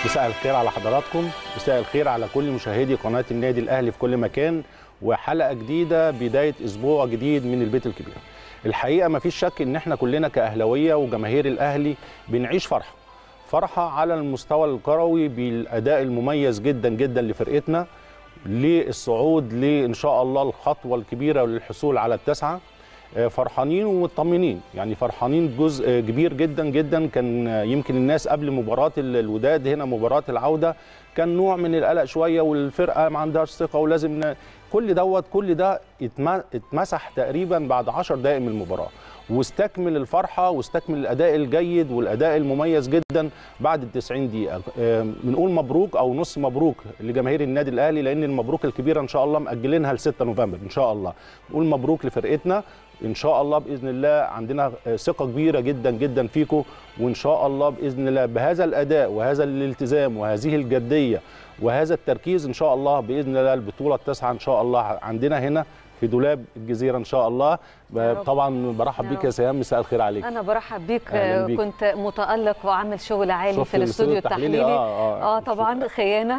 مساء الخير على حضراتكم مساء الخير على كل مشاهدي قناة النادي الأهلي في كل مكان وحلقة جديدة بداية أسبوع جديد من البيت الكبير الحقيقة ما فيش شك إن احنا كلنا كأهلوية وجماهير الأهلي بنعيش فرحة فرحة على المستوى الكروي بالأداء المميز جدا جدا لفرقتنا للصعود لإن شاء الله الخطوة الكبيرة للحصول على التسعة فرحانين ومطمنين يعني فرحانين جزء كبير جدا جدا كان يمكن الناس قبل مباراه الوداد هنا مباراه العوده كان نوع من القلق شويه والفرقه ما عندهاش ثقه ولازم ن... كل دوت كل ده اتمسح تقريبا بعد 10 دقائق من المباراه واستكمل الفرحه واستكمل الاداء الجيد والاداء المميز جدا بعد ال 90 دقيقه بنقول مبروك او نص مبروك لجماهير النادي الاهلي لان المبروك الكبيره ان شاء الله مأجلينها ل 6 نوفمبر ان شاء الله نقول مبروك لفرقتنا ان شاء الله باذن الله عندنا ثقه كبيره جدا جدا فيكم وان شاء الله باذن الله بهذا الاداء وهذا الالتزام وهذه الجديه وهذا التركيز ان شاء الله باذن الله البطوله التاسعه ان شاء الله عندنا هنا في دولاب الجزيره ان شاء الله طبعا برحب بيك يا سهام مساء الخير عليك انا برحب بيك, بيك. كنت متالق وعامل شغل عالي في الاستوديو التحليلي اه, آه, آه طبعا خيانه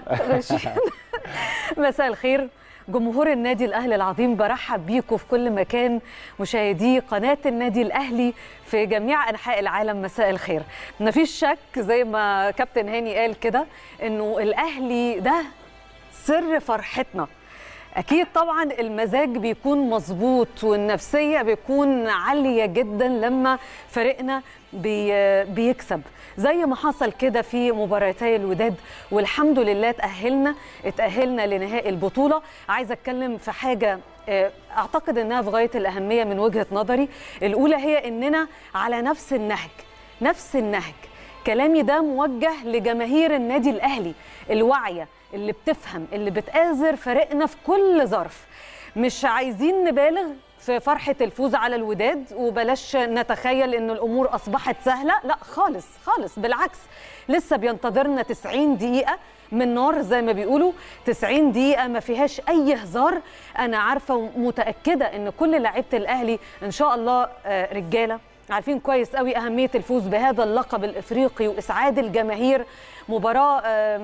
مساء الخير جمهور النادي الاهلي العظيم برحب بيكم في كل مكان مشاهدي قناه النادي الاهلي في جميع انحاء العالم مساء الخير مفيش شك زي ما كابتن هاني قال كده انه الاهلي ده سر فرحتنا اكيد طبعا المزاج بيكون مظبوط والنفسيه بيكون عاليه جدا لما فريقنا بي بيكسب زي ما حصل كده في مباراتي الوداد والحمد لله تاهلنا اتاهلنا لنهائي البطوله عايزه اتكلم في حاجه اعتقد انها في غايه الاهميه من وجهه نظري الاولى هي اننا على نفس النهج نفس النهج كلامي ده موجه لجماهير النادي الاهلي الواعيه اللي بتفهم اللي بتآزر فريقنا في كل ظرف مش عايزين نبالغ في فرحة الفوز على الوداد وبلاش نتخيل ان الامور اصبحت سهلة لا خالص خالص بالعكس لسه بينتظرنا 90 دقيقة من نار زي ما بيقولوا 90 دقيقة ما فيهاش أي هزار أنا عارفة ومتأكدة إن كل لعيبة الأهلي إن شاء الله رجالة عارفين كويس قوي أهمية الفوز بهذا اللقب الإفريقي وإسعاد الجماهير مباراة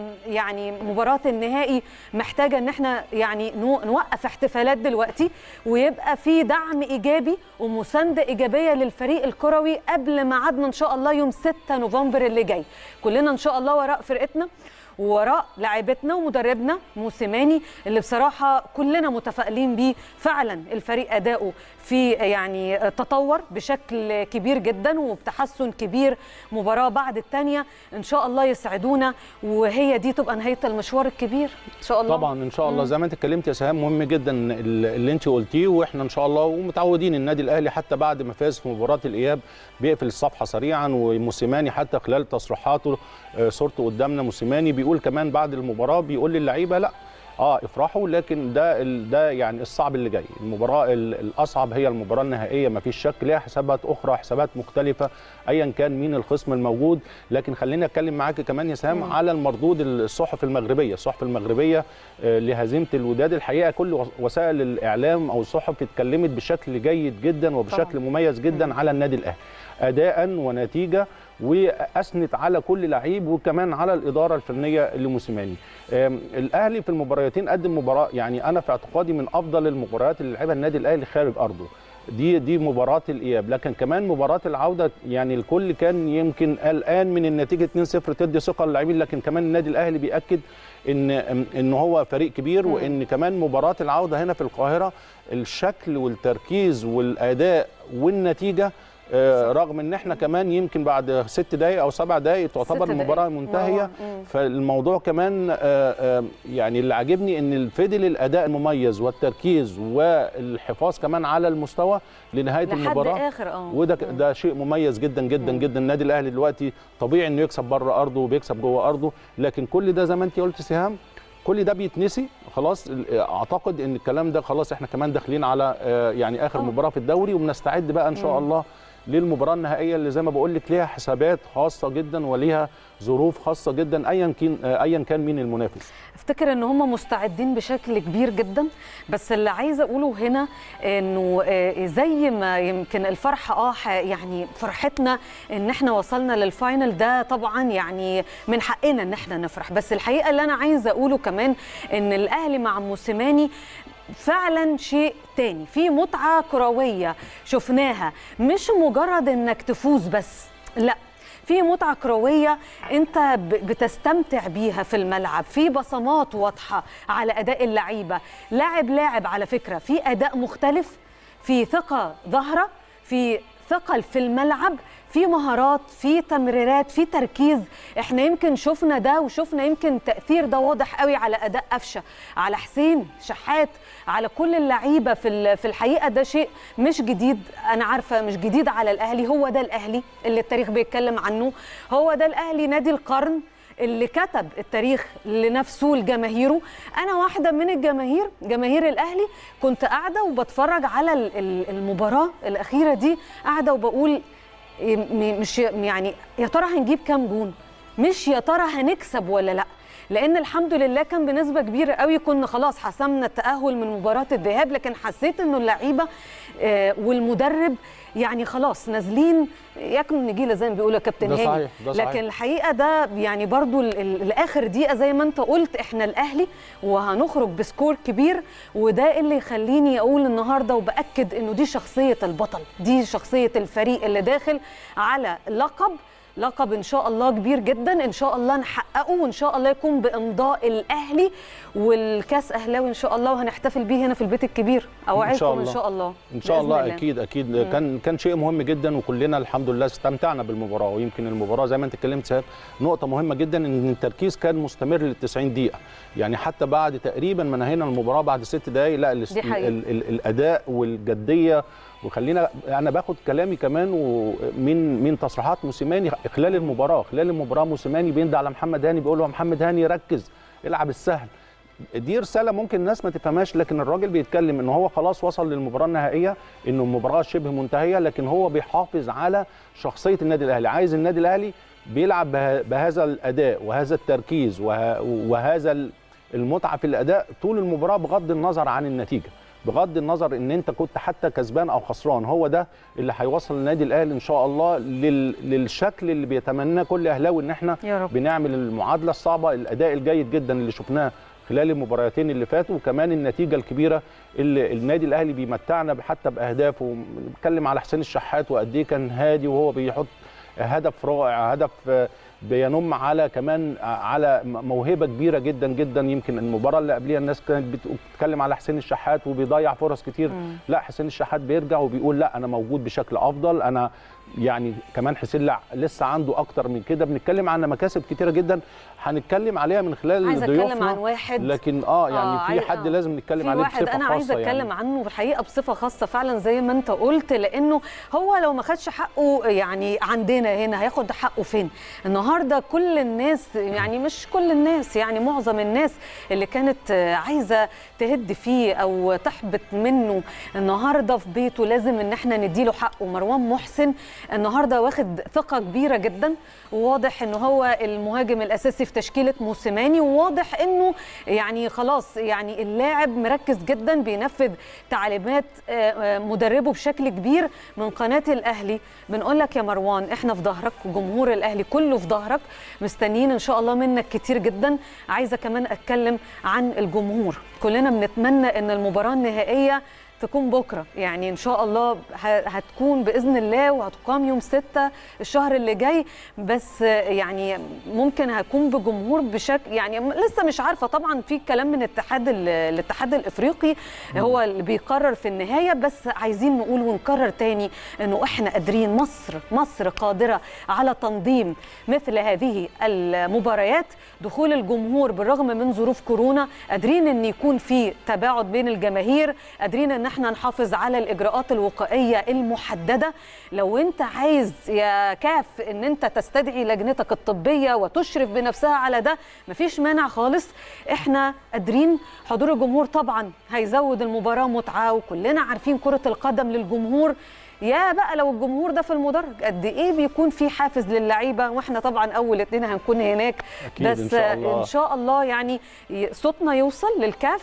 يعني مباراة النهائي محتاجة ان احنا يعني نوقف احتفالات دلوقتي ويبقى في دعم ايجابي ومساندة ايجابية للفريق الكروي قبل ميعادنا ان شاء الله يوم 6 نوفمبر اللي جاي كلنا ان شاء الله وراء فرقتنا ووراء لاعبتنا ومدربنا موسيماني اللي بصراحه كلنا متفائلين بيه فعلا الفريق اداؤه في يعني تطور بشكل كبير جدا وبتحسن كبير مباراه بعد الثانيه ان شاء الله يسعدونا وهي دي تبقى نهايه المشوار الكبير ان شاء الله طبعا ان شاء الله زي ما انت اتكلمت يا سهام مهم جدا اللي انت قلتيه واحنا ان شاء الله ومتعودين النادي الاهلي حتى بعد ما فاز في مباراه الاياب بيقفل الصفحه سريعا وموسيماني حتى خلال تصريحاته صورته قدامنا موسيماني بيقول كمان بعد المباراه بيقول للعيبه لا اه افرحوا لكن ده ده يعني الصعب اللي جاي المباراه الاصعب هي المباراه النهائيه ما فيش شك ليها حسابات اخرى حسابات مختلفه ايا كان مين الخصم الموجود لكن خليني اتكلم معاك كمان يا سام على المردود الصحف المغربيه الصحف المغربيه لهزيمه الوداد الحقيقه كل وسائل الاعلام او الصحف اتكلمت بشكل جيد جدا وبشكل طبعا. مميز جدا مم. على النادي الاهلي اداء ونتيجه واثنت على كل لعيب وكمان على الاداره الفنيه لموسيماني الاهلي في المباراتين قدم مباراه يعني انا في اعتقادي من افضل المباريات اللي لعبها النادي الاهلي خارج ارضه دي دي مباراه الاياب لكن كمان مباراه العوده يعني الكل كان يمكن قلقان من النتيجه 2-0 تدي ثقه للاعبين لكن كمان النادي الاهلي بياكد ان ان هو فريق كبير وان كمان مباراه العوده هنا في القاهره الشكل والتركيز والاداء والنتيجه رغم ان احنا كمان يمكن بعد ست دقائق او سبع دقائق تعتبر المباراه منتهيه فالموضوع كمان يعني اللي عاجبني ان فضل الاداء المميز والتركيز والحفاظ كمان على المستوى لنهايه لحد المباراه آخر اه وده ده شيء مميز جدا جدا جدا النادي الاهلي دلوقتي طبيعي انه يكسب بره ارضه وبيكسب جوه ارضه لكن كل ده زي ما انت قلت سهام كل ده بيتنسي خلاص اعتقد ان الكلام ده خلاص احنا كمان داخلين على يعني اخر مباراه في الدوري وبنستعد بقى ان شاء الله للمباراه النهائيه اللي زي ما بقول لك ليها حسابات خاصه جدا وليها ظروف خاصه جدا ايا كان ايا كان مين المنافس افتكر ان هم مستعدين بشكل كبير جدا بس اللي عايزه اقوله هنا انه آه، زي ما يمكن الفرحه اه ح- يعني فرحتنا ان احنا وصلنا للفاينل ده طبعا يعني من حقنا ان احنا نفرح بس الحقيقه اللي انا عايزه اقوله كمان ان الاهلي مع موسيماني فعلا شيء تاني في متعه كرويه شفناها مش مجرد انك تفوز بس لا في متعة كروية أنت ب- بتستمتع بيها في الملعب في بصمات واضحة على أداء اللعيبة لاعب لاعب على فكرة في أداء مختلف في ثقة ظاهرة في ثقل في الملعب في مهارات في تمريرات في تركيز احنا يمكن شفنا ده وشفنا يمكن تاثير ده واضح قوي على اداء قفشه على حسين شحات على كل اللعيبه في ال- في الحقيقه ده شيء مش جديد انا عارفه مش جديد على الاهلي هو ده الاهلي اللي التاريخ بيتكلم عنه هو ده الاهلي نادي القرن اللي كتب التاريخ لنفسه لجماهيره انا واحده من الجماهير جماهير الاهلي كنت قاعده وبتفرج على ال- ال- المباراه الاخيره دي قاعده وبقول م- مش يعني يا ترى هنجيب كام جون مش يا ترى هنكسب ولا لا لان الحمد لله كان بنسبه كبيره قوي كنا خلاص حسمنا التاهل من مباراه الذهاب لكن حسيت انه اللعيبه آه، والمدرب يعني خلاص نازلين ياكلوا النجيله زي ما بيقولوا يا كابتن ده هاني صحيح، ده صحيح. لكن الحقيقه ده يعني برضو ال- ال- الاخر دقيقه زي ما انت قلت احنا الاهلي وهنخرج بسكور كبير وده اللي يخليني اقول النهارده وباكد انه دي شخصيه البطل دي شخصيه الفريق اللي داخل على لقب لقب ان شاء الله كبير جدا ان شاء الله نحققه وان شاء الله يكون بامضاء الاهلي والكاس اهلاوي ان شاء الله وهنحتفل بيه هنا في البيت الكبير اوعدكم ان الله. شاء الله ان شاء بإذن الله اكيد اكيد كان كان شيء مهم جدا وكلنا الحمد لله استمتعنا بالمباراه ويمكن المباراه زي ما انت اتكلمت سهاب نقطه مهمه جدا ان التركيز كان مستمر لل 90 دقيقه يعني حتى بعد تقريبا ما نهينا المباراه بعد ست دقائق لا الاست- دي حقيقة. ال ال الاداء والجديه وخلينا انا باخد كلامي كمان ومن من تصريحات موسيماني خلال المباراه خلال المباراه موسيماني بيندى على محمد هاني بيقول له يا محمد هاني ركز العب السهل دي رساله ممكن الناس ما تفهمهاش لكن الراجل بيتكلم ان هو خلاص وصل للمباراه النهائيه انه المباراه شبه منتهيه لكن هو بيحافظ على شخصيه النادي الاهلي عايز النادي الاهلي بيلعب به- بهذا الاداء وهذا التركيز وه- وهذا ال- المتعه في الاداء طول المباراه بغض النظر عن النتيجه بغض النظر ان انت كنت حتى كسبان او خسران هو ده اللي هيوصل النادي الاهلي ان شاء الله لل... للشكل اللي بيتمناه كل اهلاوي ان احنا يا رب. بنعمل المعادله الصعبه الاداء الجيد جدا اللي شفناه خلال المباراتين اللي فاتوا وكمان النتيجه الكبيره اللي النادي الاهلي بيمتعنا حتى باهدافه بنتكلم على حسين الشحات وقد ايه كان هادي وهو بيحط هدف رائع هدف آه، بينم على كمان آه، على م- موهبه كبيره جدا جدا يمكن المباراه اللي قبليها الناس كانت بتتكلم على حسين الشحات وبيضيع فرص كتير لا حسين الشحات بيرجع وبيقول لا انا موجود بشكل افضل انا يعني كمان حسين لا لسه عنده اكتر من كده بنتكلم عن مكاسب كتيره جدا هنتكلم عليها من خلال عايزه اتكلم ضيوفنا عن واحد لكن اه يعني آه، في عايز- حد آه. لازم نتكلم في عليه واحد بصفه انا خاصه عايزه اتكلم يعني. عنه الحقيقه بصفه خاصه فعلا زي ما انت قلت لانه هو لو ما خدش حقه يعني عندنا هنا هياخد حقه فين النهارده كل الناس يعني مش كل الناس يعني معظم الناس اللي كانت آه، عايزه تهد فيه او تحبط منه النهارده في بيته لازم ان احنا نديله حقه مروان محسن النهارده واخد ثقه كبيره جدا وواضح ان هو المهاجم الاساسي في تشكيله موسيماني وواضح انه يعني خلاص يعني اللاعب مركز جدا بينفذ تعليمات آه، آه، مدربه بشكل كبير من قناه الاهلي بنقول لك يا مروان احنا في ظهرك وجمهور الاهلي كله في ظهرك مستنيين ان شاء الله منك كتير جدا عايزه كمان اتكلم عن الجمهور كلنا بنتمنى ان المباراه النهائيه تكون بكره يعني ان شاء الله ه- هتكون باذن الله وهتقام يوم 6 الشهر اللي جاي بس يعني ممكن هكون بجمهور بشكل يعني لسه مش عارفه طبعا في كلام من اتحاد ال- الاتحاد الافريقي هو اللي بيقرر في النهايه بس عايزين نقول ونكرر تاني انه احنا قادرين مصر مصر قادره على تنظيم مثل هذه المباريات دخول الجمهور بالرغم من ظروف كورونا قادرين ان يكون في تباعد بين الجماهير قادرين ان احنا نحافظ على الاجراءات الوقائيه المحدده لو انت عايز يا كاف ان انت تستدعي لجنتك الطبيه وتشرف بنفسها على ده مفيش مانع خالص احنا قادرين حضور الجمهور طبعا هيزود المباراه متعه وكلنا عارفين كره القدم للجمهور يا بقى لو الجمهور ده في المدرج قد ايه بيكون في حافز للعيبه واحنا طبعا اول اتنين هنكون هناك أكيد بس إن شاء الله. ان شاء الله يعني ي- صوتنا يوصل للكاف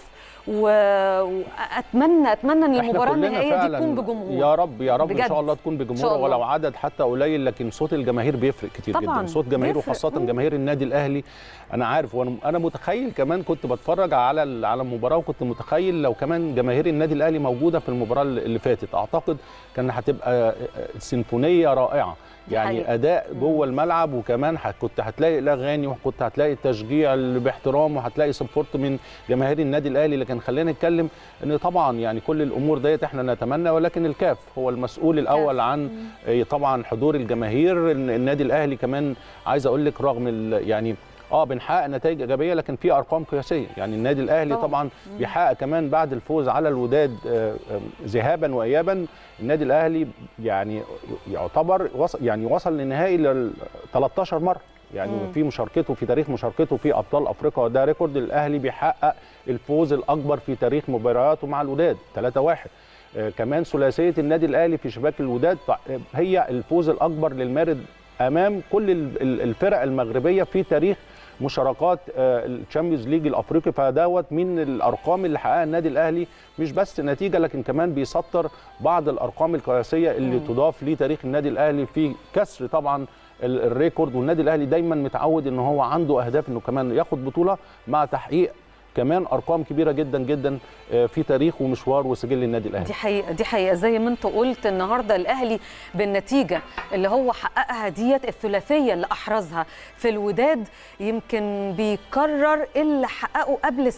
و- واتمنى اتمنى ان إحنا المباراه كلنا النهائيه دي فعلاً تكون بجمهور يا رب يا رب ان بجد. شاء الله تكون إن شاء بجمهور الله. ولو عدد حتى قليل لكن صوت الجماهير بيفرق كتير طبعاً، جدا صوت جماهير بيفرق. وخاصه مم. جماهير النادي الاهلي انا عارف وانا انا متخيل كمان كنت بتفرج على ال- على المباراه وكنت متخيل لو كمان جماهير النادي الاهلي موجوده في المباراه اللي فاتت اعتقد كان هتبقى سيمفونيه رائعه يعني حقيقة. اداء جوه الملعب وكمان ح- كنت هتلاقي الاغاني وكنت هتلاقي التشجيع اللي باحترام وهتلاقي سبورت من جماهير النادي الاهلي لكن خلينا نتكلم ان طبعا يعني كل الامور ديت احنا نتمنى ولكن الكاف هو المسؤول الاول عن آه، طبعا حضور الجماهير الن- النادي الاهلي كمان عايز اقول لك رغم ال- يعني اه بنحقق نتائج ايجابيه لكن في ارقام قياسيه يعني النادي الاهلي طبعاً. طبعا, طبعا بيحقق كمان بعد الفوز على الوداد آه، آه، ذهابا وايابا النادي الاهلي يعني يعتبر وصل يعني وصل للنهائي لل 13 مره يعني مم. في مشاركته في تاريخ مشاركته في ابطال افريقيا ده ريكورد الاهلي بيحقق الفوز الاكبر في تاريخ مبارياته مع الوداد 3-1 آه، كمان ثلاثيه النادي الاهلي في شباك الوداد ط- آه، هي الفوز الاكبر للمارد امام كل ال- ال- الفرق المغربيه في تاريخ مشاركات الشامبيونز ليج الافريقي فدوت من الارقام اللي حققها النادي الاهلي مش بس نتيجه لكن كمان بيسطر بعض الارقام القياسيه اللي مم. تضاف لتاريخ النادي الاهلي في كسر طبعا ال- الريكورد والنادي الاهلي دايما متعود ان هو عنده اهداف انه كمان ياخد بطوله مع تحقيق كمان ارقام كبيره جدا جدا آه، في تاريخ ومشوار وسجل النادي الاهلي دي حقيقة دي حقيقة زي ما انت قلت النهاردة الأهلي بالنتيجة اللي هو حققها ديت الثلاثية اللي أحرزها في الوداد يمكن بيكرر اللي حققه قبل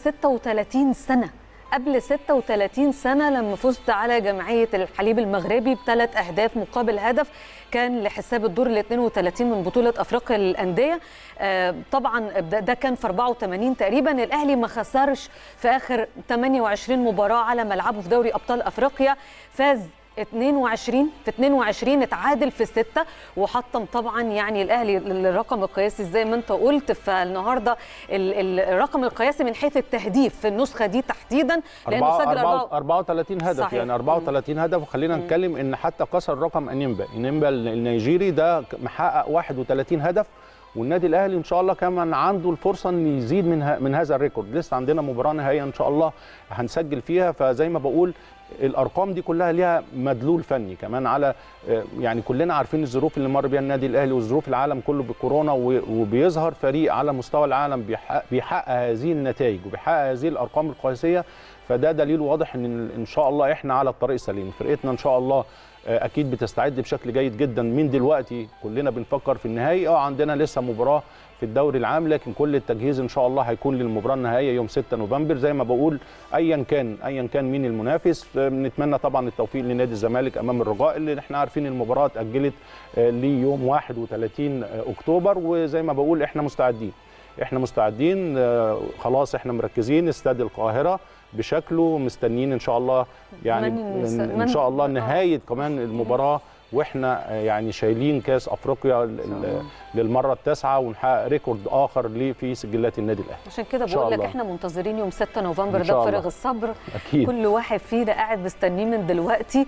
36 سنة قبل 36 سنة لما فزت على جمعية الحليب المغربي بثلاث أهداف مقابل هدف كان لحساب الدور ال 32 من بطولة أفريقيا للأندية آه، طبعا ده ده كان في 84 تقريبا الأهلي ما خسرش في آخر 28 مباراة على ملعبه في دوري أبطال أفريقيا فاز 22 في 22 اتعادل في 6 وحطم طبعا يعني الاهلي الرقم القياسي زي ما انت قلت فالنهارده ال- ال- الرقم القياسي من حيث التهديف في النسخه دي تحديدا لانه أربعة- سجل أربعة- أربعة- 34 هدف صحيح. يعني 34 هدف وخلينا نتكلم ان حتى كسر رقم انيمبا انيمبا النيجيري ده محقق 31 هدف والنادي الاهلي ان شاء الله كمان عنده الفرصه ان يزيد من ه- من هذا الريكورد لسه عندنا مباراه نهائيه ان شاء الله هنسجل فيها فزي ما بقول الارقام دي كلها ليها مدلول فني كمان على آه، يعني كلنا عارفين الظروف اللي مر بيها النادي الاهلي وظروف العالم كله بكورونا و- وبيظهر فريق على مستوى العالم بيحقق, بيحقق هذه النتائج وبيحقق هذه الارقام القياسيه فده دليل واضح ان ان شاء الله احنا على الطريق السليم فرقتنا ان شاء الله آه، اكيد بتستعد بشكل جيد جدا من دلوقتي كلنا بنفكر في النهائي اه عندنا لسه مباراه في الدوري العام لكن كل التجهيز ان شاء الله هيكون للمباراه النهائيه يوم 6 نوفمبر زي ما بقول ايا كان ايا كان مين المنافس آه، بنتمنى طبعا التوفيق لنادي الزمالك امام الرجاء اللي احنا عارفين المباراه اتاجلت آه، ليوم 31 اكتوبر وزي ما بقول احنا مستعدين احنا مستعدين آه، خلاص احنا مركزين استاد القاهره بشكله مستنيين ان شاء الله يعني من- ان من- إن شاء الله آه. نهايه كمان المباراه واحنا آه، يعني شايلين كاس افريقيا ل- ل- للمره التاسعه ونحقق ريكورد اخر ليه في سجلات النادي الاهلي عشان كده إن شاء بقول لك الله. احنا منتظرين يوم 6 نوفمبر إن شاء ده الله. بفارغ الصبر اكيد كل واحد فينا قاعد مستنيه من دلوقتي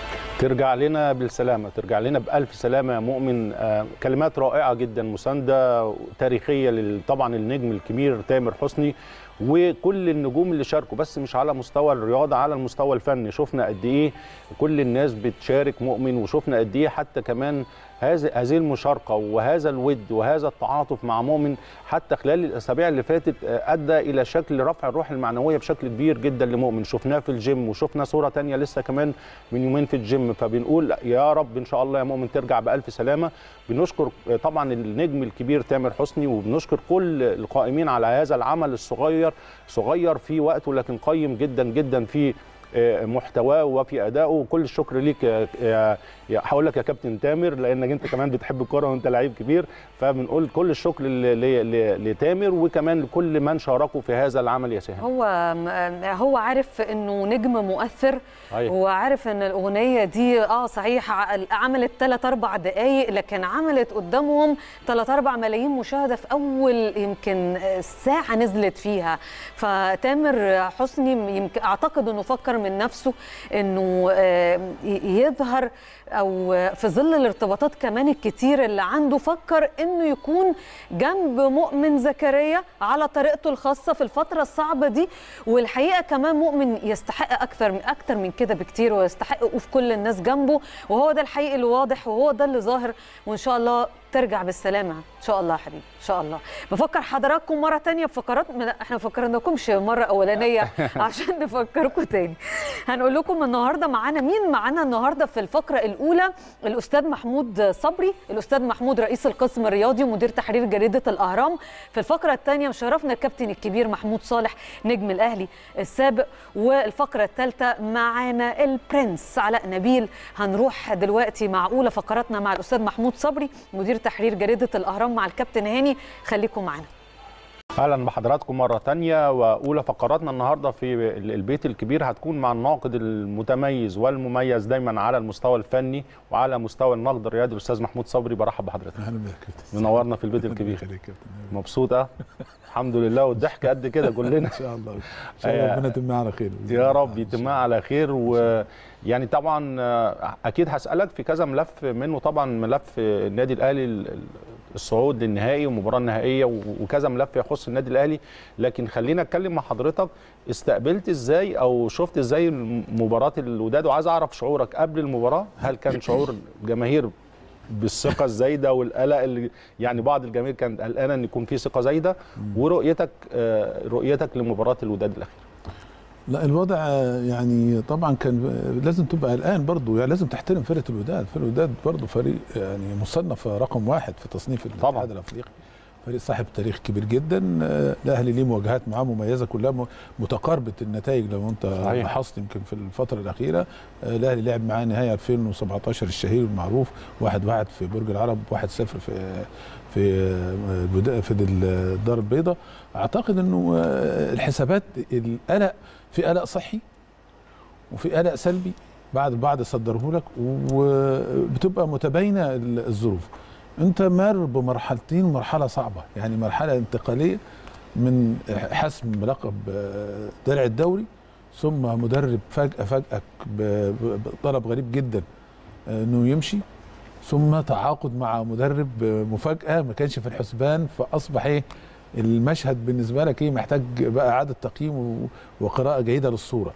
ترجع لنا بالسلامة ترجع لنا بألف سلامة يا مؤمن آه، كلمات رائعة جدا مساندة تاريخية لل- طبعا النجم الكبير تامر حسني وكل النجوم اللي شاركوا بس مش على مستوى الرياضة على المستوى الفني شفنا قد إيه كل الناس بتشارك مؤمن وشفنا قد إيه حتى كمان هذه هذه المشاركة وهذا الود وهذا التعاطف مع مؤمن حتى خلال الأسابيع اللي فاتت آه، أدى إلى شكل رفع الروح المعنوية بشكل كبير جدا لمؤمن شفناه في الجيم وشفنا صورة تانية لسه كمان من يومين في الجيم فبنقول يا رب ان شاء الله يا مؤمن ترجع بالف سلامه بنشكر طبعا النجم الكبير تامر حسني وبنشكر كل القائمين على هذا العمل الصغير صغير في وقته لكن قيم جدا جدا في آه، محتواه وفي ادائه وكل الشكر ليك يا- يا يا- هقول لك يا كابتن تامر لانك انت كمان بتحب الكوره وانت لعيب كبير فبنقول كل الشكر ل- ل- ل- لتامر وكمان لكل من شاركوا في هذا العمل يا سهام هو هو عارف انه نجم مؤثر أيوة. وعارف ان الاغنيه دي اه صحيح ع- عملت 3 4 دقائق لكن عملت قدامهم 3 4 ملايين مشاهده في اول يمكن ساعه نزلت فيها فتامر حسني يمكن اعتقد انه فكر من نفسه انه آه، ي- يظهر او في ظل الارتباطات كمان الكتير اللي عنده فكر انه يكون جنب مؤمن زكريا على طريقته الخاصه في الفتره الصعبه دي والحقيقه كمان مؤمن يستحق اكثر من اكثر من كده بكتير ويستحق وقوف كل الناس جنبه وهو ده الحقيقي اللي واضح وهو ده اللي ظاهر وان شاء الله ترجع بالسلامه ان شاء الله يا حبيبي ان شاء الله بفكر حضراتكم مره تانية بفقرات لا احنا ما فكرناكمش مره اولانيه عشان نفكركم تاني هنقول لكم النهارده معانا مين معانا النهارده في الفقره الاولى الاستاذ محمود صبري الاستاذ محمود رئيس القسم الرياضي ومدير تحرير جريده الاهرام في الفقره الثانيه مشرفنا الكابتن الكبير محمود صالح نجم الاهلي السابق والفقره الثالثه معانا البرنس علاء نبيل هنروح دلوقتي مع اولى فقراتنا مع الاستاذ محمود صبري مدير تحرير جريده الاهرام مع الكابتن هاني خليكم معانا اهلا بحضراتكم مره تانية واولى فقراتنا النهارده في ال- البيت الكبير هتكون مع الناقد المتميز والمميز دايما على المستوى الفني وعلى مستوى النقد الرياضي الاستاذ محمود صبري برحب بحضرتك اهلا بيك يا كابتن منورنا في البيت ربنا الكبير يخليك يا كابتن مبسوطه الحمد لله والضحك قد كده كلنا ان شاء الله ان شاء الله آه، ربنا يتمها على خير بإذن يا الله. رب يتمها على خير ويعني طبعا آه، اكيد هسالك في كذا ملف منه طبعا ملف النادي الاهلي ال- ال- الصعود للنهائي والمباراه النهائيه و- وكذا ملف يخص النادي الاهلي لكن خلينا اتكلم مع حضرتك استقبلت ازاي او شفت ازاي مباراه الوداد وعايز اعرف شعورك قبل المباراه هل كان شعور جماهير بالثقه الزايده والقلق اللي يعني بعض الجماهير كانت قلقانه ان يكون في ثقه زايده ورؤيتك آه، رؤيتك لمباراه الوداد الاخيره لا الوضع آه، يعني طبعا كان آه، لازم تبقى قلقان برضه يعني لازم تحترم فرقه الوداد فرقه الوداد برضه فريق يعني مصنف رقم واحد في تصنيف طبعاً. الاتحاد الافريقي فريق صاحب تاريخ كبير جدا آه، الاهلي ليه مواجهات معاه مميزه كلها م- متقاربه النتائج لو انت صحيح. لاحظت يمكن في الفتره الاخيره آه، الاهلي لعب معاه نهائي 2017 الشهير المعروف 1 1 في برج العرب 1 0 في في آه، الودا- في الدار البيضاء اعتقد انه آه، الحسابات القلق في قلق صحي وفي قلق سلبي بعد بعد صدره لك وبتبقى متباينه الظروف انت مار بمرحلتين مرحله صعبه يعني مرحله انتقاليه من حسم لقب آه، درع الدوري ثم مدرب فجاه فجاه ب- ب- بطلب غريب جدا آه، انه يمشي ثم تعاقد مع مدرب آه، مفاجاه ما كانش في الحسبان فاصبح ايه المشهد بالنسبه لك ايه محتاج بقى اعاده تقييم و- وقراءه جيده للصوره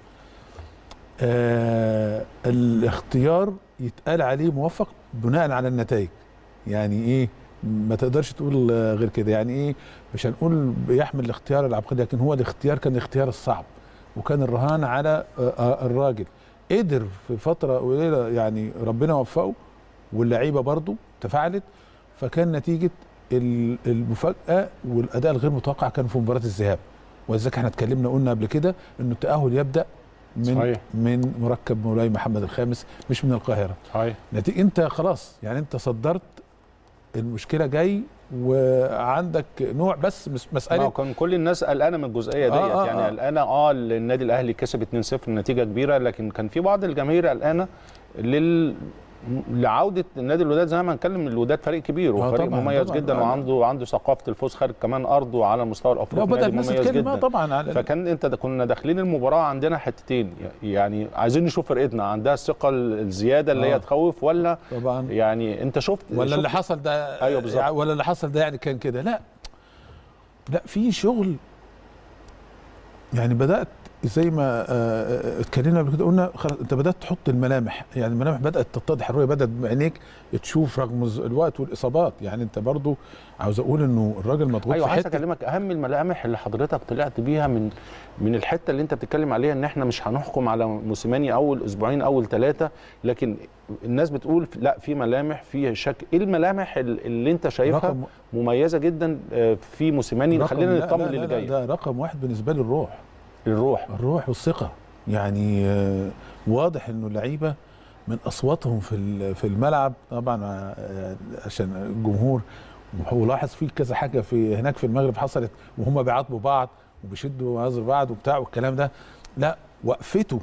آه الاختيار يتقال عليه موفق بناء على النتائج يعني ايه ما تقدرش تقول آه، غير كده يعني ايه مش هنقول بيحمل الاختيار العبقري لكن هو الاختيار كان الاختيار الصعب وكان الرهان على آه، آه، الراجل قدر في فتره قليله يعني ربنا وفقه واللعيبه برضه تفاعلت فكان نتيجه ال- المفاجاه والاداء الغير متوقع كان في مباراه الذهاب ولذلك احنا اتكلمنا قلنا قبل كده انه التاهل يبدا من صحيح. من مركب مولاي محمد الخامس مش من القاهره صحيح نتيجة انت خلاص يعني انت صدرت المشكله جاي وعندك نوع بس مس- ما مساله كان كل الناس قلقانه من الجزئيه ديت آه، آه، يعني آه. قلقانه اه النادي الاهلي كسب 2-0 نتيجه كبيره لكن كان في بعض الجماهير قلقانه لل لعوده النادي الوداد زي ما هنتكلم الوداد فريق كبير آه، وفريق طبعاً، مميز طبعاً، جدا آه. وعنده عنده ثقافه الفوز خارج كمان ارضه على المستوى لا الافريقي بدات نادي الناس مميز تتكلم آه جدا طبعا على فكان انت ده كنا داخلين المباراه عندنا حتتين يعني عايزين نشوف فرقتنا عندها الثقه الزياده اللي هي آه. تخوف ولا طبعا يعني انت شفت ولا شفت اللي حصل ده أيوة بالظبط. ولا اللي حصل ده يعني كان كده لا لا في شغل يعني بدات زي ما آه، آه، اتكلمنا قبل كده قلنا خلاص انت بدات تحط الملامح يعني الملامح بدات تتضح الرؤيه بدات بعينيك تشوف رغم الز- الوقت والاصابات يعني انت برضو عاوز اقول انه الراجل مضغوط ايوه في عايز حته اكلمك اهم الملامح اللي حضرتك طلعت بيها من من الحته اللي انت بتتكلم عليها ان احنا مش هنحكم على موسيماني اول اسبوعين اول ثلاثه لكن الناس بتقول لا في ملامح في شك ايه الملامح ال- اللي انت شايفها رقم مميزه جدا آه، في موسيماني رقم- خلينا لا- نطمن لا- اللي لا- جاي ده رقم واحد بالنسبه لي الروح الروح الروح والثقه يعني آه، واضح انه اللعيبه من اصواتهم في ال- في الملعب طبعا آه، عشان الجمهور ولاحظ في كذا حاجه في هناك في المغرب حصلت وهم بيعاتبوا بعض وبيشدوا عذر بعض وبتاع والكلام ده لا وقفته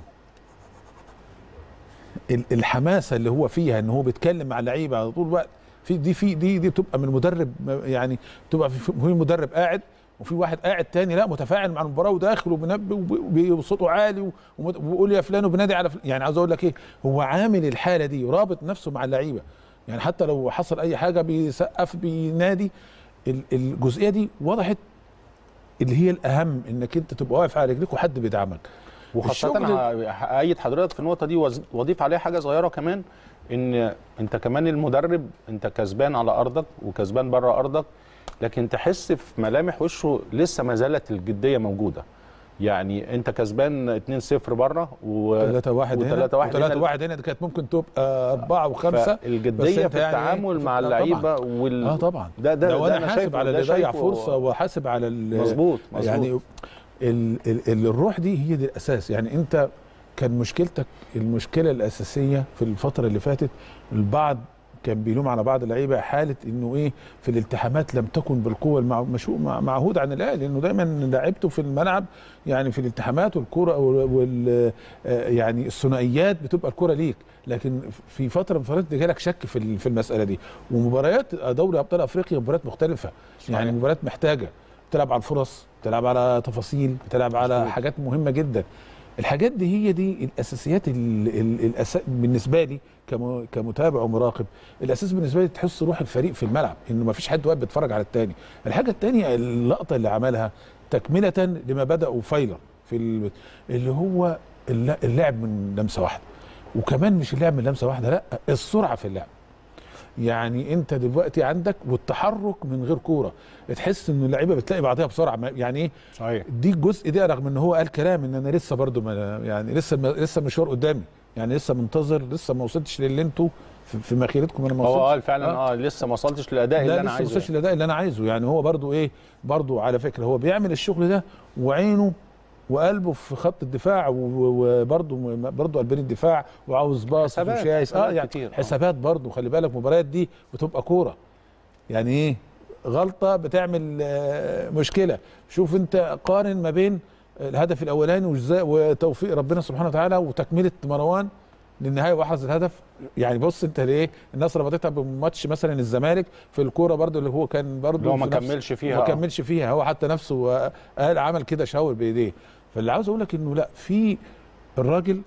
ال- الحماسه اللي هو فيها ان هو بيتكلم مع اللعيبه على طول الوقت في دي في دي دي بتبقى من مدرب يعني بتبقى في في مدرب قاعد وفي واحد قاعد تاني لا متفاعل مع المباراه وداخل وبينبه وب- وصوته عالي و- ومت- وبيقول يا فلان وبينادي على فلان يعني عاوز اقول لك ايه هو عامل الحاله دي ورابط نفسه مع اللعيبه يعني حتى لو حصل اي حاجه بيسقف بينادي ال- الجزئيه دي وضحت اللي هي الاهم انك انت تبقى واقف على رجليك وحد بيدعمك وخاصة الشغل- ه- هأيد حضرتك في النقطة دي وز- واضيف عليها حاجة صغيرة كمان ان انت كمان المدرب انت كسبان على ارضك وكسبان بره ارضك لكن تحس في ملامح وشه لسه ما زالت الجدية موجودة يعني انت كسبان 2-0 بره و 3 1 هنا وتلاتة واحد 3 هنا. 1 هنا دي كانت ممكن تبقى 4 و5 بس فالجدية أنت في يعني التعامل إيه؟ مع آه طبعاً. اللعيبة وال اه طبعا ده ده, ده ده وانا أنا حاسب شايفه- على ده اللي ضيع شايفه فرصه وحاسب على ال- مظبوط مظبوط يعني ال ال ال الروح دي هي دي الاساس يعني انت كان مشكلتك المشكله الاساسيه في الفتره اللي فاتت البعض كان بيلوم على بعض اللعيبه حاله انه ايه في الالتحامات لم تكن بالقوه المشهور معهود عن الاهلي لانه دايما لعبته في الملعب يعني في الالتحامات والكوره وال آه، يعني الثنائيات بتبقى الكوره ليك لكن في فتره من الفترات جالك شك في ال- في المساله دي ومباريات دوري ابطال افريقيا مباريات مختلفه يعني صحيح. مباريات محتاجه بتلعب على الفرص بتلعب على تفاصيل بتلعب على مظبوط. حاجات مهمه جدا الحاجات دي هي دي الاساسيات ال ال الأس... بالنسبه لي كم... كمتابع ومراقب الاساس بالنسبه لي تحس روح الفريق في الملعب انه ما فيش حد واقف بيتفرج على التاني الحاجه التانيه اللقطه اللي عملها تكمله لما بداوا فايلر في ال... اللي هو الل- اللعب من لمسه واحده وكمان مش اللعب من لمسه واحده لا السرعه في اللعب يعني انت دلوقتي عندك والتحرك من غير كوره تحس ان اللعيبه بتلاقي بعضها بسرعه ما- يعني ايه صحيح دي الجزء ده رغم ان هو قال كلام ان انا لسه برضو ما يعني لسه لسه مشوار قدامي يعني لسه منتظر لسه ما وصلتش للي انتوا في, في مخيلتكم انا ما هو وصلتش قال فعلا اه, لسه ما وصلتش للاداء اللي لا انا لسه ما عايزه وصلش للاداء اللي انا عايزه يعني هو برضو ايه برضو على فكره هو بيعمل الشغل ده وعينه وقلبه في خط الدفاع و- و- وبرضه برضه قلبين الدفاع وعاوز باص حسابات- وشايس اه حسابات يعني كتير، آه. حسابات برضه خلي بالك مباريات دي بتبقى كوره يعني ايه غلطه بتعمل آه، مشكله شوف انت قارن ما بين الهدف الاولاني وازاي وتوفيق ربنا سبحانه وتعالى وتكمله مروان للنهايه واحرز الهدف يعني بص انت ليه الناس ربطتها بماتش مثلا الزمالك في الكوره برضو اللي هو كان برضو اللي هو ما في نفس- كملش فيها ما آه. كملش فيها هو حتى نفسه آه، قال عمل كده شاور بايديه فاللي عاوز اقول لك انه لا في الراجل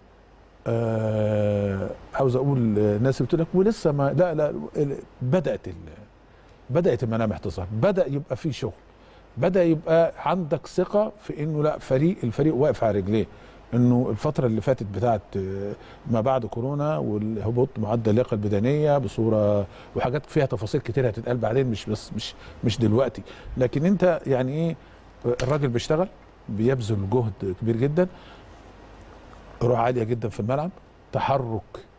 آه عاوز اقول آه، الناس بتقول لك ولسه ما لا لا ال- بدات ال- بدات الملامح تظهر بدا يبقى في شغل بدا يبقى عندك ثقه في انه لا فريق الفريق واقف على رجليه انه الفتره اللي فاتت بتاعت آه، ما بعد كورونا والهبوط معدل اللياقه البدنيه بصوره وحاجات فيها تفاصيل كتير هتتقال بعدين مش بس مش مش دلوقتي لكن انت يعني ايه الراجل بيشتغل بيبذل جهد كبير جدا روح عاليه جدا في الملعب تحرك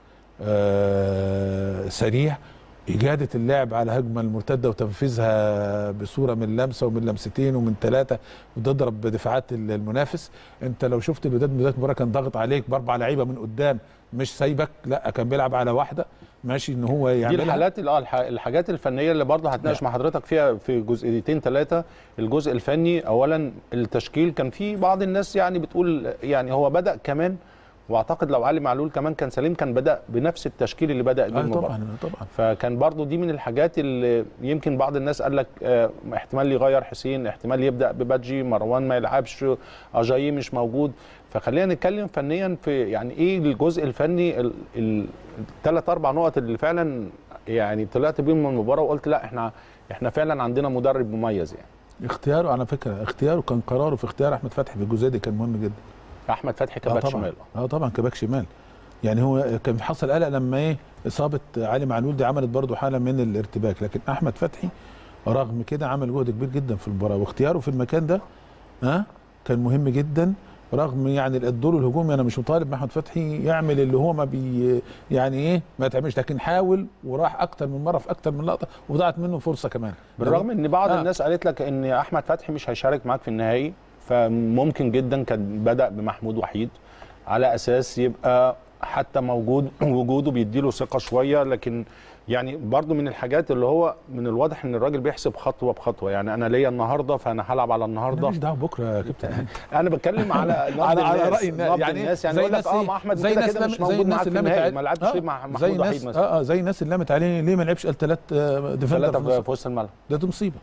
آه سريع إجادة اللعب على هجمة المرتدة وتنفيذها بصورة من لمسة ومن لمستين ومن ثلاثة وتضرب بدفاعات المنافس أنت لو شفت الوداد بداية المباراة كان ضاغط عليك بأربع لعيبة من قدام مش سايبك لا كان بيلعب على واحدة ماشي إن هو دي يعملها الحالات ال- اه الح- الحاجات الفنيه اللي برضه هتناقش مع حضرتك فيها في جزئيتين ثلاثه الجزء الفني اولا التشكيل كان في بعض الناس يعني بتقول يعني هو بدا كمان واعتقد لو علي معلول كمان كان سليم كان بدا بنفس التشكيل اللي بدا بيه آه المباراه طبعا طبعا فكان برضو دي من الحاجات اللي يمكن بعض الناس قال لك آه، احتمال يغير حسين احتمال يبدا ببادجي مروان ما يلعبش اجايي مش موجود فخلينا نتكلم فنيا في يعني ايه الجزء الفني الثلاث اربع نقط اللي فعلا يعني طلعت بيهم من المباراه وقلت لا احنا احنا فعلا عندنا مدرب مميز يعني اختياره على فكرة اختياره كان قراره في اختيار أحمد فتحي في الجزء دي كان مهم جدا احمد فتحي آه كباك طبعا شمال اه طبعا كباك شمال يعني هو كان حصل قلق لما ايه اصابه علي معلول دي عملت برضو حاله من الارتباك لكن احمد فتحي رغم كده عمل جهد كبير جدا في المباراه واختياره في المكان ده ها آه كان مهم جدا رغم يعني الدور الهجومي انا مش مطالب باحمد فتحي يعمل اللي هو ما بي يعني ايه ما تعملش لكن حاول وراح اكتر من مره في اكتر من لقطه وضاعت منه فرصه كمان بالرغم ان بعض آه. الناس قالت لك ان احمد فتحي مش هيشارك معاك في النهائي فممكن جدا كان بدا بمحمود وحيد على اساس يبقى حتى موجود وجوده بيديله ثقه شويه لكن يعني برضو من الحاجات اللي هو من الواضح ان الراجل بيحسب خطوه بخطوه يعني انا ليا النهارده فانا هلعب على انا النهارده مش دعوه بكره يا كابتن انا بتكلم على نبض على على الناس راي الناس نبض يعني الناس يعني زي يقول لك الناس اه إيه؟ ما احمد زي كده الناس كده مش لم- زي موجود الناس معاك في اللي النهائي لمت ما لعبش عليه- ليه مع آه، محمود زي وحيد الناس مثلا اه اه زي الناس اللي لمت عليه ليه ما لعبش قال ثلاث ديفندر في ثلاثه النص؟ في وسط الملعب ده دي مصيبه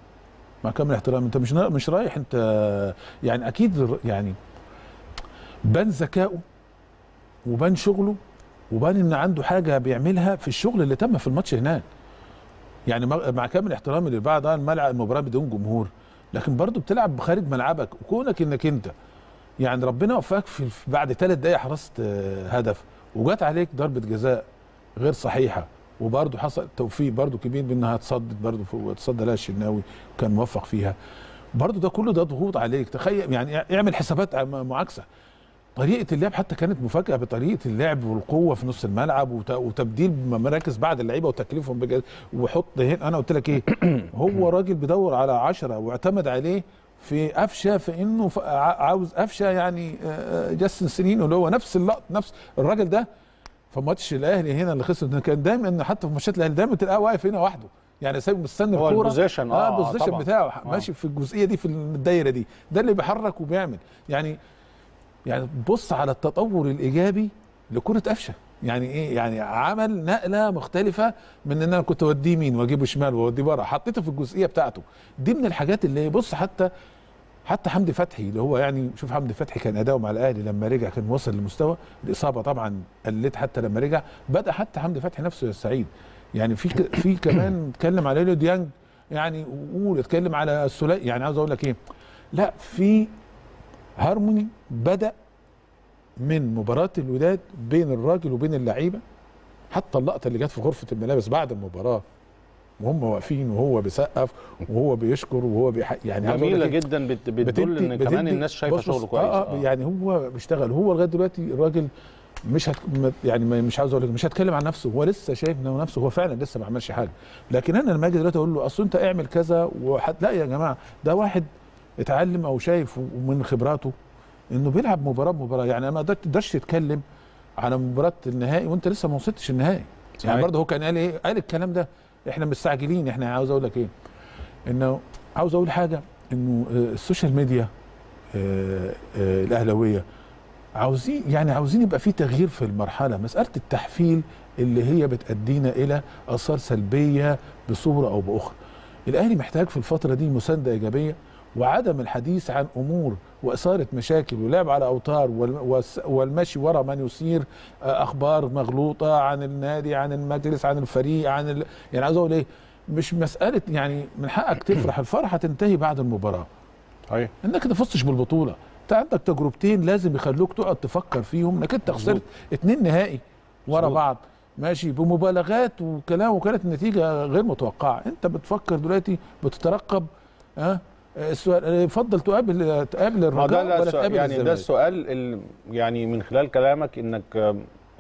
مع كامل احترام انت مش مش رايح انت يعني اكيد الر- يعني بان ذكائه وبان شغله وبان ان عنده حاجه بيعملها في الشغل اللي تم في الماتش هناك يعني مع مع كامل احترامي للبعض اه الملعب المباراه بدون جمهور لكن برضه بتلعب خارج ملعبك وكونك انك انت يعني ربنا وفقك في في- بعد ثلاث دقائق حرصت آه، هدف وجات عليك ضربه جزاء غير صحيحه وبرضه حصل توفيق برضه كبير بانها تصدت برضه في- تصدى لها الشناوي كان موفق فيها برضه ده كله ده ضغوط عليك تخيل يعني اعمل حسابات م- معاكسه طريقه اللعب حتى كانت مفاجاه بطريقه اللعب والقوه في نص الملعب وت- وتبديل مراكز بعد اللعيبه وتكليفهم بجد وحط هنا انا قلت لك ايه هو راجل بيدور على عشرة واعتمد عليه في قفشه في انه ف- ع- عاوز قفشه يعني آه، جسن سنين اللي هو نفس اللقط نفس الراجل ده في ماتش الاهلي هنا اللي خسر كان دايما حتى في ماتشات الاهلي دايما تلاقيه واقف هنا وحده يعني سايب مستني هو الكوره البوزيشن، اه آه، البوزيشن طبعاً. بتاعه آه. ماشي في الجزئيه دي في الدايره دي ده اللي بيحرك وبيعمل يعني يعني بص على التطور الايجابي لكره قفشه يعني ايه يعني عمل نقله مختلفه من ان انا كنت اوديه يمين واجيبه شمال واوديه بره حطيته في الجزئيه بتاعته دي من الحاجات اللي بص حتى حتى حمدي فتحي اللي هو يعني شوف حمدي فتحي كان اداؤه مع الاهلي لما رجع كان وصل لمستوى الاصابه طبعا قلت حتى لما رجع بدا حتى حمدي فتحي نفسه يستعيد يعني في ك- في كمان اتكلم على ليلو ديانج يعني وقول اتكلم على السولي يعني عاوز اقول لك ايه لا في هارموني بدا من مباراه الوداد بين الراجل وبين اللعيبه حتى اللقطه اللي جت في غرفه الملابس بعد المباراه وهم واقفين وهو بيسقف وهو بيشكر وهو بيح... يعني عاوز أقول جميله لك إيه؟ جدا بت- بتدل ان بتدي- كمان بتدي- الناس شايفه بص- بص، شغله كويس آه, آه يعني هو بيشتغل هو لغايه دلوقتي الراجل مش هت... ما- يعني ما- مش عاوز اقول لك مش هتكلم عن نفسه هو لسه شايف انه نفسه هو فعلا لسه ما عملش حاجه لكن انا لما اجي دلوقتي اقول له اصل انت اعمل كذا وحد لا يا جماعه ده واحد اتعلم او شايف من خبراته انه بيلعب مباراه بمباراه يعني أنا ما تقدرش تتكلم على مباراه النهائي وانت لسه ما وصلتش النهائي صحيح. يعني برضه هو كان قال ايه قال الكلام ده احنا مستعجلين احنا عاوز اقول لك ايه انه عاوز اقول حاجه انه آه، السوشيال ميديا آه، آه، الاهلاويه عاوزين يعني عاوزين يبقى في تغيير في المرحله مساله التحفيل اللي هي بتادينا الى اثار سلبيه بصوره او باخرى الاهلي محتاج في الفتره دي مسانده ايجابيه وعدم الحديث عن امور واثاره مشاكل ولعب على اوتار وال- والس- والمشي وراء من يثير آه، اخبار مغلوطه عن النادي عن المجلس عن الفريق عن ال... يعني عاوز اقول ايه مش مساله يعني من حقك تفرح الفرحه تنتهي بعد المباراه صحيح انك ما فزتش بالبطوله انت عندك تجربتين لازم يخلوك تقعد تفكر فيهم انك انت خسرت مظبوط. اتنين نهائي ورا مظبوط. بعض ماشي بمبالغات وكلام وكانت النتيجه غير متوقعه انت بتفكر دلوقتي بتترقب ها السؤال يفضل تقابل تقابل ما ده الرجاء ولا السؤال- تقابل يعني ده الزمالك السؤال ال- يعني من خلال كلامك انك آه،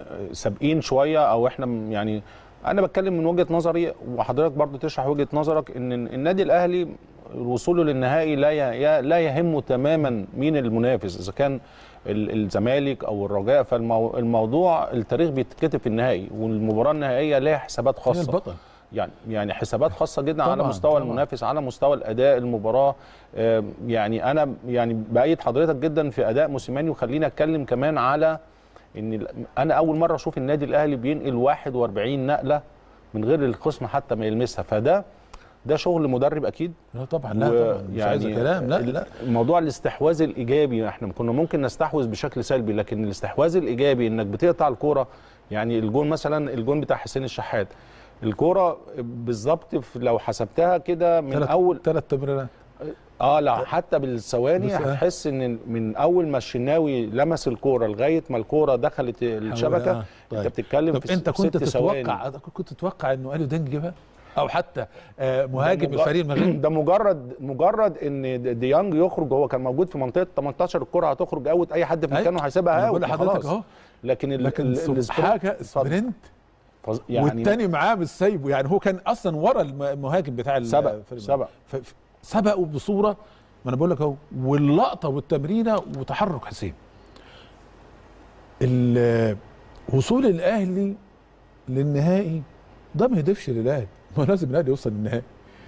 سابقين شويه او احنا م- يعني انا بتكلم من وجهه نظري وحضرتك برضو تشرح وجهه نظرك ان النادي الاهلي وصوله للنهائي لا ي- ي- لا يهمه تماما مين المنافس اذا كان ال- الزمالك او الرجاء فالموضوع التاريخ بيتكتب في النهائي والمباراه النهائيه لها حسابات هي خاصه البطل يعني يعني حسابات خاصه جدا على طبعاً، مستوى طبعاً. المنافس على مستوى الاداء المباراه آه، يعني انا يعني بايد حضرتك جدا في اداء موسيماني وخليني اتكلم كمان على ان ال- انا اول مره اشوف النادي الاهلي بينقل 41 نقله من غير الخصم حتى ما يلمسها فده ده شغل مدرب اكيد لا طبعا لا طبعا مش عايز كلام لا ال- لا موضوع الاستحواذ الايجابي احنا كنا ممكن نستحوذ بشكل سلبي لكن الاستحواذ الايجابي انك بتقطع الكوره يعني الجون مثلا الجون بتاع حسين الشحات الكوره بالظبط في- لو حسبتها كده من ثلاث اول ثلاث تمريرات اه لا حتى بالثواني بس- آه. هتحس ان من اول ما الشناوي لمس الكوره لغايه ما الكوره دخلت الشبكه آه، طيب. انت بتتكلم طب في انت ست كنت ثواني. تتوقع كنت تتوقع انه اليو دينج يجيبها او حتى آه، مهاجم ده مجرد- الفريق المغربي ده مجرد مجرد ان د- ديانج يخرج هو كان موجود في منطقه 18 الكره هتخرج اوت اي حد في أي. مكانه هيسيبها أنا اوت بقول لحضرتك خلاص اهو لكن ال- لكن ال- سب- السبرنت- حاجه اتفضل. سبرنت فظ- يعني يعني والتاني معاه مش سايبه يعني هو كان اصلا ورا الم- المهاجم بتاع ال- سبق الفريق سبق ف- ف- سبقوا بصوره ما انا بقول لك اهو واللقطه والتمريره وتحرك حسين ال- وصول الاهلي للنهائي ده ما يضيفش للاهلي ما لازم الاهلي يوصل للنهائي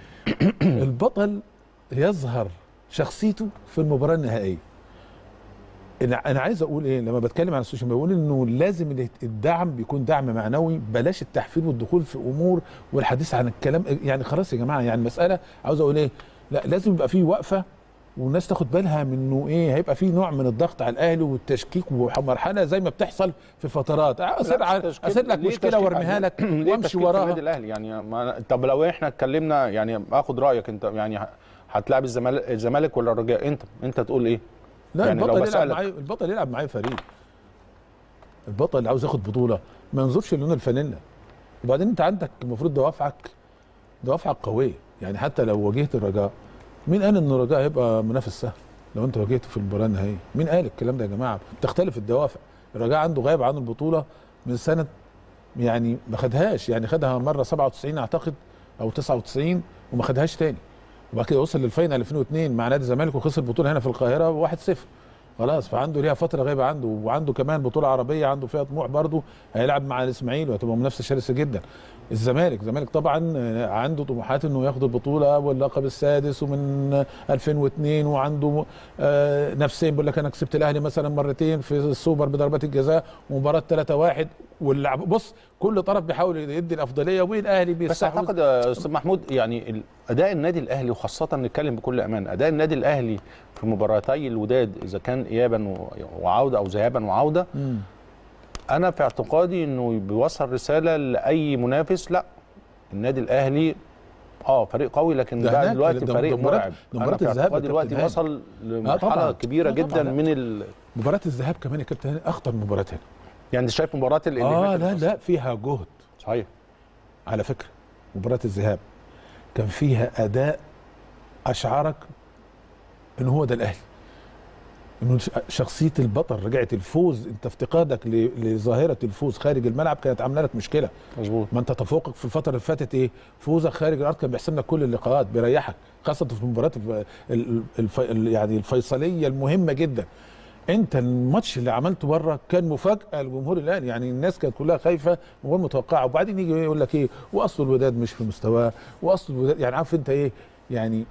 البطل يظهر شخصيته في المباراه النهائيه انا انا عايز اقول ايه لما بتكلم عن السوشيال ميديا بقول انه لازم ال- الدعم بيكون دعم معنوي بلاش التحفيل والدخول في امور والحديث عن الكلام يعني خلاص يا جماعه يعني المساله عاوز اقول ايه لا لازم يبقى في وقفه والناس تاخد بالها من انه ايه هيبقى في نوع من الضغط على الاهلي والتشكيك ومرحله زي ما بتحصل في فترات اسير لا، على تشكيل- اسير لك ليه مشكله تشكيل وارميها عشان- لك ليه وامشي تشكيل في النادي وراها الاهلي يعني ما طب لو احنا اتكلمنا يعني اخد رايك انت يعني ه- هتلاعب الزمالك الزمالك ولا الرجاء انت انت تقول ايه لا يعني لو البطل يلعب بسألك- معايا البطل يلعب معايا فريق البطل اللي عاوز ياخد بطوله ما ينظرش للون الفانيلا وبعدين انت عندك المفروض دوافعك دوافعك قويه يعني حتى لو واجهت الرجاء مين قال ان الرجاء هيبقى منافس سهل لو انت واجهته في المباراه النهائيه مين قال الكلام ده يا جماعه تختلف الدوافع الرجاء عنده غايب عن البطوله من سنه يعني ما خدهاش يعني خدها مره 97 اعتقد او 99 وما خدهاش تاني وبعد كده وصل للفاينل 2002 مع نادي الزمالك وخسر البطوله هنا في القاهره 1-0 خلاص فعنده ليها فتره غايبه عنده وعنده كمان بطوله عربيه عنده فيها طموح برضه هيلعب مع الاسماعيلي وهتبقى منافسه شرسه جدا الزمالك الزمالك طبعا آه، عنده طموحات انه ياخد البطوله واللقب السادس ومن 2002 وعنده آه، نفسين بيقول لك انا كسبت الاهلي مثلا مرتين في السوبر بضربات الجزاء ومباراه 3-1 واللعب بص كل طرف بيحاول يدي الافضليه والاهلي بس بيستحوذ اعتقد يا استاذ محمود يعني ال- اداء النادي الاهلي وخاصه نتكلم بكل امان اداء النادي الاهلي في مباراتي الوداد اذا كان ايابا و- وعوده او ذهابا وعوده مم. انا في اعتقادي انه بيوصل رساله لاي منافس لا النادي الاهلي اه فريق قوي لكن ده ده, هناك دلوقتي ده- فريق ده مباراة- مرعب ده انا مباراة في الذهاب اعتقادي يا دلوقتي كابتن وصل طبعاً. لمرحله كبيره آه طبعاً، جدا لا. من ال... مباراه الذهاب كمان يا كابتن هاني اخطر مباراه هنا يعني انت شايف مباراه ال- اللي اه هناك لا الخاصة. لا فيها جهد صحيح على فكره مباراه الذهاب كان فيها اداء اشعرك ان هو ده الاهلي انه ش- شخصيه البطل رجعت الفوز انت افتقادك ل- لظاهره الفوز خارج الملعب كانت عامله لك مشكله مظبوط ما انت تفوقك في الفتره اللي فاتت ايه فوزك خارج الارض كان بيحسم لك كل اللقاءات بيريحك خاصه في المباريات الف... ال- الف... ال- يعني الفيصليه المهمه جدا انت الماتش اللي عملته بره كان مفاجاه لجمهور الاهلي يعني الناس كانت كلها خايفه وغير متوقعه وبعدين يجي يقول لك ايه واصل الوداد مش في مستواه واصل الوداد يعني عارف انت ايه يعني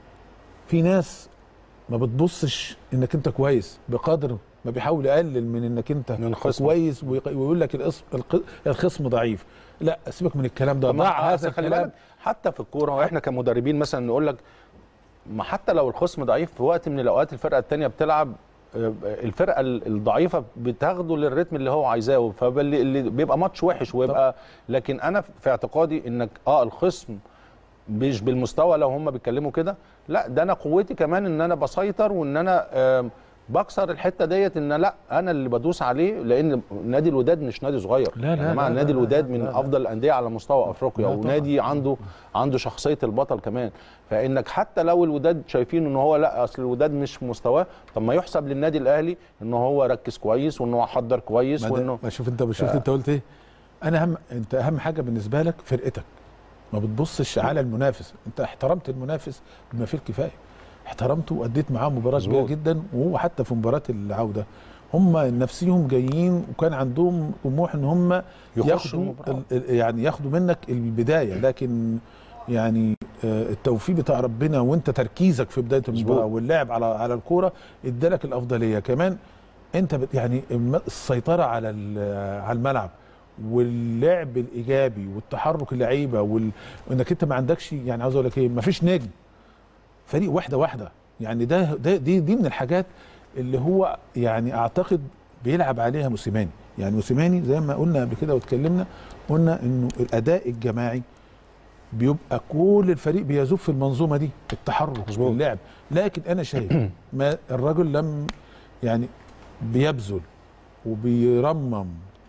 في ناس ما بتبصش انك انت كويس بقدر ما بيحاول يقلل من انك انت من خصمك. كويس ويق- ويقول لك القص- الق- الخصم ضعيف لا سيبك من الكلام ده طب ما ضع أصل هذا خلي الكلام بالك حتى في الكوره واحنا كمدربين مثلا نقول لك ما حتى لو الخصم ضعيف في وقت من الاوقات الفرقه الثانيه بتلعب آه، الفرقه ال- الضعيفه بتاخده للريتم اللي هو عايزاه فاللي اللي بيبقى ماتش وحش ويبقى لكن انا في اعتقادي انك اه الخصم مش بالمستوى لو هم بيتكلموا كده لا ده انا قوتي كمان ان انا بسيطر وان انا آم، بكسر الحته ديت ان لا انا اللي بدوس عليه لان نادي الوداد مش نادي صغير لا، يا لا، جماعه لا، نادي لا، الوداد لا، من لا، لا. افضل الانديه على مستوى افريقيا لا، طبعاً. ونادي عنده عنده شخصيه البطل كمان فانك حتى لو الوداد شايفين ان هو لا اصل الوداد مش مستواه طب ما يحسب للنادي الاهلي ان هو ركز كويس وان هو حضر كويس ما, وانه ده- ما شوف انت شفت انت قلت ايه انا اهم انت اهم حاجه بالنسبه لك فرقتك ما بتبصش على المنافس انت احترمت المنافس بما فيه الكفايه احترمته واديت معاه مباراه كبيره مظبوط. جدا وهو حتى في مباراه العوده هم نفسيهم جايين وكان عندهم طموح ان هم يخشوا ياخدوا المباراة. ال- ال- يعني ياخدوا منك البدايه لكن يعني آه، التوفيق بتاع ربنا وانت تركيزك في بدايه المباراه مظبوط. واللعب على على الكوره ادالك الافضليه كمان انت بت يعني الم- السيطره على ال- على الملعب واللعب الايجابي والتحرك اللعيبه وال... وانك انت ما عندكش يعني عاوز اقول لك ايه ما فيش نجم فريق واحده واحده يعني ده, ده دي دي من الحاجات اللي هو يعني اعتقد بيلعب عليها موسيماني يعني موسيماني زي ما قلنا قبل كده واتكلمنا قلنا انه الاداء الجماعي بيبقى كل الفريق بيذوب في المنظومه دي التحرك مظبوط. اللعب لكن انا شايف ما الرجل لم يعني بيبذل وبيرمم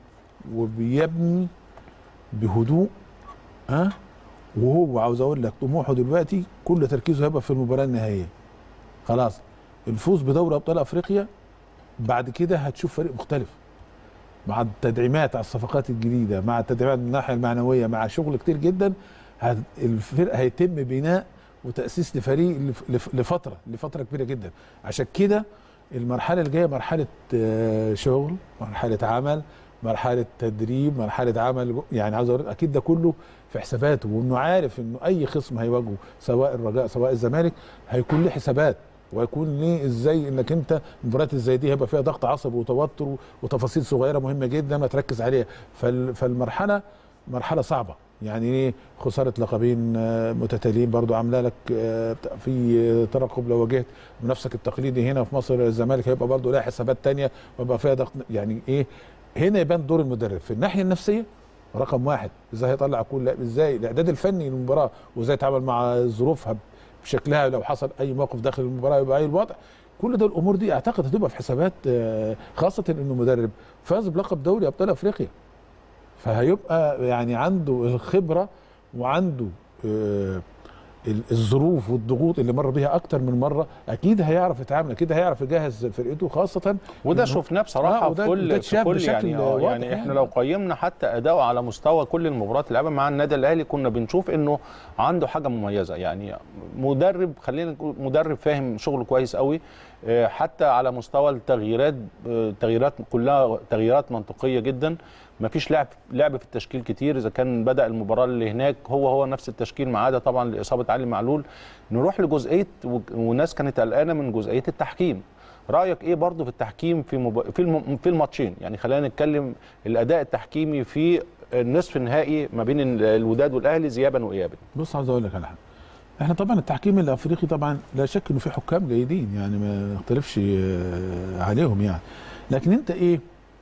وبيبني بهدوء ها وهو عاوز اقول لك طموحه دلوقتي كل تركيزه هيبقى في المباراه النهائيه خلاص الفوز بدوري ابطال افريقيا بعد كده هتشوف فريق مختلف مع التدعيمات على الصفقات الجديده مع التدعيمات من الناحيه المعنويه مع شغل كتير جدا هت- الفرق هيتم بناء وتاسيس لفريق لف- لف- لفتره لفتره كبيره جدا عشان كده المرحله اللي جايه مرحله آه، شغل مرحله عمل مرحله تدريب مرحله عمل جو- يعني عاوز اقول اكيد ده كله في حساباته وانه عارف انه اي خصم هيواجهه سواء الرجاء سواء الزمالك هيكون له حسابات ويكون ليه ازاي انك انت المباريات اللي زي دي هيبقى فيها ضغط عصبي وتوتر وتفاصيل صغيره مهمه جدا ما تركز عليها فال- فالمرحله مرحله صعبه يعني ايه خساره لقبين آه، متتاليين برضو عامله لك آه، في آه، ترقب لو واجهت منافسك التقليدي هنا في مصر الزمالك هيبقى برضو لها حسابات تانية ويبقى فيها ضغط يعني ايه هنا يبان دور المدرب في الناحيه النفسيه رقم واحد ازاي هيطلع كل لاعب ازاي الاعداد الفني للمباراه وازاي يتعامل مع ظروفها بشكلها لو حصل اي موقف داخل المباراه يبقى اي الوضع كل ده الامور دي اعتقد هتبقى في حسابات آه، خاصه انه مدرب فاز بلقب دوري ابطال افريقيا فهيبقى يعني عنده الخبره وعنده آه، ال- الظروف والضغوط اللي مر بيها اكتر من مره اكيد هيعرف يتعامل اكيد هيعرف يجهز فرقته خاصه وده إنه- شفناه بصراحه آه، وده- في وده كل في اتشاف كل بشكل يعني آه، واضح يعني احنا يعني. لو قيمنا حتى اداؤه على مستوى كل المباريات اللي لعبها مع النادي الاهلي كنا بنشوف انه عنده حاجه مميزه يعني مدرب خلينا نقول مدرب فاهم شغله كويس قوي آه، حتى على مستوى التغييرات آه، تغييرات كلها تغييرات منطقيه جدا ما فيش لعب لعب في التشكيل كتير اذا كان بدا المباراه اللي هناك هو هو نفس التشكيل ما عدا طبعا لاصابه علي معلول نروح لجزئيه و- وناس كانت قلقانه من جزئيه التحكيم رايك ايه برضو في التحكيم في مب... في الم... في الماتشين يعني خلينا نتكلم الاداء التحكيمي في النصف النهائي ما بين ال- الوداد والاهلي ذهابا وايابا بص عاوز اقول لك على حاجه احنا طبعا التحكيم الافريقي طبعا لا شك انه في حكام جيدين يعني ما نختلفش آه، عليهم يعني لكن انت ايه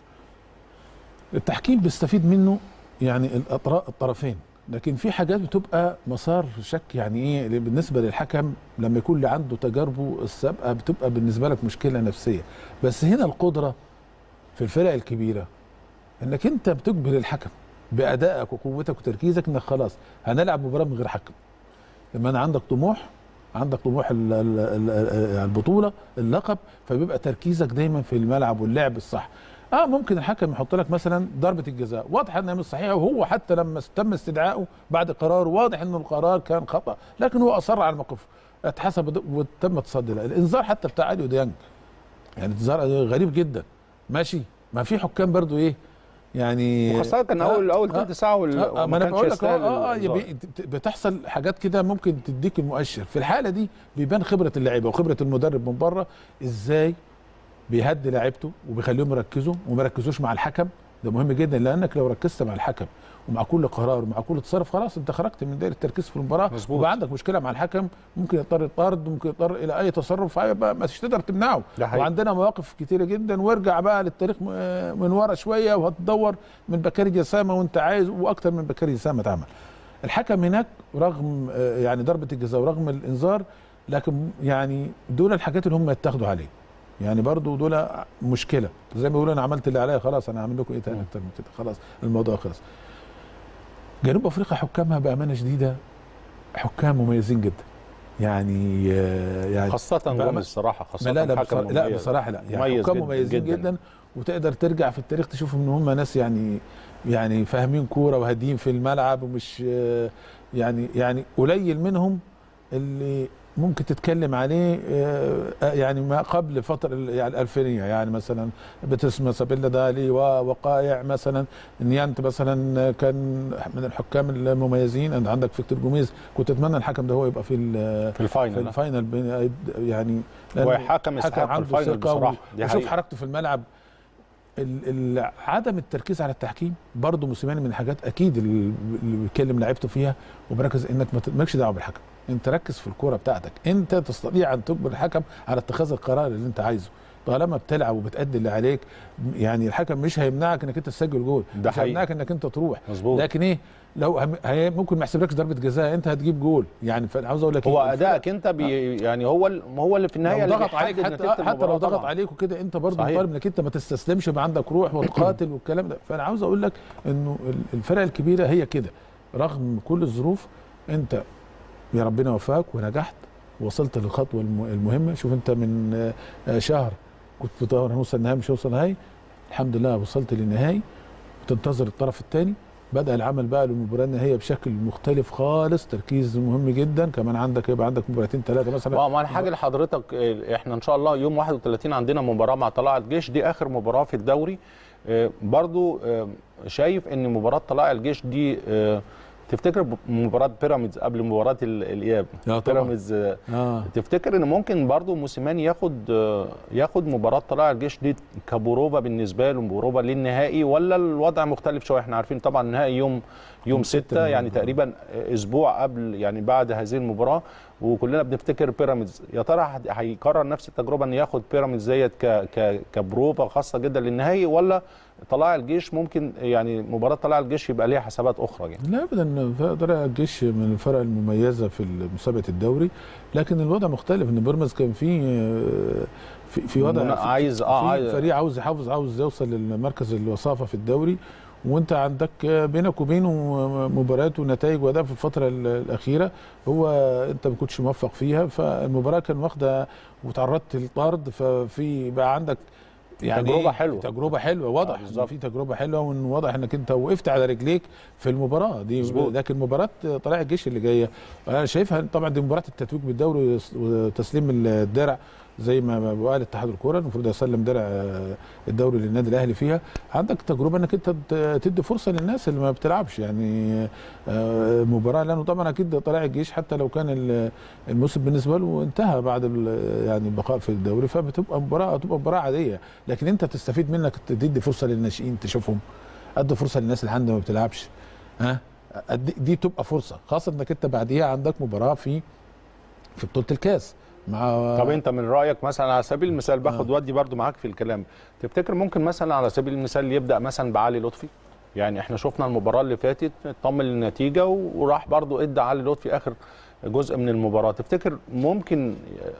التحكيم بيستفيد منه يعني الأطراف الطرفين لكن في حاجات بتبقى مسار شك يعني ايه اللي بالنسبه للحكم لما يكون اللي عنده تجاربه السابقه بتبقى بالنسبه لك مشكله نفسيه بس هنا القدره في الفرق الكبيره انك انت بتجبر الحكم بادائك وقوتك وتركيزك انك خلاص هنلعب مباراه من غير حكم لما انا عندك طموح عندك طموح ال- ال- ال- البطوله اللقب فبيبقى تركيزك دايما في الملعب واللعب الصح اه ممكن الحكم يحط لك مثلا ضربه الجزاء واضح انها مش صحيحه وهو حتى لما تم استدعائه بعد قرار واضح انه القرار كان خطا لكن هو اصر على الموقف اتحسب وتم تصدي له الانذار حتى بتاع اليو ديانج يعني انذار غريب جدا ماشي ما في حكام برضو ايه يعني وخاصه كان اول اول ثلث ساعه وال- آه، ما وما انا كانش بقول لك يستاهل اه اه الإنذار. يبي- ت- بتحصل حاجات كده ممكن تديك المؤشر في الحاله دي بيبان خبره اللعيبه وخبره المدرب من بره ازاي بيهدي لعيبته وبيخليهم يركزوا وما يركزوش مع الحكم ده مهم جدا لانك لو ركزت مع الحكم ومع كل قرار ومع كل تصرف خلاص انت خرجت من دائره التركيز في المباراه مظبوط. وبقى عندك مشكله مع الحكم ممكن يضطر يطرد ممكن يضطر الى اي تصرف هيبقى مش تقدر تمنعه ده حقيقي. وعندنا مواقف كتيره جدا وارجع بقى للتاريخ م- من ورا شويه وهتدور من بكاري جسامه وانت عايز واكتر من بكاري جسامه اتعمل الحكم هناك رغم آه، يعني ضربه الجزاء ورغم الانذار لكن يعني دول الحاجات اللي هم يتاخدوا عليه يعني برضو دول مشكله زي ما بيقولوا انا عملت اللي عليا خلاص انا هعمل لكم ايه تاني اكتر من كده خلاص الموضوع خلص جنوب افريقيا حكامها بامانه شديده حكام مميزين جدا يعني آه، يعني خاصه بقى- جوميز الصراحه خاصه لا لا حكم بصراحة لا مميز. بصراحه لا يعني مميز حكام جداً مميزين جدا, جداً. جدا وتقدر ترجع في التاريخ تشوف ان هم ناس يعني يعني فاهمين كوره وهاديين في الملعب ومش آه، يعني يعني قليل منهم اللي ممكن تتكلم عليه آه، آه، يعني ما قبل فترة ال- يعني الألفينية يعني مثلا بتسمى سابيلا دالي ووقائع مثلا نيانت مثلا كان من الحكام المميزين أنت عندك فيكتور جوميز كنت أتمنى الحكم ده هو يبقى في ال- في في الفاينل الفاينل بين- يعني هو لأنه حكم يستحق عنده الفاينل ثقة و- بصراحه دي وشوف حقيقة. حركته في الملعب ال ال عدم التركيز على التحكيم برضه موسيماني من الحاجات اكيد اللي اللي بيتكلم لعيبته فيها وبركز انك ما ت- مالكش دعوه بالحكم انت ركز في الكوره بتاعتك انت تستطيع ان تجبر الحكم على اتخاذ القرار اللي انت عايزه طالما بتلعب وبتأدي اللي عليك يعني الحكم مش هيمنعك انك انت تسجل جول ده مش حقيقي. هيمنعك انك انت تروح مظبوط لكن ايه لو هم- هي ممكن ما يحسبلكش ضربه جزاء انت هتجيب جول يعني فانا عاوز اقول لك هو إيه، ادائك انت بي يعني هو ال- هو اللي في النهايه لو اللي ضغط عليك بيحدد حتى نتيجة حتى لو المباراة ضغط طبعاً. عليك وكده انت برضه صحيح. مطالب انك انت ما تستسلمش يبقى عندك روح وتقاتل والكلام ده فانا عاوز اقول لك انه ال- الفرق الكبيره هي كده رغم كل الظروف انت يا ربنا وفاك ونجحت وصلت للخطوه الم- المهمه شوف انت من آه، آه، شهر كنت بتدور هنوصل النهائي مش هوصل نهائي الحمد لله وصلت للنهائي وتنتظر الطرف الثاني بدا العمل بقى للمباراه النهائيه بشكل مختلف خالص تركيز مهم جدا كمان عندك يبقى عندك مباراتين ثلاثه مثلا اه ما انا حاجه لحضرتك آه، احنا ان شاء الله يوم 31 عندنا مباراه مع طلائع الجيش دي اخر مباراه في الدوري آه، برضو آه، شايف ان مباراه طلائع الجيش دي آه، تفتكر ب- مباراه بيراميدز قبل مباراه ال- الاياب لا طبعا بيراميدز آه، اه تفتكر ان ممكن برضو موسيماني ياخد آه، ياخد مباراه طلائع الجيش دي كبروفه بالنسبه له بروفه للنهائي ولا الوضع مختلف شويه احنا عارفين طبعا النهائي يوم يوم ستة 6 يعني نوفمبر. تقريبا اسبوع قبل يعني بعد هذه المباراه وكلنا بنفتكر بيراميدز يا ترى هت- هيكرر نفس التجربه ان ياخد بيراميدز ديت ك ك كبروفه خاصه جدا للنهائي ولا طلائع الجيش ممكن يعني مباراه طلائع الجيش يبقى ليها حسابات اخرى يعني لا ابدا فرق الجيش من الفرق المميزه في مسابقه الدوري لكن الوضع مختلف ان بيراميدز كان في في, في وضع منا- في عايز اه في عايز فريق عاوز يحافظ عاوز يوصل للمركز الوصافه في الدوري وانت عندك بينك وبينه مباريات ونتائج واداء في الفتره ال- الاخيره هو انت ما كنتش موفق فيها فالمباراه كان واخده وتعرضت للطرد ففي بقى عندك يعني تجربة إيه؟ حلوة. تجربه حلوه واضح آه، إن بالظبط. في تجربه حلوه وان واضح انك انت وقفت على رجليك في المباراه دي مظبوط. لكن مباراه طلائع الجيش اللي جايه انا شايفها طبعا دي مباراه التتويج بالدوري وتسليم الدرع زي ما قال اتحاد الكوره المفروض يسلم درع آه، الدوري للنادي الاهلي فيها عندك تجربه انك انت ت- تدي فرصه للناس اللي ما بتلعبش يعني آه، مباراه لانه طبعا اكيد طلائع الجيش حتى لو كان ال- الموسم بالنسبه له انتهى بعد ال- يعني البقاء في الدوري فبتبقى مباراه تبقى مباراه عاديه لكن انت تستفيد منك تدي فرصه للناشئين تشوفهم ادي فرصه للناس اللي عندها ما بتلعبش ها أدي- دي تبقى فرصه خاصه انك انت بعديها عندك مباراه في في بطوله الكاس مع طب انت من رايك مثلا على سبيل المثال باخد ودي برضو معاك في الكلام تفتكر ممكن مثلا على سبيل المثال يبدا مثلا بعلي لطفي يعني احنا شفنا المباراه اللي فاتت اطمن للنتيجه وراح برضو ادى علي لطفي اخر جزء من المباراه تفتكر ممكن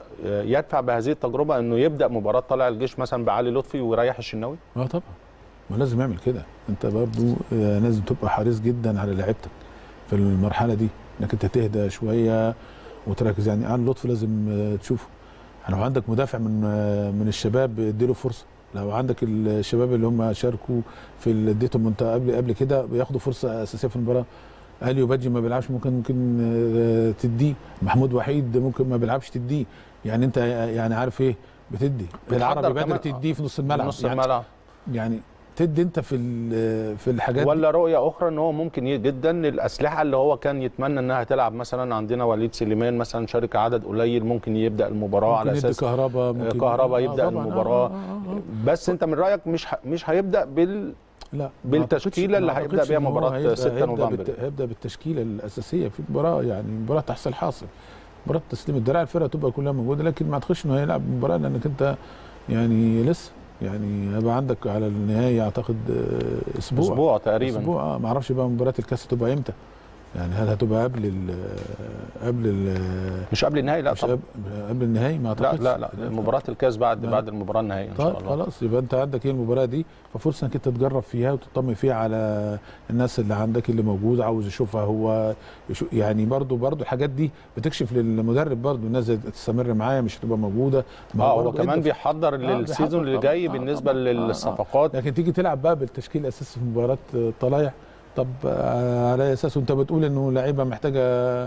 يدفع بهذه التجربه انه يبدا مباراه طلع الجيش مثلا بعلي لطفي ويريح الشناوي اه طبعا ما لازم يعمل كده انت برضو آه، لازم تبقى حريص جدا على لعيبتك في المرحله دي انك انت تهدى شويه وتركز يعني علي لطفي لازم آه، تشوفه لو عندك مدافع من آه، من الشباب اديله فرصه لو عندك الشباب اللي هم شاركوا في ال- اديتهم انت قبل قبل كده بياخدوا فرصه اساسيه في المباراه اليو بادجي ما بيلعبش ممكن ممكن آه، تديه محمود وحيد ممكن ما بيلعبش تديه يعني انت يعني عارف ايه بتدي بتحضر العربي بدر كمان- تديه في نص الملعب نص يعني الملعب يعني تدي انت في ال- في الحاجات دي. ولا رؤيه اخرى ان هو ممكن ي- جدا الاسلحه اللي هو كان يتمنى انها تلعب مثلا عندنا وليد سليمان مثلا شارك عدد قليل ممكن يبدا المباراه ممكن على يدي اساس كهرباء ممكن كهربا آه، يبدا طبعاً، المباراه آه آه آه. بس انت من رايك مش ه... مش هيبدا بال لا ما بالتشكيلة أعتقدش- اللي ما هيبدأ أعتقدش بيها إن هو مباراة هيبدأ- 6 هيبدأ نوفمبر. بالت- هيبدا بالتشكيله الاساسيه في المباراه يعني مباراه تحصل حاصل مباراه تسليم الدراع الفرقه تبقى كلها موجوده لكن ما اعتقدش انه هيلعب مباراه لانك انت يعني لسه يعني هيبقى عندك على النهايه اعتقد آه، اسبوع اسبوع تقريبا اسبوع اه ما اعرفش بقى مباراه الكاس هتبقى امتى يعني هل هتبقى قبل ال قبل ال مش قبل النهائي لا مش طبعا قبل, قبل النهائي ما لا اعتقدش لا لا مباراه الكاس بعد لا. بعد المباراه النهائيه ان طيب شاء الله خلاص يبقى انت عندك ايه المباراه دي ففرصه انك انت تجرب فيها وتطمن فيها على الناس اللي عندك اللي موجود عاوز يشوفها هو يشو يعني برضو برضو الحاجات دي بتكشف للمدرب برضو الناس اللي تستمر معايا مش هتبقى موجوده ما اه هو برضو كمان انت- بيحضر للسيزون بيحضر اللي طبعاً. جاي آه، بالنسبه طبعاً. آه، آه. للصفقات لكن تيجي تلعب بقى بالتشكيل الاساسي في مباراه الطلايع طب آه، على اساس وانت بتقول انه لعيبه محتاجه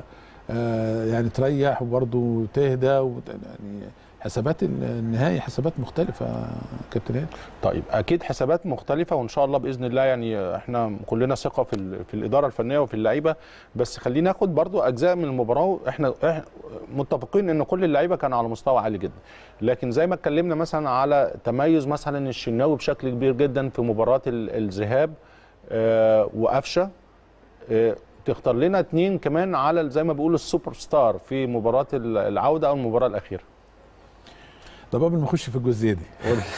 آه، يعني تريح وبرضه تهدى وت- يعني حسابات النهائي حسابات مختلفه يا كابتن هاني طيب اكيد حسابات مختلفه وان شاء الله باذن الله يعني احنا كلنا ثقه في ال- في الاداره الفنيه وفي اللعيبه بس خلينا ناخد برضو اجزاء من المباراه احنا إحنا متفقين ان كل اللعيبه كانوا على مستوى عالي جدا لكن زي ما اتكلمنا مثلا على تميز مثلا الشناوي بشكل كبير جدا في مباراه ال- الذهاب آه، وقفشه آه، تختار لنا اتنين كمان على زي ما بيقولوا السوبر ستار في مباراه ال- العوده او المباراه الاخيره طب قبل ما نخش في الجزئيه دي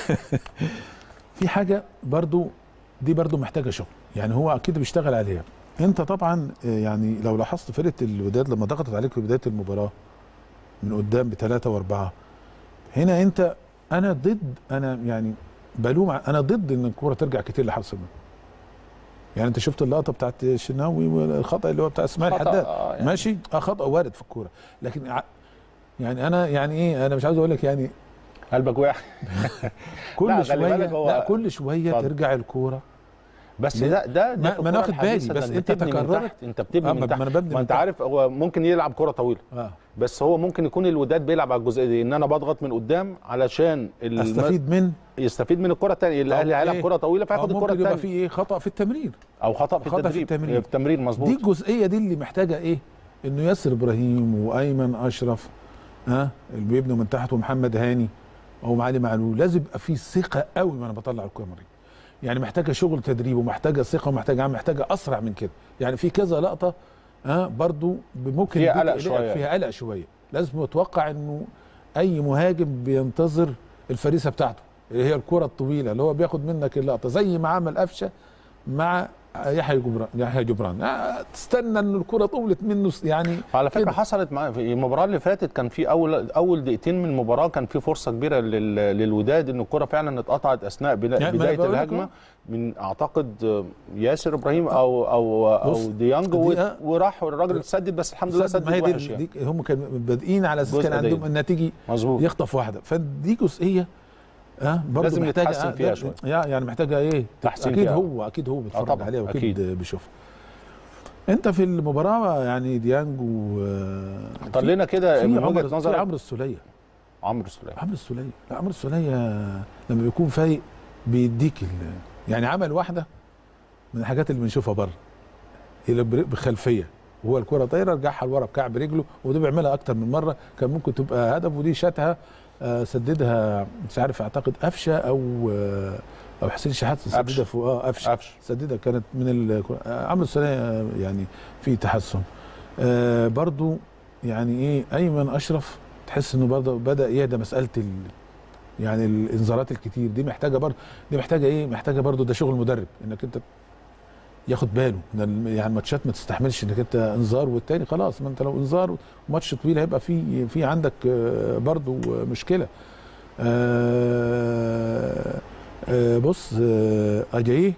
في حاجه برضو دي برضو محتاجه شغل يعني هو اكيد بيشتغل عليها انت طبعا آه، يعني لو لاحظت فرقه الوداد لما ضغطت عليك في بدايه المباراه من قدام بثلاثه واربعه هنا انت انا ضد انا يعني بلوم ع- انا ضد ان الكوره ترجع كتير لحارس المرمى يعني انت شفت اللقطه بتاعت الشناوي والخطا اللي هو بتاع اسماعيل خطأ، حداد آه، يعني. ماشي اه خطا وارد في الكوره لكن ع- يعني انا يعني ايه انا مش عاوز اقول لك يعني قلبك واحد كل لا، خلي شويه بالك هو- لا كل شويه اتفضل. ترجع الكوره بس ليه؟ ده ده ده ما- في ما الكرة ناخد بالي، الحديثة، بس ده أنت بتبني من تكررت. تحت انت بتبني آه، من ما- تحت ما أنا ببني ما من انت تحت. عارف هو ممكن يلعب كره طويله اه بس هو ممكن يكون الوداد بيلعب على الجزئيه دي ان انا بضغط من قدام علشان الم... استفيد من يستفيد من الكره الثانيه الاهلي أو هيلعب إيه؟ كره طويله أو فياخد الكره ممكن يبقى الثانيه في ايه خطا في التمرير او خطا في خطأ في التدريب التمرير. في التمرير مظبوط دي الجزئيه دي اللي محتاجه ايه انه ياسر ابراهيم وايمن اشرف ها اللي بيبنوا من تحت ومحمد هاني او معالي معلول لازم يبقى في ثقه قوي وانا بطلع الكاميرا يعني محتاجه شغل تدريب ومحتاجه ثقه ومحتاجه عمل محتاجه اسرع من كده يعني في كذا لقطه ها برضو ممكن فيها يديك قلق قلق- شوية. فيها قلق شويه لازم يتوقع انه اي مهاجم بينتظر الفريسه بتاعته اللي هي الكره الطويله اللي هو بياخد منك اللقطه زي ما عمل قفشه مع يحيى جبران يحيى جبران آه، تستنى ان الكره طولت منه س- يعني على فكره كده. حصلت معايا في المباراه اللي فاتت كان في اول اول دقيقتين من المباراه كان في فرصه كبيره لل... للوداد ان الكره فعلا اتقطعت اثناء بنا... يعني ما أنا بدايه بقول لك الهجمه أهو. من اعتقد ياسر ابراهيم او او بص، او ديانج و... دي- آه. وراح الراجل سدد بس الحمد لله صدق، ما هي سدد دي, وحش يعني دي هم كانوا بادئين على اساس جزء كان عندهم دي. النتيجه مظبوط يخطف واحده فدي جزئيه اه برضه لازم محتاجه يتحسن آه، فيها ده- شوية. يا- يعني محتاجه ايه تحسين اكيد فيها. هو اكيد هو بيتفرج طبعاً، عليها واكيد أكيد. بيشوفها انت في المباراه يعني ديانج و اختار لنا كده في من عمرو وجهه في نظرك عمرو السوليه عمرو سليمان عمرو السوليه لا عمرو السوليه لما بيكون فايق بيديك ال... يعني عمل واحده من الحاجات اللي بنشوفها بره هي بر- بخلفيه وهو الكره طايره رجعها لورا بكعب رجله وده بيعملها اكتر من مره كان ممكن تبقى هدف ودي شاتها آه، سددها مش عارف اعتقد قفشه او آه، او حسين شحات سددها قفشة. فوق اه قفشه قفش سددها كانت من ال... آه، عمرو السوليه آه، يعني في تحسن آه برضو يعني ايه ايمن اشرف تحس انه برضه بدا يهدى مساله ال... يعني الانذارات الكتير دي محتاجه برضه دي محتاجه ايه محتاجه برضه ده شغل مدرب انك انت ياخد باله من ال- يعني الماتشات ما تستحملش انك انت انذار والتاني خلاص ما انت لو انذار ماتش طويل هيبقى في في عندك آه، برضه مشكله آه، آه، بص آه، اجاييه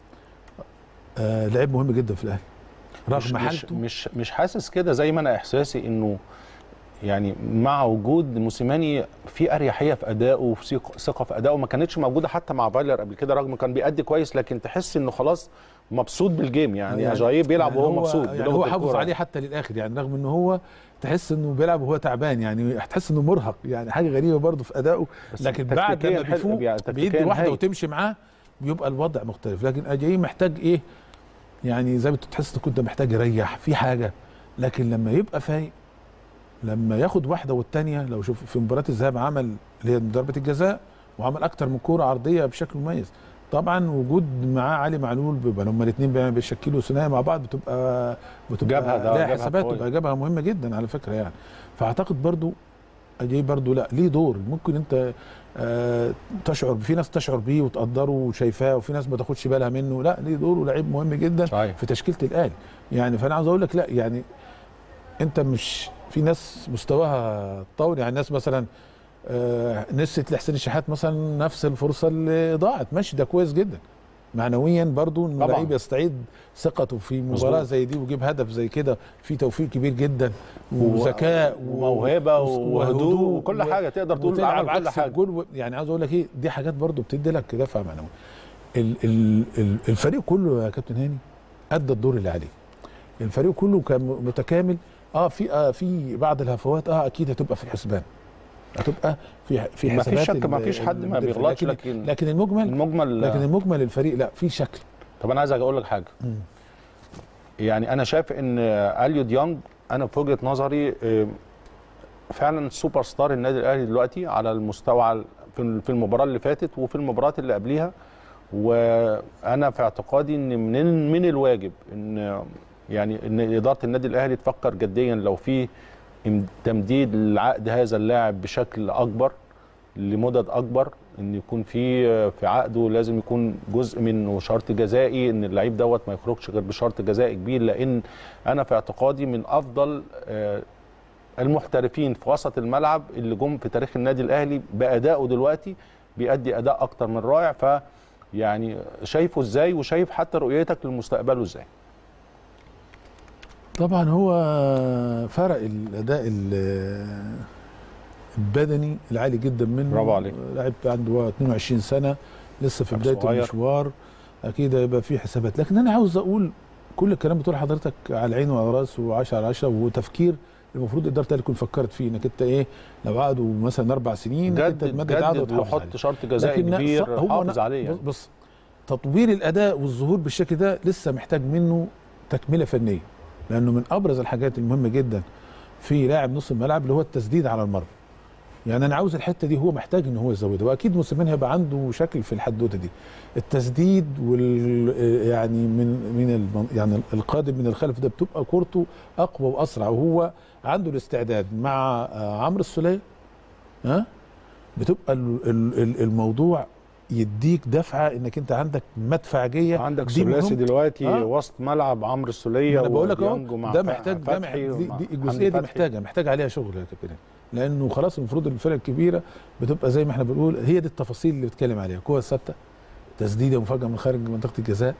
آه، لعيب مهم جدا في الاهلي مش رغم مش حالته مش مش حاسس كده زي ما انا احساسي انه يعني مع وجود موسيماني في اريحيه في ادائه وفي ثق- ثقه في ادائه ما كانتش موجوده حتى مع فايلر قبل كده رغم كان بيأدي كويس لكن تحس انه خلاص مبسوط بالجيم يعني, يعني اجاييه بيلعب يعني وهو هو مبسوط يعني بلغة هو حافظ الكورة. عليه حتى للاخر يعني رغم ان هو تحس انه بيلعب وهو تعبان يعني هتحس انه مرهق يعني حاجه غريبه برضه في ادائه بس لكن بعد تكتيكياً لما حلو- بيفوق يعني بيدي تكتيكياً واحده هايل. وتمشي معاه بيبقى الوضع مختلف لكن اجاي محتاج ايه يعني زي ما انت تحس انه كنت محتاج يريح في حاجه لكن لما يبقى فايق لما ياخد واحده والتانيه لو شوف في مباراه الذهاب عمل اللي هي ضربه الجزاء وعمل اكتر من كوره عرضيه بشكل مميز طبعا وجود معاه علي معلول بيبقى لما الاثنين بيشكلوا ثنائي مع بعض بتبقى بتبقى جبهة ده، لها جبهة حسابات قوية. بتبقى جبهه مهمه جدا على فكره يعني فاعتقد برضو اجي برضو لا ليه دور ممكن انت آه تشعر في ناس تشعر بيه وتقدره وشايفاه وفي ناس ما تاخدش بالها منه لا ليه دور ولاعيب مهم جدا صحيح. في تشكيله الاهلي يعني فانا عاوز اقول لك لا يعني انت مش في ناس مستواها طول يعني ناس مثلا آه نسيت لحسين الشحات مثلا نفس الفرصه اللي ضاعت ماشي ده كويس جدا معنويا برضو انه طبعاً. لعيب يستعيد ثقته في مباراه مظبوط. زي دي ويجيب هدف زي كده في توفيق كبير جدا و- وذكاء و- وموهبه و- وهدوء وكل حاجه تقدر تقول وتلعب عمل كل عكس حاجه الجول و- يعني عاوز اقول لك ايه دي حاجات برضو بتدي لك دفع معنوي ال- ال- ال- الفريق كله يا كابتن هاني ادى الدور اللي عليه الفريق كله كان م- متكامل اه في آه في بعض الهفوات اه اكيد هتبقى في الحسبان هتبقى في في ما حسابات فيش شك ما ال- فيش حد ما ال- بيغلطش لكن لكن لكن المجمل المجمل لكن المجمل الفريق لا في شكل طب انا عايز اقول لك حاجه مم. يعني انا شايف ان اليو ديانج انا في وجهه نظري آه، فعلا سوبر ستار النادي الاهلي دلوقتي على المستوى على- في في المباراه اللي فاتت وفي المباريات اللي قبليها وانا في اعتقادي ان من من الواجب ان يعني ان اداره النادي الاهلي تفكر جديا لو في ام- تمديد لعقد هذا اللاعب بشكل اكبر لمدد اكبر ان يكون في في عقده لازم يكون جزء منه شرط جزائي ان اللعيب دوت ما يخرجش غير بشرط جزائي كبير لان انا في اعتقادي من افضل آه، المحترفين في وسط الملعب اللي جم في تاريخ النادي الاهلي بادائه دلوقتي بيأدي اداء اكتر من رائع ف يعني شايفه ازاي وشايف حتى رؤيتك لمستقبله ازاي طبعا هو فرق الاداء ال- البدني العالي جدا منه برافو عليك. لاعب عنده 22 سنه لسه في لاعب بدايه صغير. المشوار اكيد هيبقى في حسابات لكن انا عاوز اقول كل الكلام بتقول حضرتك على العين وعلى الراس و10 على 10 وتفكير المفروض اداره الاهلي تكون فكرت فيه انك انت ايه لو عقدوا مثلا اربع سنين إنك انت جدد تمدد عقده جدد وتحافظ وحط عليه. شرط جزائي لكن كبير هو حافظ أنا- عليه يعني. بص- بص تطوير الاداء والظهور بالشكل ده لسه محتاج منه تكمله فنيه لانه من ابرز الحاجات المهمه جدا في لاعب نص الملعب اللي هو التسديد على المرمى يعني انا عاوز الحته دي هو محتاج ان هو يزودها واكيد موسيماني هيبقى عنده شكل في الحدوته دي التسديد وال يعني من من الم- يعني القادم من الخلف ده بتبقى كورته اقوى واسرع وهو عنده الاستعداد مع آه، عمرو السوليه ها بتبقى ال- ال- ال- الموضوع يديك دفعه انك انت عندك مدفعجيه عندك دي ثلاثي مهم. دلوقتي آه. وسط ملعب عمرو السوليه انا بقول لك وديانج اهو ومع ده ف- محتاج ده محتاج فتحي دي, ومع دي حمدي الجزئيه دي فتحي. محتاجه محتاج عليها شغل يا كابتن لانه خلاص المفروض الفرق الكبيره بتبقى زي ما احنا بنقول هي دي التفاصيل اللي بتكلم عليها كوره ثابته تسديده مفاجاه من خارج منطقه الجزاء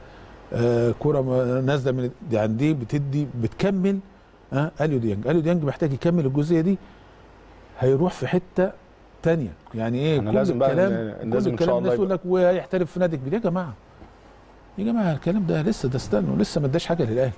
آه كوره م- نازله من يعني دي بتدي بتكمل ها آه اليو ديانج اليو ديانج محتاج يكمل الجزئيه دي هيروح في حته تانية يعني ايه احنا كل لازم بقى الكلام ن- كل لازم ان الكلام شاء الناس الله يقول لك وهيحترف في نادي كبير يا جماعه يا جماعه الكلام ده لسه ده استنوا لسه ما اداش حاجه للاهلي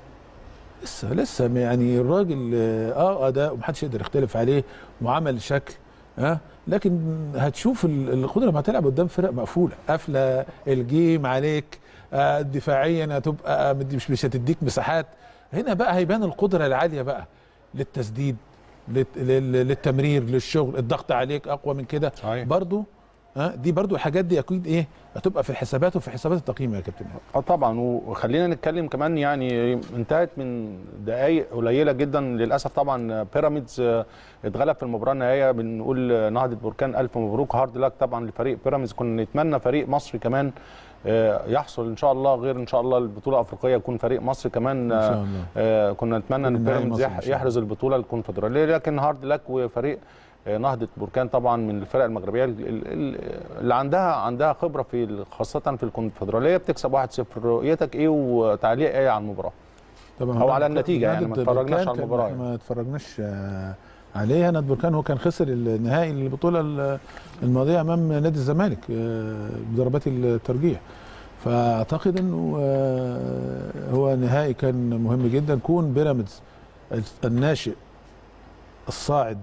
لسه لسه يعني الراجل اه اداء ومحدش يقدر يختلف عليه وعمل شكل ها آه لكن هتشوف ال- القدره ما تلعب قدام فرق مقفوله قافله الجيم عليك آه دفاعيا هتبقى آه، مدي- مش مش هتديك مساحات هنا بقى هيبان القدره العاليه بقى للتسديد للت- لل- للتمرير للشغل الضغط عليك اقوى من كده صحيح برضو ها دي برضو الحاجات دي اكيد ايه هتبقى في الحسابات وفي حسابات التقييم يا كابتن اه طبعا وخلينا نتكلم كمان يعني انتهت من دقائق قليله جدا للاسف طبعا بيراميدز آه، اتغلب في المباراه النهائيه بنقول آه، نهضه بركان الف مبروك هارد لك طبعا لفريق بيراميدز كنا نتمنى فريق مصري كمان آه، يحصل ان شاء الله غير ان شاء الله البطوله الافريقيه يكون فريق مصري كمان ان آه، شاء الله آه، كنا نتمنى ان يكون نهائي بيراميدز مصر إن يح- شاء الله. يحرز البطوله الكونفدراليه لكن هارد لك وفريق آه، نهضه بركان طبعا من الفرق المغربيه ال- ال- ال- اللي عندها عندها خبره في ال- خاصه في الكونفدراليه بتكسب 1-0 رؤيتك ايه وتعليق ايه على المباراه؟ طبعا أو نادي على بركان- النتيجة يعني، نادي ما اتفرجناش بركان على كان- المباراة إحنا ما اتفرجناش آه، عليها نادي بركان هو كان خسر النهائي البطوله ال- الماضيه امام نادي الزمالك آه، بضربات الترجيح فاعتقد انه آه، هو نهائي كان مهم جدا كون بيراميدز الناشئ الصاعد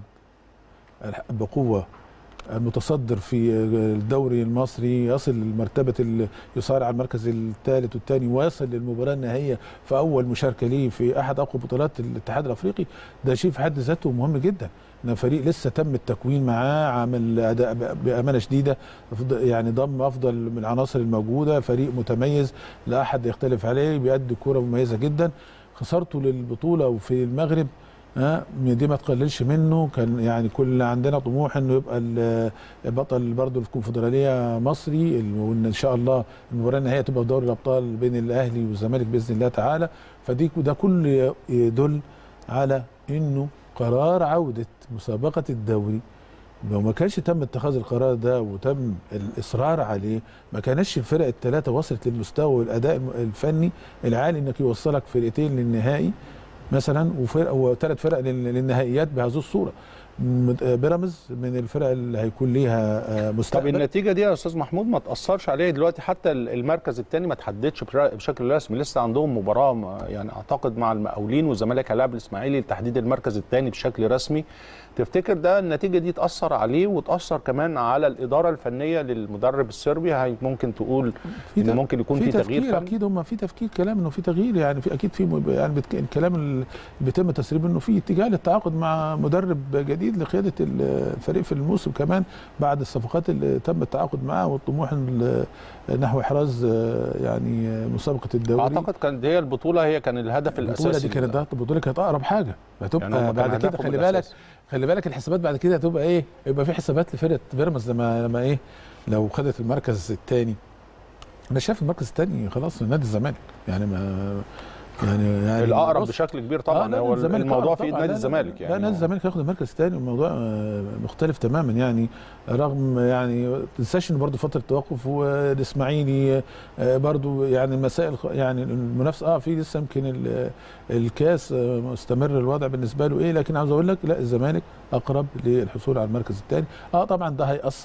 الح- بقوه المتصدر في الدوري المصري يصل لمرتبه ال- يصارع على المركز الثالث والثاني ويصل للمباراه النهائيه في اول مشاركه ليه في احد اقوى بطولات الاتحاد الافريقي ده شيء في حد ذاته مهم جدا ان فريق لسه تم التكوين معاه عامل اداء ب- بامانه شديده أفضل- يعني ضم افضل من العناصر الموجوده فريق متميز لا احد يختلف عليه بيأدي كوره مميزه جدا خسارته للبطوله وفي المغرب ها دي ما تقللش منه كان يعني كل عندنا طموح انه يبقى ال- بطل برضه الكونفدراليه مصري ال- وان ان شاء الله المباراه النهائيه تبقى في دوري الابطال بين الاهلي والزمالك باذن الله تعالى فدي ده كله يدل على انه قرار عوده مسابقه الدوري لو ما كانش تم اتخاذ القرار ده وتم الاصرار عليه ما كانش الفرق الثلاثه وصلت للمستوى والاداء الم- الفني العالي انك يوصلك فرقتين للنهائي مثلا وفرق وثلاث فرق لل- للنهائيات بهذه الصوره م- بيراميدز من الفرق اللي هيكون ليها آه، طب مستقبل النتيجه دي يا استاذ محمود ما تاثرش عليه دلوقتي حتى ال- المركز الثاني ما تحددش بشا- بشكل رسمي لسه عندهم مباراه ما- يعني اعتقد مع المقاولين والزمالك هيلاعب الاسماعيلي لتحديد المركز الثاني بشكل رسمي تفتكر ده النتيجه دي تاثر عليه وتاثر كمان على الاداره الفنيه للمدرب الصربي هي ممكن تقول ان ت- ممكن يكون في, تغيير تفكير فني اكيد هم في تفكير كلام انه في تغيير يعني في اكيد في م- يعني بتك... الكلام اللي بيتم تسريبه انه في اتجاه للتعاقد مع مدرب جديد لقياده الفريق في الموسم كمان بعد الصفقات اللي تم التعاقد معها والطموح ال- نحو احراز آه، يعني آه، مسابقه الدوري اعتقد كانت هي البطوله هي كان الهدف البطوله الاساسي دي كانت البطوله كانت اقرب حاجه هتبقى يعني هم كان بعد كده هدفهم خلي بالك الأساسي. خلي بالك الحسابات بعد كده هتبقى ايه يبقى في حسابات لفرقه بيراميدز لما لما ايه لو خدت المركز الثاني انا شايف المركز الثاني خلاص نادي الزمالك يعني ما يعني, يعني الاقرب بص- بشكل كبير آه، طبعا لا، هو الزمالك الموضوع أقرب في ايد طبعاً. نادي لا، لا، الزمالك يعني لا نادي الزمالك هياخد المركز الثاني الموضوع آه، مختلف تماما يعني رغم يعني ما تنساش ان برضه فتره توقف والاسماعيلي آه، برضه يعني المسائل خ- يعني المنافسه اه في لسه يمكن ال- الكاس آه، مستمر الوضع بالنسبه له ايه لكن عاوز اقول لك لا الزمالك اقرب للحصول على المركز الثاني اه طبعا ده هياثر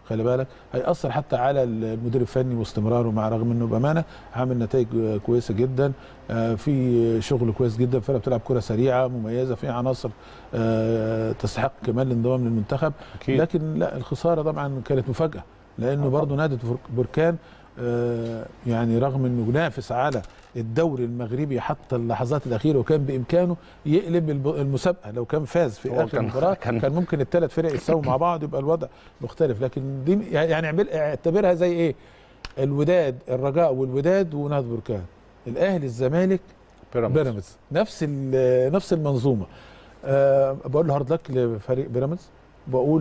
خلي بالك هيأثر حتى على المدير الفني واستمراره مع رغم انه بامانه عامل نتائج كويسه جدا آه، في شغل كويس جدا فرقه بتلعب كره سريعه مميزه في عناصر آه، تستحق كمان الانضمام للمنتخب أكيد. لكن لا الخساره طبعا كانت مفاجاه لانه برضه نادي بركان آه، يعني رغم انه ينافس على الدوري المغربي حتى اللحظات الاخيره وكان بامكانه يقلب الب- المسابقه لو كان فاز في هو اخر كان- مباراه كان- كان, ممكن الثلاث فرق يتساووا مع بعض يبقى الوضع مختلف لكن دي يعني اعمل اعتبرها زي ايه الوداد الرجاء والوداد ونهضه بركان الاهلي الزمالك بيراميدز بيراميدز نفس ال- نفس المنظومه أه بقول هارد لك لفريق بيراميدز بقول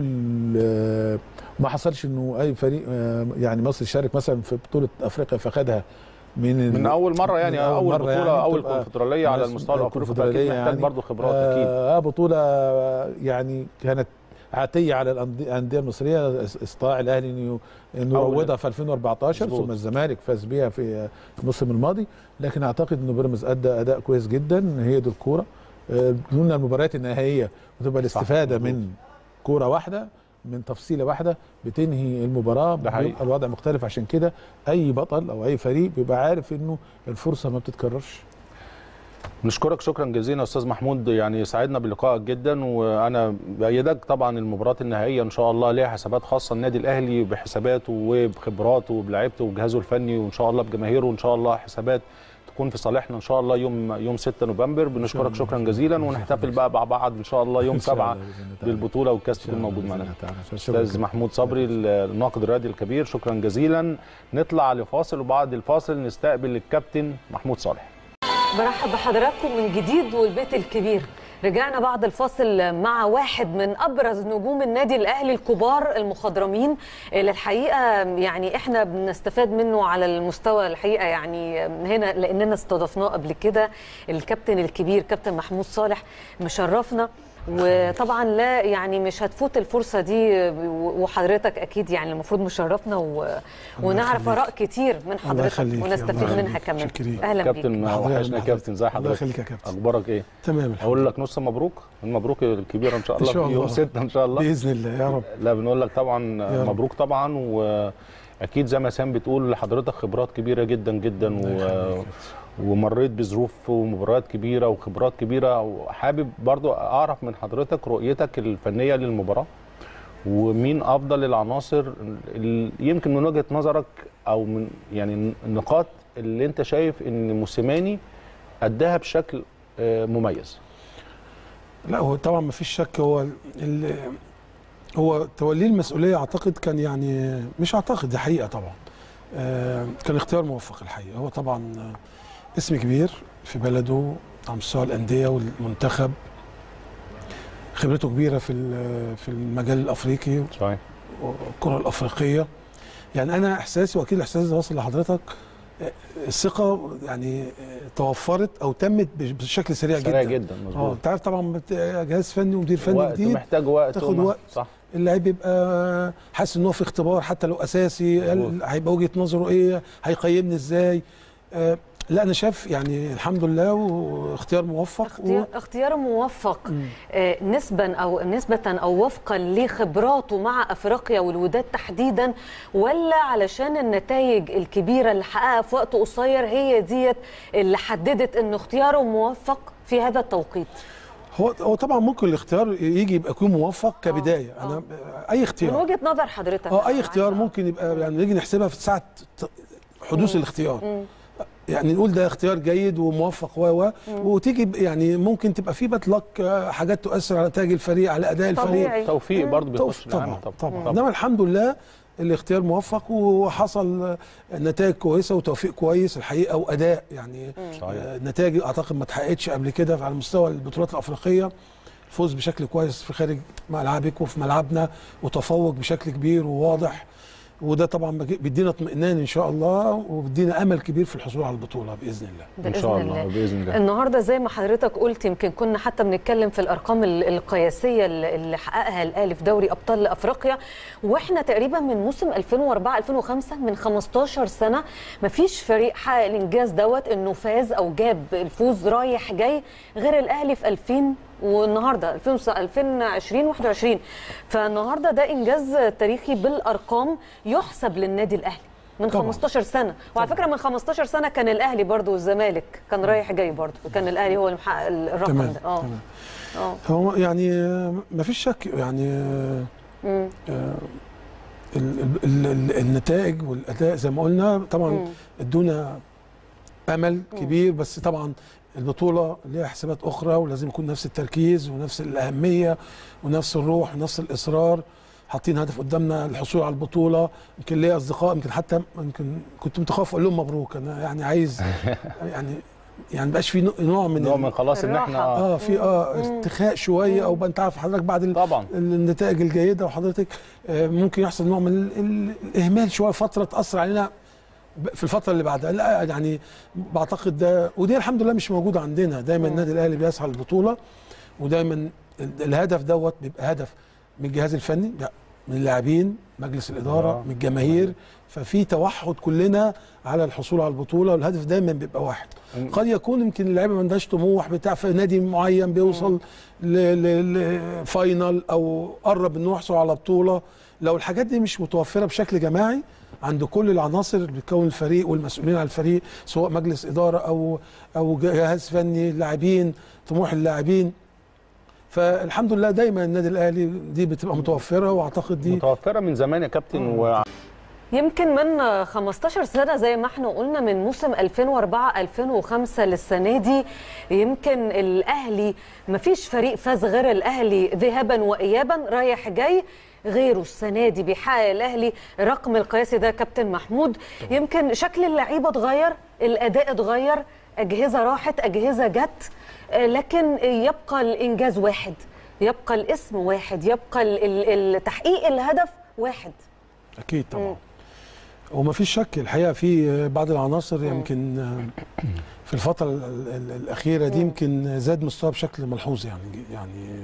أه ما حصلش انه اي فريق أه يعني مصر شارك مثلا في بطوله افريقيا فخدها من من اول مره يعني من اول, مرة بطوله يعني اول بتبقى كونفدراليه على ناس- المستوى الافريقي فاكيد كونفدرالية محتاج يعني. برضه خبرات اكيد آه بطوله يعني كانت عاتيه على الأندية- الانديه المصريه استطاع الاهلي انه انه أول- يروضها في 2014 مظبوط. ثم الزمالك فاز بيها في الموسم الماضي لكن اعتقد انه بيراميدز ادى اداء كويس جدا هي دي الكوره آه، دون المباريات النهائيه وتبقى الاستفاده مظبوط. من كوره واحده من تفصيله واحده بتنهي المباراه ده حقيقي. بيبقى الوضع مختلف عشان كده اي بطل او اي فريق بيبقى عارف انه الفرصه ما بتتكررش نشكرك شكرا جزيلا استاذ محمود يعني سعدنا بلقائك جدا وانا بايدك طبعا المباراه النهائيه ان شاء الله ليها حسابات خاصه النادي الاهلي بحساباته وبخبراته وبلعيبته وبجهازه الفني وان شاء الله بجماهيره وان شاء الله حسابات تكون في صالحنا ان شاء الله يوم يوم 6 نوفمبر بنشكرك الله. شكرا جزيلا ونحتفل بقى مع بعض ان شاء الله يوم إن شاء 7 الله بإذن الله تعالى. بالبطوله والكاس إن شاء تكون الله موجود بإذن معنا الله تعالى. شكراً استاذ جداً. محمود صبري الناقد الرياضي الكبير شكرا جزيلا نطلع لفاصل وبعد الفاصل نستقبل الكابتن محمود صالح برحب بحضراتكم من جديد والبيت الكبير رجعنا بعد الفاصل مع واحد من ابرز نجوم النادي الاهلي الكبار المخضرمين اللي الحقيقه يعني احنا بنستفاد منه على المستوى الحقيقه يعني هنا لاننا استضفناه قبل كده الكابتن الكبير كابتن محمود صالح مشرفنا وطبعا لا يعني مش هتفوت الفرصه دي وحضرتك اكيد يعني المفروض مشرفنا و... ونعرف يخليك. اراء كتير من حضرتك يخليك. ونستفيد الله منها يخليك. كمان شاكرين. اهلا بيك كابتن حضرتك- وحشنا يا كابتن ازي الله حضرتك يخليك يا كابتن اخبارك ايه تمام الحمد اقول لك نص مبروك المبروك الكبير ان شاء إن الله شاء في يوم الله. 6 ان شاء الله باذن الله يا رب لا بنقول لك طبعا يا رب. مبروك طبعا واكيد زي ما سام بتقول لحضرتك خبرات كبيره جدا جدا الله و... يخليك. ومريت بظروف ومباريات كبيره وخبرات كبيره وحابب برضو اعرف من حضرتك رؤيتك الفنيه للمباراه ومين افضل العناصر اللي يمكن من وجهه نظرك او من يعني النقاط اللي انت شايف ان موسيماني اداها بشكل آه، مميز لا هو طبعا ما فيش شك هو ال- ال- هو توليه المسؤوليه اعتقد كان يعني مش اعتقد دي حقيقه طبعا آه، كان اختيار موفق الحقيقه هو طبعا آه، اسم كبير في بلده على مستوى الانديه والمنتخب خبرته كبيره في ال- في المجال الافريقي صحيح والكره الافريقيه يعني انا احساسي واكيد الاحساس ده واصل لحضرتك آه، الثقه يعني آه، توفرت او تمت بش- بشكل سريع, سريع جدا جدا اه مظبوط انت عارف طبعا بت- جهاز فني ومدير فني وقت جديد محتاج وقت تاخد وما- وقت. صح اللعيب بيبقى حاسس ان هو في اختبار حتى لو اساسي هل مظبوط. هيبقى وجهه نظره ايه هيقيمني ازاي آه لا انا شايف يعني الحمد لله واختيار موفق اختيار, اختيار موفق مم. آه، نسبا او نسبه او وفقا لخبراته مع افريقيا والوداد تحديدا ولا علشان النتائج الكبيره اللي حققها في وقت قصير هي ديت اللي حددت انه اختياره موفق في هذا التوقيت هو هو طبعا ممكن الاختيار يجي يبقى يكون موفق كبدايه آه. انا اي من اختيار وجهه نظر حضرتك اه اي أنا اختيار عايزة ممكن يبقى يعني نيجي نحسبها في ساعه ت- حدوث مم. الاختيار مم. يعني نقول ده اختيار جيد وموفق و و وتيجي ب- يعني ممكن تبقى في باد لك آه، حاجات تؤثر على نتائج الفريق على اداء الفريق طبيعي توفيق مم. برضه بيخش توف- طبعا معانا طبعا انما الحمد لله الاختيار موفق وحصل آه، نتائج كويسه وتوفيق كويس الحقيقه واداء يعني صحيح. آه، نتائج اعتقد ما اتحققتش قبل كده على مستوى البطولات الافريقيه فوز بشكل كويس في خارج ملعبك وفي ملعبنا وتفوق بشكل كبير وواضح وده طبعا بج- بيدينا اطمئنان ان شاء الله وبيدينا امل كبير في الحصول على البطوله باذن الله ان بإذن شاء الله باذن الله النهارده زي ما حضرتك قلت يمكن كنا حتى بنتكلم في الارقام ال- القياسيه اللي اللي حققها الاهلي في دوري ابطال افريقيا واحنا تقريبا من موسم 2004 2005 من 15 سنه ما فيش فريق حقق الانجاز دوت انه فاز او جاب الفوز رايح جاي غير الاهلي في والنهارده 2020 21 فالنهارده ده انجاز تاريخي بالارقام يحسب للنادي الاهلي من طبعاً. 15 سنه وعلى فكره من 15 سنه كان الاهلي برضو والزمالك كان رايح جاي برضو كان الاهلي هو اللي محقق الرقم تمام ده اه تمام اه هو يعني ما فيش شك يعني آه، مم. آه، ال- ال- ال- ال- النتائج والاداء زي ما قلنا طبعا مم. ادونا امل كبير بس طبعا البطوله ليها حسابات اخرى ولازم يكون نفس التركيز ونفس الاهميه ونفس الروح ونفس الاصرار حاطين هدف قدامنا الحصول على البطوله يمكن ليا اصدقاء يمكن حتى يمكن كنت متخوف اقول لهم مبروك انا يعني عايز يعني يعني مبقاش في نوع من نوع ال- من خلاص ان احنا الراحة. آه. اه في اه مم. ارتخاء شويه او بقى انت عارف حضرتك بعد ال- طبعا النتائج الجيده وحضرتك آه، ممكن يحصل نوع من ال- ال- الاهمال شويه فتره تاثر علينا ب- في الفتره اللي بعدها لا يعني بعتقد ده ودي الحمد لله مش موجوده عندنا دايما مم. النادي الاهلي بيسعى للبطوله ودايما ال- الهدف دوت بيبقى هدف من الجهاز الفني لا من اللاعبين مجلس الاداره آه. من الجماهير ففي توحد كلنا على الحصول على البطوله والهدف دايما بيبقى واحد مم. قد يكون يمكن اللعيبه ما عندهاش طموح بتاع في نادي معين بيوصل لفاينل او قرب انه يحصل على بطوله لو الحاجات دي مش متوفره بشكل جماعي عند كل العناصر اللي بتكون الفريق والمسؤولين عن الفريق سواء مجلس اداره او او جهاز فني لاعبين طموح اللاعبين فالحمد لله دايما النادي الاهلي دي بتبقى متوفره واعتقد دي متوفره من زمان يا كابتن و... يمكن من 15 سنه زي ما احنا قلنا من موسم 2004 2005 للسنه دي يمكن الاهلي ما فيش فريق فاز غير الاهلي ذهابا وايابا رايح جاي غيره السنه دي بيحقق الاهلي الرقم القياسي ده كابتن محمود يمكن شكل اللعيبه اتغير الاداء اتغير اجهزه راحت اجهزه جت آه، لكن يبقى الانجاز واحد يبقى الاسم واحد يبقى ال- ال- التحقيق الهدف واحد اكيد طبعا وما فيش شك الحقيقه في بعض العناصر يمكن في الفتره ال- ال- الاخيره دي يمكن زاد مستواه بشكل ملحوظ يعني يعني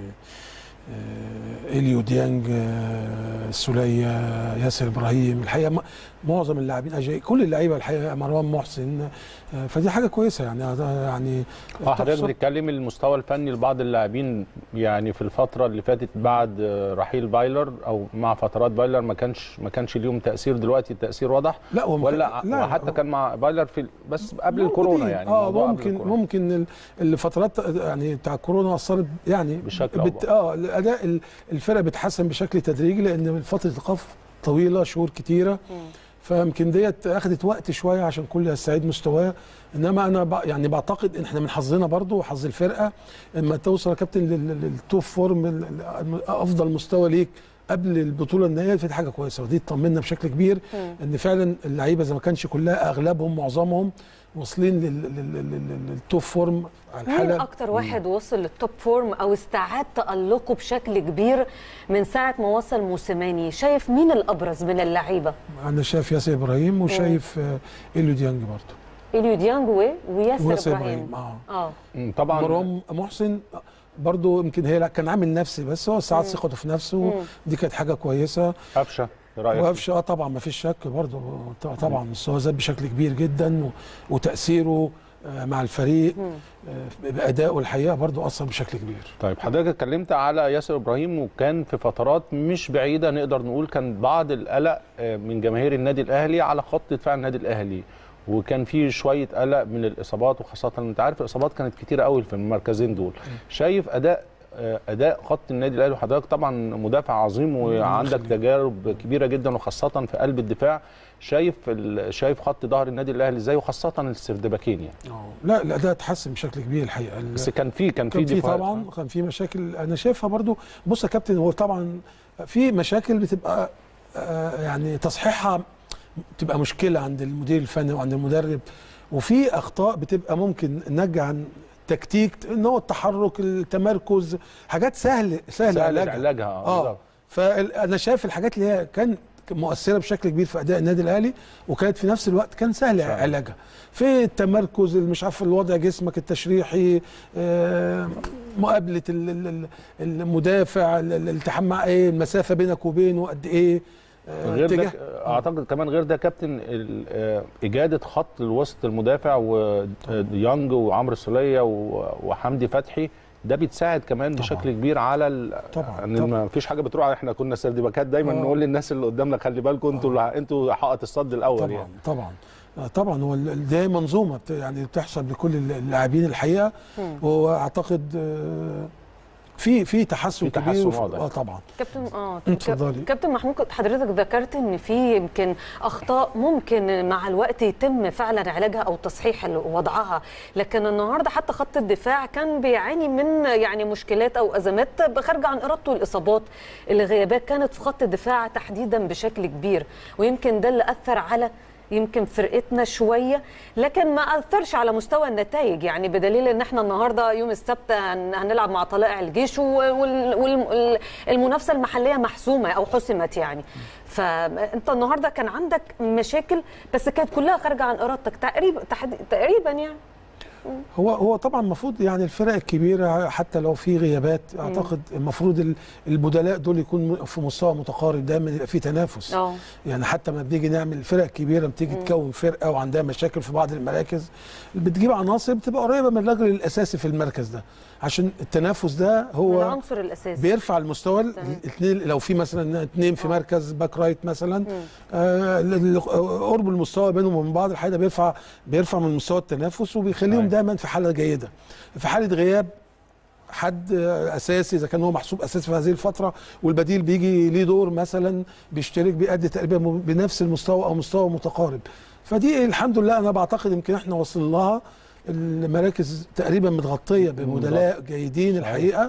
آه، اليو ديانج آه، السوليه ياسر ابراهيم الحقيقه م- معظم اللاعبين أجاي كل اللعيبه الحقيقه مروان محسن آه، فدي حاجه كويسه يعني هذا يعني اه حضرتك تحسب- بتتكلم المستوى الفني لبعض اللاعبين يعني في الفتره اللي فاتت بعد آه، رحيل بايلر او مع فترات بايلر ما كانش ما كانش ليهم تاثير دلوقتي التاثير واضح لا وم- ولا لا، وحتى كان مع بايلر في بس قبل موجودين. الكورونا يعني اه الموضوع قبل ممكن الكورونا. ممكن ال- الفترات يعني بتاع الكورونا اثرت يعني بشكل أو بت... اه الاداء ال- الفرق بتحسن بشكل تدريجي لان فتره ايقاف طويله شهور كتيره فيمكن ديت اخذت وقت شويه عشان كل يستعيد مستواه انما انا ب... يعني بعتقد ان احنا من حظنا برضو وحظ الفرقه اما توصل يا كابتن لل- للتوب فورم ال- ال- افضل مستوى ليك قبل البطوله النهائيه فدي حاجه كويسه ودي تطمنا بشكل كبير ان فعلا اللعيبه زي ما كانش كلها اغلبهم معظمهم واصلين لل- لل- لل- لل- للتوب فورم على مين الحاله اكتر واحد وصل للتوب فورم او استعاد تالقه بشكل كبير من ساعه ما وصل موسيماني شايف مين الابرز من اللعيبه انا شايف ياسر ابراهيم وشايف آه، اليو ديانج برضه اليو ديانج و- وياسر وياسر ابراهيم اه اه مم، طبعا مروان محسن برضه يمكن هي لا كان عامل نفسي بس هو ساعات ثقته في نفسه دي كانت حاجه كويسه قفشه إيه رايك وقفشه اه طبعا ما فيش شك برضه ط- طبعا مستواه زاد بشكل كبير جدا و- وتاثيره آه، مع الفريق آه، بادائه الحقيقه برضه اثر بشكل كبير طيب حضرتك اتكلمت على ياسر ابراهيم وكان في فترات مش بعيده نقدر نقول كان بعض القلق آه، من جماهير النادي الاهلي على خط دفاع النادي الاهلي وكان في شويه قلق من الاصابات وخاصه انت عارف الاصابات كانت كتيره قوي في المركزين دول شايف اداء آه، اداء خط النادي الاهلي وحضرتك طبعا مدافع عظيم وعندك يخليك. تجارب كبيره جدا وخاصه في قلب الدفاع شايف ال- شايف خط ظهر النادي الاهلي ازاي وخاصه السردباكين يعني لا الاداء اتحسن بشكل كبير الحقيقه ال- بس كان في كان في كان في دفاعات. طبعا كان في مشاكل انا شايفها برضو بص يا كابتن هو طبعا في مشاكل بتبقى آه، يعني تصحيحها بتبقى مشكله عند المدير الفني وعند المدرب وفي اخطاء بتبقى ممكن ناتجه عن تكتيك ان هو التحرك التمركز حاجات سهل سهل, سهل علاجها علاجها آه، اه بالظبط. فانا شايف الحاجات اللي هي كان مؤثره بشكل كبير في اداء النادي الاهلي وكانت في نفس الوقت كان سهل سهل. علاجها في التمركز اللي مش عارف الوضع جسمك التشريحي آه، مقابله ال- ال- ال- المدافع ال- الالتحام مع ايه المسافه بينك وبينه قد ايه آه، غير ده اتجاه- اعتقد كمان غير ده كابتن ال- آه، اجاده خط الوسط المدافع وديانج وعمرو السوليه و- وحمدي فتحي ده بيتساعد كمان طبعاً. بشكل كبير على ال... طبعاً، ان طبعاً. ما فيش حاجه بتروح احنا كنا سردباكات دايما آه. نقول للناس اللي قدامنا خلي بالكم انتوا اللي- انتوا حائط الصد الاول طبعا يعني طبعا آه، طبعا هو ال- ده منظومه بت- يعني بتحصل لكل اللاعبين الحقيقه واعتقد آه، في في تحسن في كبير تحسن وفي- واضح. اه طبعا كابتن اه اتفضلي. كابتن محمود كنت حضرتك ذكرت ان في يمكن اخطاء ممكن مع الوقت يتم فعلا علاجها او تصحيح وضعها لكن النهارده حتى خط الدفاع كان بيعاني من يعني مشكلات او ازمات خارجه عن ارادته الاصابات الغيابات كانت في خط الدفاع تحديدا بشكل كبير ويمكن ده اللي اثر على يمكن فرقتنا شويه لكن ما اثرش على مستوى النتائج يعني بدليل ان احنا النهارده يوم السبت هن- هنلعب مع طلائع الجيش والمنافسه المحليه محسومه او حسمت يعني فانت النهارده كان عندك مشاكل بس كانت كلها خارجه عن ارادتك تقريبا تحد- تقريبا يعني هو هو طبعا المفروض يعني الفرق الكبيره حتى لو في غيابات اعتقد المفروض ال- البدلاء دول يكون في مستوى متقارب دايما يبقى في تنافس اه يعني حتى ما بنيجي نعمل الفرق الكبيره بتيجي تكون فرقه وعندها مشاكل في بعض المراكز بتجيب عناصر بتبقى قريبه من الرجل الاساسي في المركز ده عشان التنافس ده هو العنصر الاساسي بيرفع المستوى الاثنين لو في مثلا اثنين في مركز باك رايت مثلا آه ال- ال- قرب المستوى بينهم وبين بعض الحقيقه بيرفع بيرفع من مستوى التنافس وبيخليهم أيوة. دايما في حاله جيده في حاله غياب حد آه، اساسي اذا كان هو محسوب اساسي في هذه الفتره والبديل بيجي ليه دور مثلا بيشترك بيأدي تقريبا م- بنفس المستوى او مستوى متقارب فدي الحمد لله انا بعتقد يمكن احنا وصلنا لها المراكز تقريبا متغطيه ببدلاء جيدين الحقيقه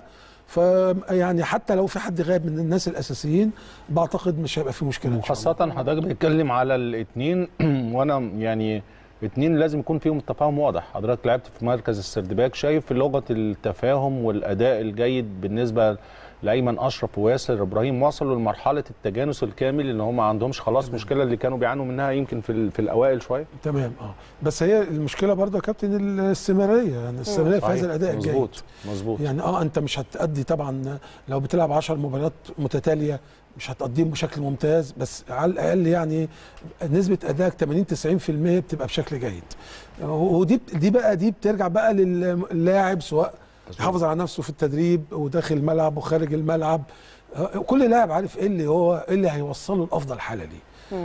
فيعني حتى لو في حد غايب من الناس الاساسيين بعتقد مش هيبقى في مشكله ان شاء الله وخاصة حضرتك بتتكلم على الاثنين وانا يعني اثنين لازم يكون فيهم تفاهم واضح حضرتك لعبت في مركز السردباك شايف لغة التفاهم والأداء الجيد بالنسبة لأيمن أشرف وياسر إبراهيم وصلوا لمرحلة التجانس الكامل إن هم ما عندهمش خلاص مشكلة اللي كانوا بيعانوا منها يمكن في, ال- في الأوائل شوية تمام اه بس هي المشكله برضه يا كابتن الاستمراريه يعني الاستمراريه في هذا صحيح. الاداء الجيد مظبوط مظبوط يعني اه انت مش هتأدي طبعا لو بتلعب 10 مباريات متتاليه مش هتقضيهم بشكل ممتاز بس على الاقل يعني نسبه ادائك 80 90% بتبقى بشكل جيد ودي دي بقى دي بترجع بقى للاعب سواء يحافظ على نفسه في التدريب وداخل الملعب وخارج الملعب آه، كل لاعب عارف ايه اللي هو ايه اللي هيوصله لافضل حاله ليه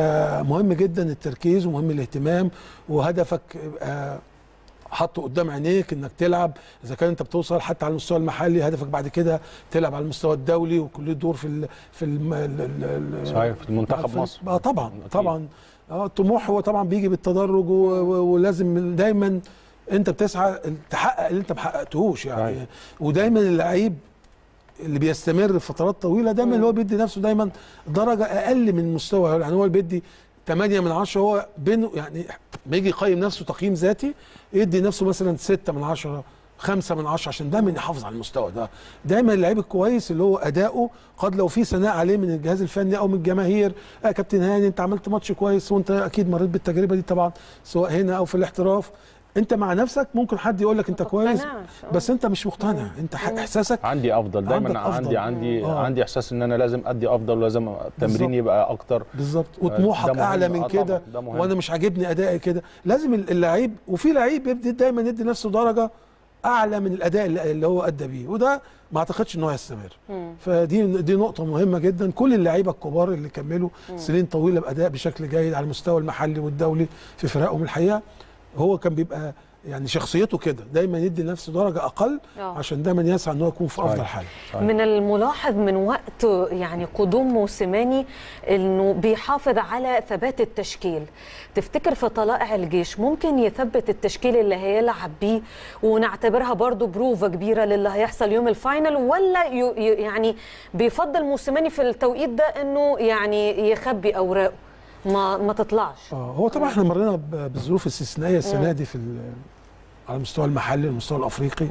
فمهم جدا التركيز ومهم الاهتمام وهدفك يبقى حاطه قدام عينيك انك تلعب اذا كان انت بتوصل حتى على المستوى المحلي هدفك بعد كده تلعب على المستوى الدولي وكل ليه دور في ال في الم ال ال ال صحيح في المنتخب في- مصر اه طبعا أكيد. طبعا اه الطموح هو طبعا بيجي بالتدرج و- و- ولازم دايما انت بتسعى تحقق اللي انت ما حققتهوش يعني صحيح. ودايما اللعيب اللي بيستمر فترات طويله دايما اللي هو بيدي نفسه دايما درجه اقل من مستوى يعني هو اللي بيدي 8 من 10 هو بينه يعني ما يجي يقيم نفسه تقييم ذاتي يدي نفسه مثلا 6 من 10 5 من 10 عشان دايما يحافظ على المستوى ده دايما اللعيب الكويس اللي هو اداؤه قد لو في ثناء عليه من الجهاز الفني او من الجماهير آه كابتن هاني انت عملت ماتش كويس وانت اكيد مريت بالتجربه دي طبعا سواء هنا او في الاحتراف انت مع نفسك ممكن حد يقول لك انت كويس مقتنعش. بس انت مش مقتنع انت ح- احساسك عندي افضل دايما عندك أفضل. عندي عندي آه. عندي احساس ان انا لازم ادي افضل ولازم بالظبط. التمرين يبقى اكتر بالظبط ده وطموحك مهم. اعلى آه من طبعاً، كده ده مهم. وانا مش عاجبني ادائي كده لازم اللعيب وفي لعيب يبدي دايما يدي نفسه درجه اعلى من الاداء اللي اللي هو ادى بيه وده ما اعتقدش ان هو هيستمر فدي دي نقطه مهمه جدا كل اللعيبه الكبار اللي كملوا سنين طويله باداء بشكل جيد على المستوى المحلي والدولي في فرقهم الحقيقه هو كان بيبقى يعني شخصيته كده دايما يدي نفسه درجه اقل آه. عشان دايما يسعى ان هو يكون في افضل صحيح. حال صحيح. من الملاحظ من وقت يعني قدوم موسيماني انه بيحافظ على ثبات التشكيل تفتكر في طلائع الجيش ممكن يثبت التشكيل اللي هيلعب بيه ونعتبرها برضو بروفة كبيرة للي هيحصل يوم الفاينل ولا ي- ي- يعني بيفضل موسيماني في التوقيت ده انه يعني يخبي اوراقه ما ما تطلعش اه هو طبعا احنا مرينا ب- بالظروف الاستثنائيه السنه دي في ال- على المستوى المحلي والمستوى الافريقي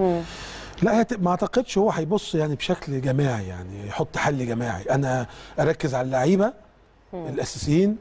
لا هت- ما اعتقدش هو هيبص يعني بشكل جماعي يعني يحط حل جماعي انا اركز على اللعيبه الاساسيين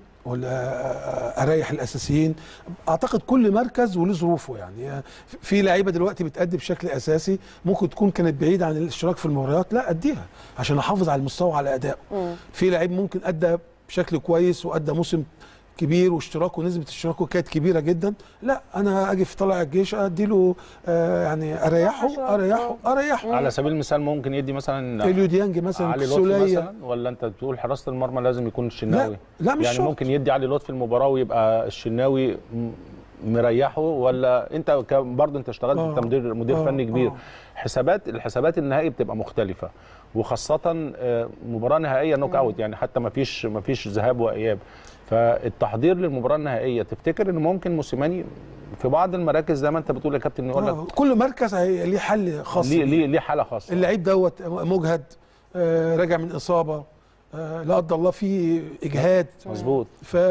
ولا اريح الاساسيين اعتقد كل مركز وله ظروفه يعني في لعيبه دلوقتي بتأدي بشكل اساسي ممكن تكون كانت بعيده عن الاشتراك في المباريات لا اديها عشان احافظ على المستوى وعلى ادائه في لعيب ممكن ادى بشكل كويس وادى موسم كبير واشتراكه نسبه اشتراكه كانت كبيره جدا لا انا اجي في طلع الجيش اديله آه يعني اريحه اريحه اريحه على سبيل المثال ممكن يدي مثلا اليو ديانج مثلا علي لطفي سوليه مثلا ولا انت بتقول حراسه المرمى لازم يكون الشناوي لا مش يعني شرط. ممكن يدي علي لطفي المباراه ويبقى الشناوي م- مريحه ولا انت ك- برضه انت اشتغلت آه. انت مدير مدير آه. فني كبير آه. حسابات الحسابات النهائي بتبقى مختلفه وخاصه آه، مباراه نهائيه نوك اوت يعني حتى ما فيش ما فيش ذهاب واياب فالتحضير للمباراه النهائيه تفتكر ان ممكن موسيماني في بعض المراكز زي ما انت بتقول يا كابتن يقول لك آه كل مركز هي- ليه حل خاص ليه بيه. ليه ليه حاله خاصه اللعيب دوت مجهد آه راجع من اصابه آه لا قدر الله في اجهاد مظبوط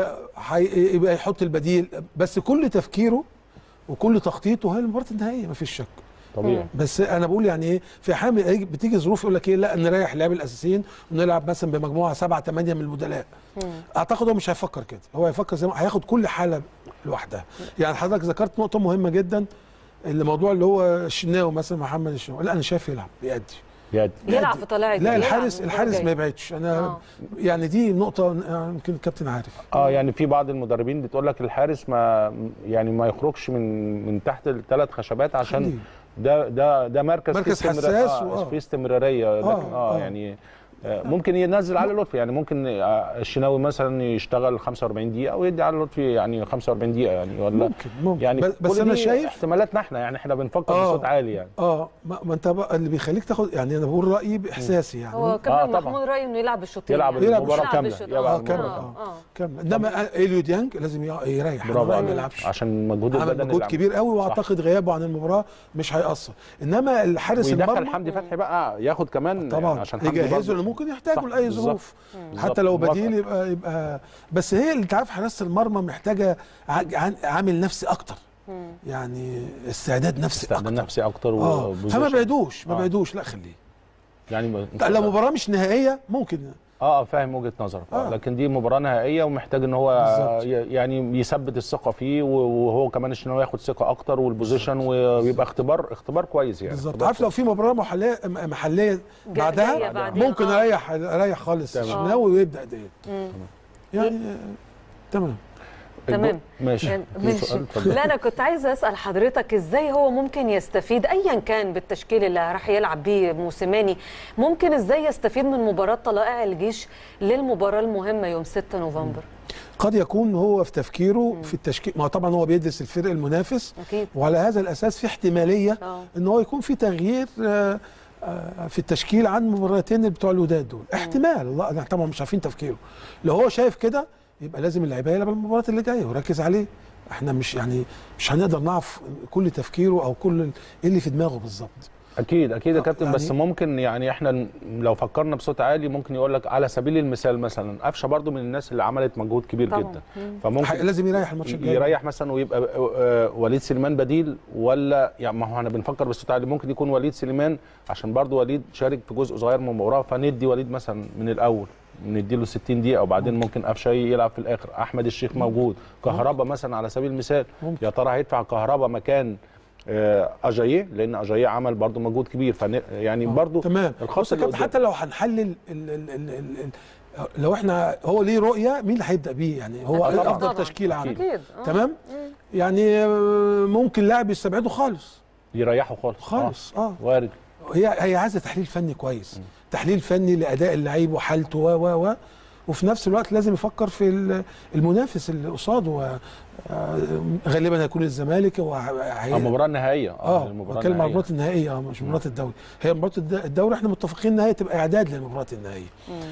فيبقى يحط البديل بس كل تفكيره وكل تخطيطه هي المباراه النهائيه ما فيش شك طبيعي بس انا بقول يعني ايه في حامل يجي- بتيجي ظروف يقول لك ايه لا نريح اللعيبه الاساسيين ونلعب مثلا بمجموعه سبعه ثمانيه من البدلاء اعتقد هو مش هيفكر كده هو هيفكر زي ما هياخد كل حاله لوحدها يعني حضرتك ذكرت نقطه مهمه جدا الموضوع اللي هو الشناوي مثلا محمد الشناوي لا انا شايف يلعب بيأدي بجد يلعب في طلائع لا الجيش. الحارس يلعب الحارس المباراة ما الجاية. يبعدش انا آه. يعني دي نقطه آه، يمكن الكابتن عارف اه يعني في بعض المدربين بتقول لك الحارس ما يعني ما يخرجش من من تحت الثلاث خشبات عشان خليه. ده ده ده مركز فيه مركز استمرار- حساس آه وآه. فيه استمراريه لكن اه, آه. يعني آه ممكن ينزل علي لطفي يعني ممكن آه، الشناوي مثلا يشتغل 45 دقيقه ويدي علي لطفي يعني 45 دقيقه يعني ولا ممكن ممكن يعني بس, بس كل انا دي شايف احتمالاتنا احنا يعني احنا بنفكر آه. بصوت عالي يعني اه ما, ما انت بقى اللي بيخليك تاخد يعني انا بقول رايي باحساسي يعني هو آه، كابتن طبعاً. محمود رايه انه يلعب الشوطين يلعب يعني. يلعب المباراه يلعب كامله الشوط. يلعب آه، المباراة كاملة. كاملة. اه كامل انما اليو ديانج لازم يق- يريح برافو أنا رأيي ما عليك يلعبش عشان مجهود عمل البدني مجهود اللي كبير قوي واعتقد غيابه عن المباراه مش هيأثر انما الحارس ويدخل المرمى حمدي فتحي بقى ياخد كمان طبعا يعني عشان حمدي يجهزه برضه- لانه ممكن يحتاجه صح، لاي بالظبط. ظروف بالظبط. حتى لو موافق. بديل يبقى يبقى بس هي اللي انت عارف حراسه المرمى محتاجه ع- عن- عامل نفسي اكتر يعني استعداد نفسي استعداد اكتر نفسي اكتر اه وبوزيشن. فما بعدوش ما آه. بعدوش لا خليه يعني ب- لو مباراه مش نهائيه ممكن اه فاهم وجهه نظرك آه. آه. لكن دي مباراه نهائيه ومحتاج ان هو بالظبط. ي- يعني يثبت الثقه فيه وهو كمان عشان هو ياخد ثقه اكتر والبوزيشن ويبقى اختبار اختبار كويس يعني بالظبط اختبار عارف لو في مباراه محليه م- محليه جاية بعدها بعدين. ممكن آه. اريح اريح خالص تمام. الشناوي ويبدا ديت مم. يعني آه، تمام تمام. ماشي يعني في ماشي سؤال؟ اتفضل. لا انا كنت عايزه اسال حضرتك ازاي هو ممكن يستفيد ايا كان بالتشكيل اللي راح يلعب بيه موسيماني ممكن ازاي يستفيد من مباراه طلائع الجيش للمباراه المهمه يوم 6 نوفمبر قد يكون هو في تفكيره في التشكيل ما طبعا هو بيدرس الفرق المنافس اكيد وعلى هذا الاساس في احتماليه اه ان هو يكون في تغيير آه، آه، في التشكيل عن المباراتين بتوع الوداد دول احتمال الله احنا طبعا مش عارفين تفكيره لو هو شايف كده يبقى لازم اللعيبه يلعب المباراه اللي جايه ويركز عليه احنا مش يعني مش هنقدر نعرف كل تفكيره او كل ال- ايه اللي في دماغه بالظبط اكيد اكيد يا آه، كابتن يعني- بس ممكن يعني احنا لو فكرنا بصوت عالي ممكن يقول لك على سبيل المثال مثلا قفشه برضو من الناس اللي عملت مجهود كبير طبعاً. جدا مم. ح- فممكن لازم يريح الماتش الجاي يريح مثلا ويبقى آه، وليد سليمان بديل ولا يعني ما هو احنا بنفكر بصوت عالي ممكن يكون وليد سليمان عشان برضو وليد شارك في جزء صغير من المباراه فندي وليد مثلا من الاول نديله 60 دقيقه وبعدين ممكن قفشه يلعب في الاخر احمد الشيخ موجود كهربا مثلا على سبيل المثال ممكن. يا ترى هيدفع كهربا مكان آه، اجاييه لان اجاييه عمل برضو مجهود كبير فن يعني برضو تمام الخط بص يا اللي كابتن قدام. حتى لو هنحلل ال ال ال ال ال لو احنا هو ليه رؤيه مين اللي هيبدا بيه يعني هو أكيد افضل طبعاً. تشكيل عنده اكيد آه. تمام يعني آه، ممكن لاعب يستبعده خالص يريحه خالص خالص اه آه. وارد هي هي عايزه تحليل فني كويس تحليل فني لاداء اللعيب وحالته و و و وفي نفس الوقت لازم يفكر في ال- المنافس اللي قصاده و- آه، غالبا هيكون الزمالك وهي- المباراه النهائيه اه المباراه بتكلم عن النهائيه المباراه النهائيه اه مش مباراه الدوري هي مباراه الد- الدوري احنا متفقين ان هي تبقى اعداد للمباراه النهائيه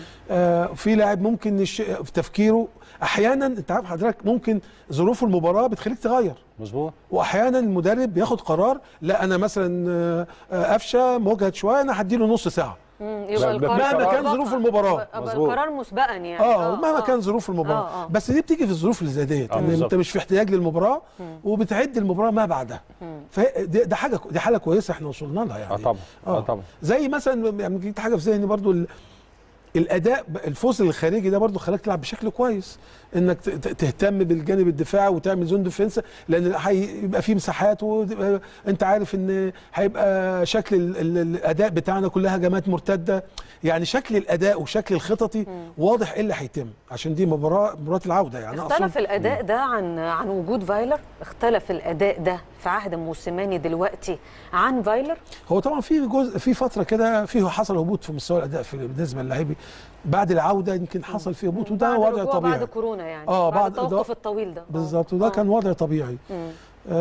آه في لاعب ممكن يش... في تفكيره احيانا انت عارف حضرتك ممكن ظروف المباراه بتخليك تغير مظبوط واحيانا المدرب بياخد قرار لا انا مثلا آه، آه، قفشه مجهد شويه انا هديله نص ساعه مم. لا، يبقى القرار مهما كان مسبقاً. ظروف المباراة. يبقى مظبوط. القرار مسبقا يعني اه مهما كان ظروف المباراه آه، آه. بس دي بتيجي في الظروف اللي زي ديت آه، يعني بالظبط. انت مش في احتياج للمباراه وبتعد المباراه ما بعدها فدي ده حاجه دي حاله كويسه احنا وصلنا لها يعني اه طبعا اه طبعا زي مثلا يعني جبت حاجه في ذهني برضو ال- الاداء ب- الفوز الخارجي ده برضو خلاك تلعب بشكل كويس انك ت- ت- تهتم بالجانب الدفاعي وتعمل زون ديفنس لان هيبقى في مساحات وانت عارف ان هيبقى شكل ال- ال- الاداء بتاعنا كلها هجمات مرتده يعني شكل الاداء وشكل الخططي واضح ايه اللي هيتم عشان دي مباراه مباراه العوده يعني اختلف أقصد- الاداء ده عن عن وجود فايلر اختلف الاداء ده في عهد موسيماني دلوقتي عن فايلر هو طبعا في جزء في فتره كده فيه حصل هبوط في مستوى الاداء في بالنسبه للاعبي بعد العوده يمكن حصل فيه هبوط وده بعد وضع رجوع طبيعي بعد كورونا يعني آه، بعد بعد- التوقف ده- الطويل ده آه. بالظبط وده آه. كان وضع طبيعي مم.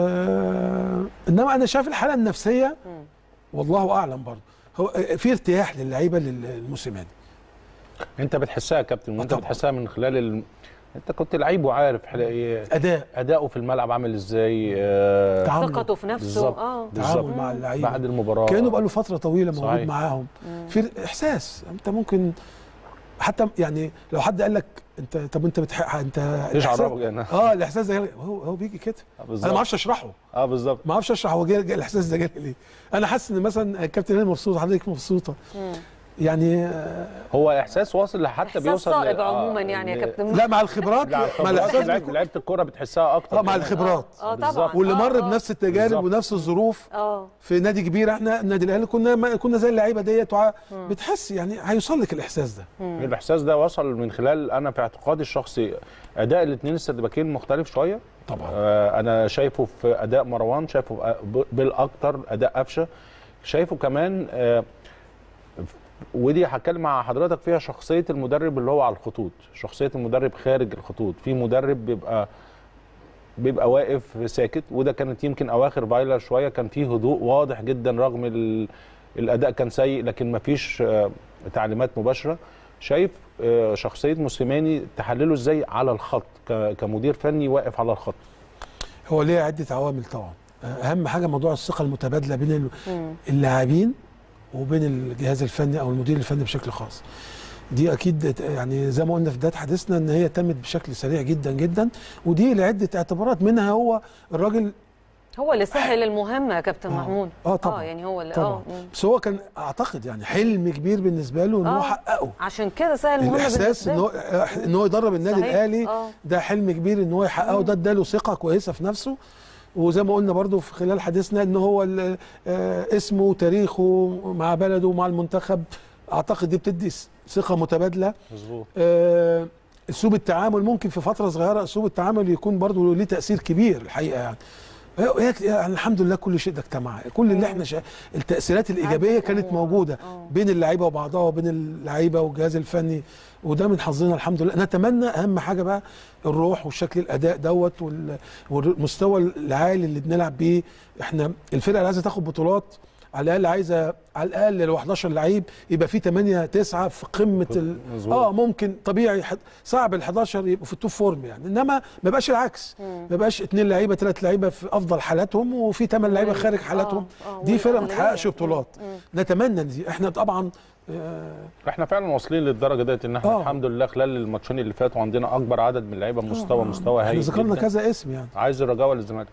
آه انما انا شايف الحاله النفسيه مم. والله اعلم برضه هو في ارتياح للعيبه للموسيماني انت بتحسها يا كابتن وانت طبعاً. بتحسها من خلال ال... انت كنت لعيب وعارف حل- اداء اداؤه في الملعب عامل ازاي آه، تعامله ثقته في نفسه بالظبط. اه بالظبط. تعامل مع اللعيبه بعد المباراه كانه بقى له فتره طويله موجود صحيح. معاهم في احساس انت ممكن حتى يعني لو حد قال لك انت طب انت بتح... انت ايش الإحساس- عرفك يعني اه الاحساس ده جالي- هو هو بيجي كده آه، انا بالظبط ما اعرفش اشرحه اه بالظبط ما اعرفش اشرح هو جاي جاي الاحساس ده جالي ليه انا حاسس ان مثلا الكابتن هاني مبسوط حضرتك مبسوطه مم. يعني آه، هو احساس واصل حتى احساس بيوصل صائب ل- عموما آه، يعني يا ل- كابتن لا مع الخبرات لا مع خبرات الاحساس لعيبه لعيبه الكوره بتحسها اكتر اه مع الخبرات اه بالظبط. طبعا واللي آه، مر آه. بنفس التجارب بالظبط. ونفس الظروف اه في نادي كبير احنا النادي الاهلي كنا ما كنا زي اللعيبه ديت وع- بتحس يعني هيوصل لك الاحساس ده الاحساس ده وصل من خلال انا في اعتقادي الشخصي اداء الاثنين السردباكين مختلف شويه طبعا آه انا شايفه في اداء مروان شايفه ب- بالاكتر اداء قفشه شايفه كمان آه ودي هتكلم مع حضرتك فيها شخصيه المدرب اللي هو على الخطوط شخصيه المدرب خارج الخطوط في مدرب بيبقى بيبقى واقف ساكت وده كانت يمكن اواخر فايلر شويه كان فيه هدوء واضح جدا رغم ال- الاداء كان سيء لكن مفيش آه، تعليمات مباشره شايف آه، شخصيه موسيماني تحلله ازاي على الخط ك- كمدير فني واقف على الخط هو ليه عده عوامل طبعا اهم حاجه موضوع الثقه المتبادله بين ال- مم. اللاعبين وبين الجهاز الفني او المدير الفني بشكل خاص دي اكيد يعني زي ما قلنا في بدايه حديثنا ان هي تمت بشكل سريع جدا جدا ودي لعده اعتبارات منها هو الراجل هو اللي سهل المهمه يا كابتن آه. محمود اه طبعا اه يعني هو اللي طبعا اه مم. بس هو كان اعتقد يعني حلم كبير بالنسبه له ان هو آه. حققه عشان كده سهل المهمه الاحساس بالنسبة ان له. هو ان هو يدرب النادي صحيح. الاهلي آه. ده حلم كبير ان هو يحققه ده اداله ثقه كويسه في نفسه وزي ما قلنا برضو في خلال حديثنا ان هو ال- آه، اسمه وتاريخه مع بلده ومع المنتخب اعتقد دي بتدي س- ثقه متبادله مظبوط آه، اسلوب التعامل ممكن في فتره صغيره اسلوب التعامل يكون برضو ليه تاثير كبير الحقيقه يعني هي- يعني الحمد لله كل شيء ده اجتمع كل اللي احنا شا... التاثيرات الايجابيه عدت كانت الأمور. موجوده آه. بين اللعيبه وبعضها وبين اللعيبه والجهاز الفني وده من حظنا الحمد لله نتمنى اهم حاجه بقى الروح والشكل الاداء دوت وال- والمستوى العالي اللي بنلعب بيه احنا الفرقه اللي عايزه تاخد بطولات على الاقل عايزه على الاقل لو 11 لعيب يبقى في 8 9 في قمه ال... مظبوط. اه ممكن طبيعي حد... صعب ال 11 يبقوا في التوب فورم يعني انما ما يبقاش العكس ما يبقاش اثنين لعيبه ثلاث لعيبه في افضل حالاتهم وفي ثمان لعيبه وال- خارج حالاتهم آه، آه، دي فرقه ما والأغلبية. تحققش بطولات مم. نتمنى إن دي احنا طبعا آه، احنا فعلا واصلين للدرجه ديت ان احنا آه. الحمد لله خلال الماتشين اللي فاتوا عندنا اكبر عدد من اللعيبه بمستوى مستوى احنا هايل ذكرنا جدا. كذا اسم يعني عايز الرجاء ولا الزمالك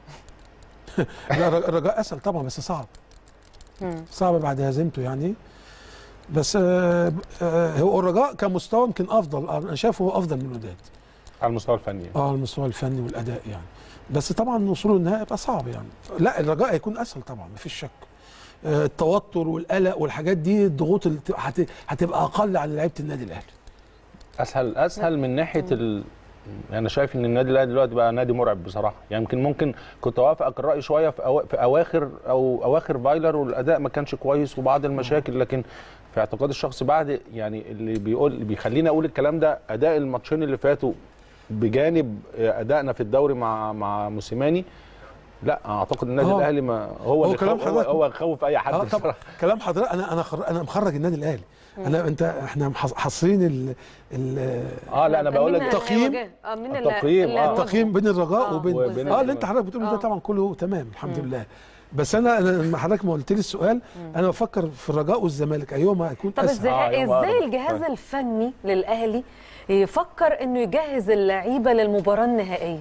لا الرجاء- الرجاء اسهل طبعا بس صعب مم. صعب بعد هزيمته يعني بس آه، آه، هو الرجاء كمستوى يمكن افضل آه، انا شايفه هو افضل من الوداد على المستوى الفني اه على المستوى الفني والاداء يعني بس طبعا وصوله للنهائي يبقى صعب يعني لا الرجاء هيكون اسهل طبعا مفيش شك آه، التوتر والقلق والحاجات دي الضغوط اللي بت- هت- هتبقى اقل على لعيبه النادي الاهلي اسهل اسهل من ناحيه ال... انا شايف ان النادي الاهلي دلوقتي بقى نادي مرعب بصراحه يعني يمكن ممكن كنت اوافقك الراي شويه في, أو... في اواخر او اواخر فايلر والاداء ما كانش كويس وبعض المشاكل لكن في اعتقادي الشخصي بعد يعني اللي بيقول اللي بيخليني اقول الكلام ده اداء الماتشين اللي فاتوا بجانب ادائنا في الدوري مع مع موسيماني لا اعتقد النادي آه. الاهلي ما هو هو اللي كلام خو... هو, حضرتك- هو خوف اي حد اه طبعا بصراحة. كلام حضرتك انا انا خر... انا مخرج النادي الاهلي انا انت احنا محص- حاصرين ال... ال... اه لا انا بقول مين لك تقييم- هيواجه؟ اه مين التقييم، اللي آه. هيواجهه؟ التقييم بين الرجاء آه، وبين وبين اه اللي انت حضرتك بتقوله ده آه. طبعا كله تمام الحمد لله بس انا انا لما حضرتك ما قلت لي السؤال انا بفكر في الرجاء والزمالك ايهما هيكون طب اسهل ازاي آه، يوم ازاي أقرب. الجهاز طيب. الفني للاهلي يفكر انه يجهز اللعيبه للمباراه النهائيه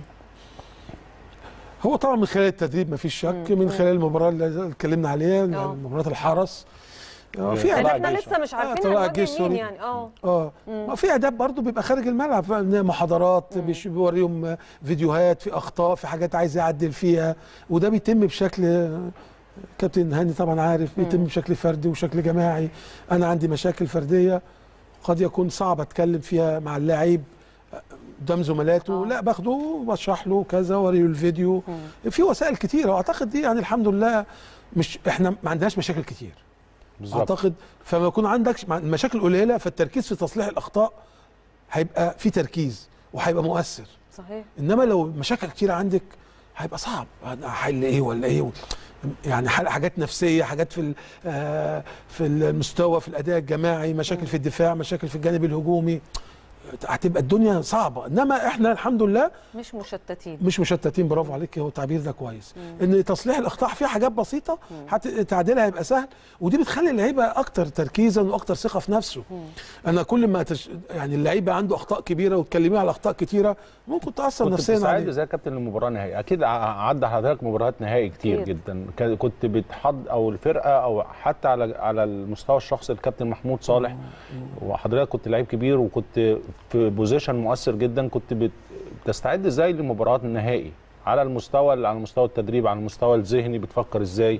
هو طبعا من خلال التدريب ما فيش شك من خلال المباراه اللي اتكلمنا عليها آه. مباراه الحرس آه، في طلع لان اعداد احنا الجيش. لسه مش آه، عارفين طلع هنواجه الجيش مين سوري. يعني اه اه ما في اداب برضو بيبقى خارج الملعب ف- محاضرات بيش- بيوريهم فيديوهات في اخطاء في حاجات عايز يعدل فيها وده بيتم بشكل كابتن هاني طبعا عارف بيتم بشكل فردي وشكل جماعي انا عندي مشاكل فرديه قد يكون صعب اتكلم فيها مع اللاعب قدام زملاته آه. لا باخده وبشرح له كذا واوريه الفيديو في وسائل كتيره واعتقد دي يعني الحمد لله مش احنا ما عندناش مشاكل كتير بالظبط اعتقد فما يكون عندك مع- مشاكل قليله فالتركيز في تصليح الاخطاء هيبقى في تركيز وهيبقى مؤثر صحيح انما لو مشاكل كتيره عندك هيبقى صعب أنا هحل ايه ولا ايه يعني حل- حاجات نفسيه حاجات في ال- آه، في المستوى في الاداء الجماعي مشاكل في الدفاع مشاكل في الجانب الهجومي هتبقى الدنيا صعبه انما احنا الحمد لله مش مشتتين مش مشتتين برافو عليك هو التعبير ده كويس ان تصليح الاخطاء فيها حاجات بسيطه حت- تعديلها هيبقى سهل ودي بتخلي اللعيبه اكتر تركيزا واكتر ثقه في نفسه انا كل ما تش... يعني اللعيبه عنده اخطاء كبيره وتكلميه على اخطاء كتيره ممكن تاثر كنت نفسيا بتستعد عليه زي كابتن المباراه النهائيه اكيد ع- عدى حضرتك مباريات نهائي كتير كتير. جدا ك- كنت بتحض او الفرقه او حتى على على المستوى الشخصي الكابتن محمود صالح وحضرتك كنت لعيب كبير وكنت في بوزيشن مؤثر جدا كنت بت- بتستعد ازاي لمباريات النهائي على المستوى على مستوى التدريب على المستوى الذهني بتفكر ازاي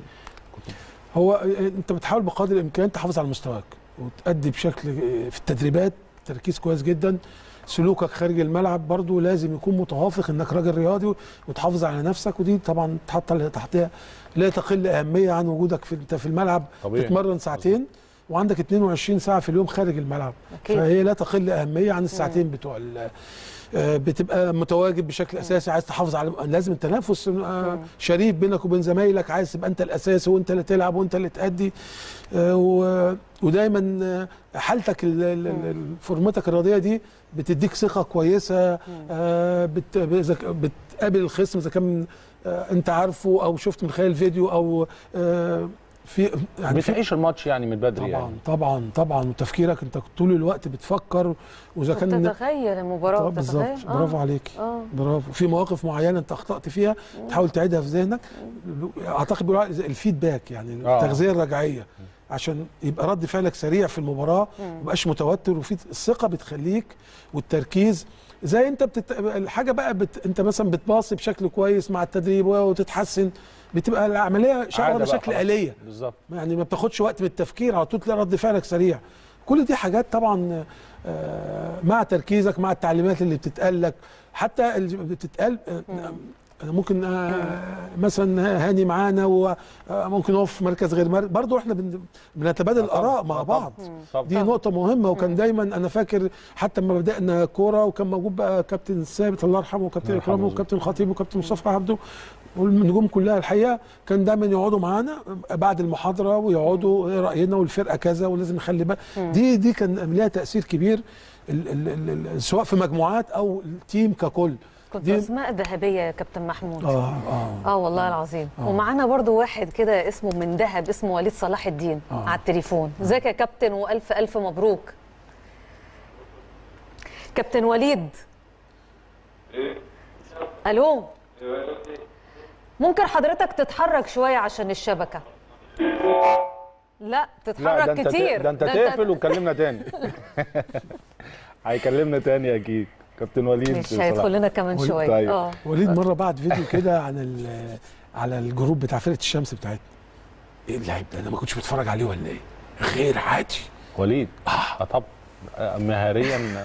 هو انت بتحاول بقدر الامكان تحافظ على مستواك وتأدي بشكل في التدريبات تركيز كويس جدا سلوكك خارج الملعب برضو لازم يكون متوافق انك راجل رياضي وتحافظ على نفسك ودي طبعا تحط تحتها لا تقل اهميه عن وجودك في انت في الملعب طبيعي. تتمرن ساعتين وعندك 22 ساعه في اليوم خارج الملعب أكيد. فهي لا تقل اهميه عن الساعتين بتوع ال- آه، بتبقى متواجد بشكل اساسي عايز تحافظ على لازم التنافس آه، شريف بينك وبين زمايلك عايز تبقى انت الاساسي وانت اللي تلعب وانت اللي تأدي آه، و- ودايما آه، حالتك ال- ال- ال- فورمتك الرياضيه دي بتديك ثقه كويسه آه، بت- بإذا- بتقابل الخصم اذا كان آه، انت عارفه او شفت من خلال الفيديو او آه، في يعني في بتعيش الماتش يعني من بدري طبعا يعني طبعا طبعا وتفكيرك انت طول الوقت بتفكر واذا كان تتخيل المباراه طب بالظبط وتتخيل برافو عليك اه برافو في مواقف معينه انت اخطات فيها تحاول تعيدها في ذهنك اعتقد بيقولوا عليها الفيدباك يعني آه. التغذيه الرجعيه عشان يبقى رد فعلك سريع في المباراه ما يبقاش متوتر وفي الثقه بتخليك والتركيز زي انت بتت... الحاجه بقى بت... انت مثلا بتباصي بشكل كويس مع التدريب وتتحسن بتبقى العمليه شغاله عادة بقى بشكل خلاص. آلية بالظبط يعني ما بتاخدش وقت من التفكير على طول تلاقي رد فعلك سريع كل دي حاجات طبعا آه، مع تركيزك مع التعليمات اللي بتتقال لك حتى اللي بتتقال آه، أنا ممكن آه، مثلا هاني معانا وممكن نقف في مركز غير مركز برضه احنا بن- بنتبادل طبعاً. الاراء مع آه، بعض طبعا دي نقطة مهمة وكان دايما أنا فاكر حتى لما بدأنا كورة وكان موجود بقى كابتن ثابت الله يرحمه وكابتن الله إكرامي يرحمه. وكابتن الخطيب وكابتن مصطفى عبده والنجوم كلها الحقيقة كان دايما يقعدوا معانا بعد المحاضرة ويقعدوا إيه رأينا والفرقة كذا ولازم نخلي بالك دي دي كان ليها تأثير كبير ال ال ال ال سواء في مجموعات أو التيم ككل كنت دي- اسماء ذهبيه يا كابتن محمود اه اه اه والله العظيم ومعانا برضو واحد كده اسمه من دهب اسمه وليد صلاح الدين آه. على التليفون ازيك يا كابتن والف الف مبروك كابتن وليد الو ممكن حضرتك تتحرك شويه عشان الشبكه لا لا تتحرك ده انت كتير ده انت تقفل وتكلمنا تاني هيكلمنا تاني اكيد كابتن وليد مش صلاح. هيدخل لنا كمان وليد شويه طيب. اه وليد مرة بعد فيديو كده عن ال- على الجروب بتاع فرقة الشمس بتاعتنا ايه اللعيب ده انا ما كنتش بتفرج عليه ولا ايه غير عادي وليد اه طب آه، مهاريا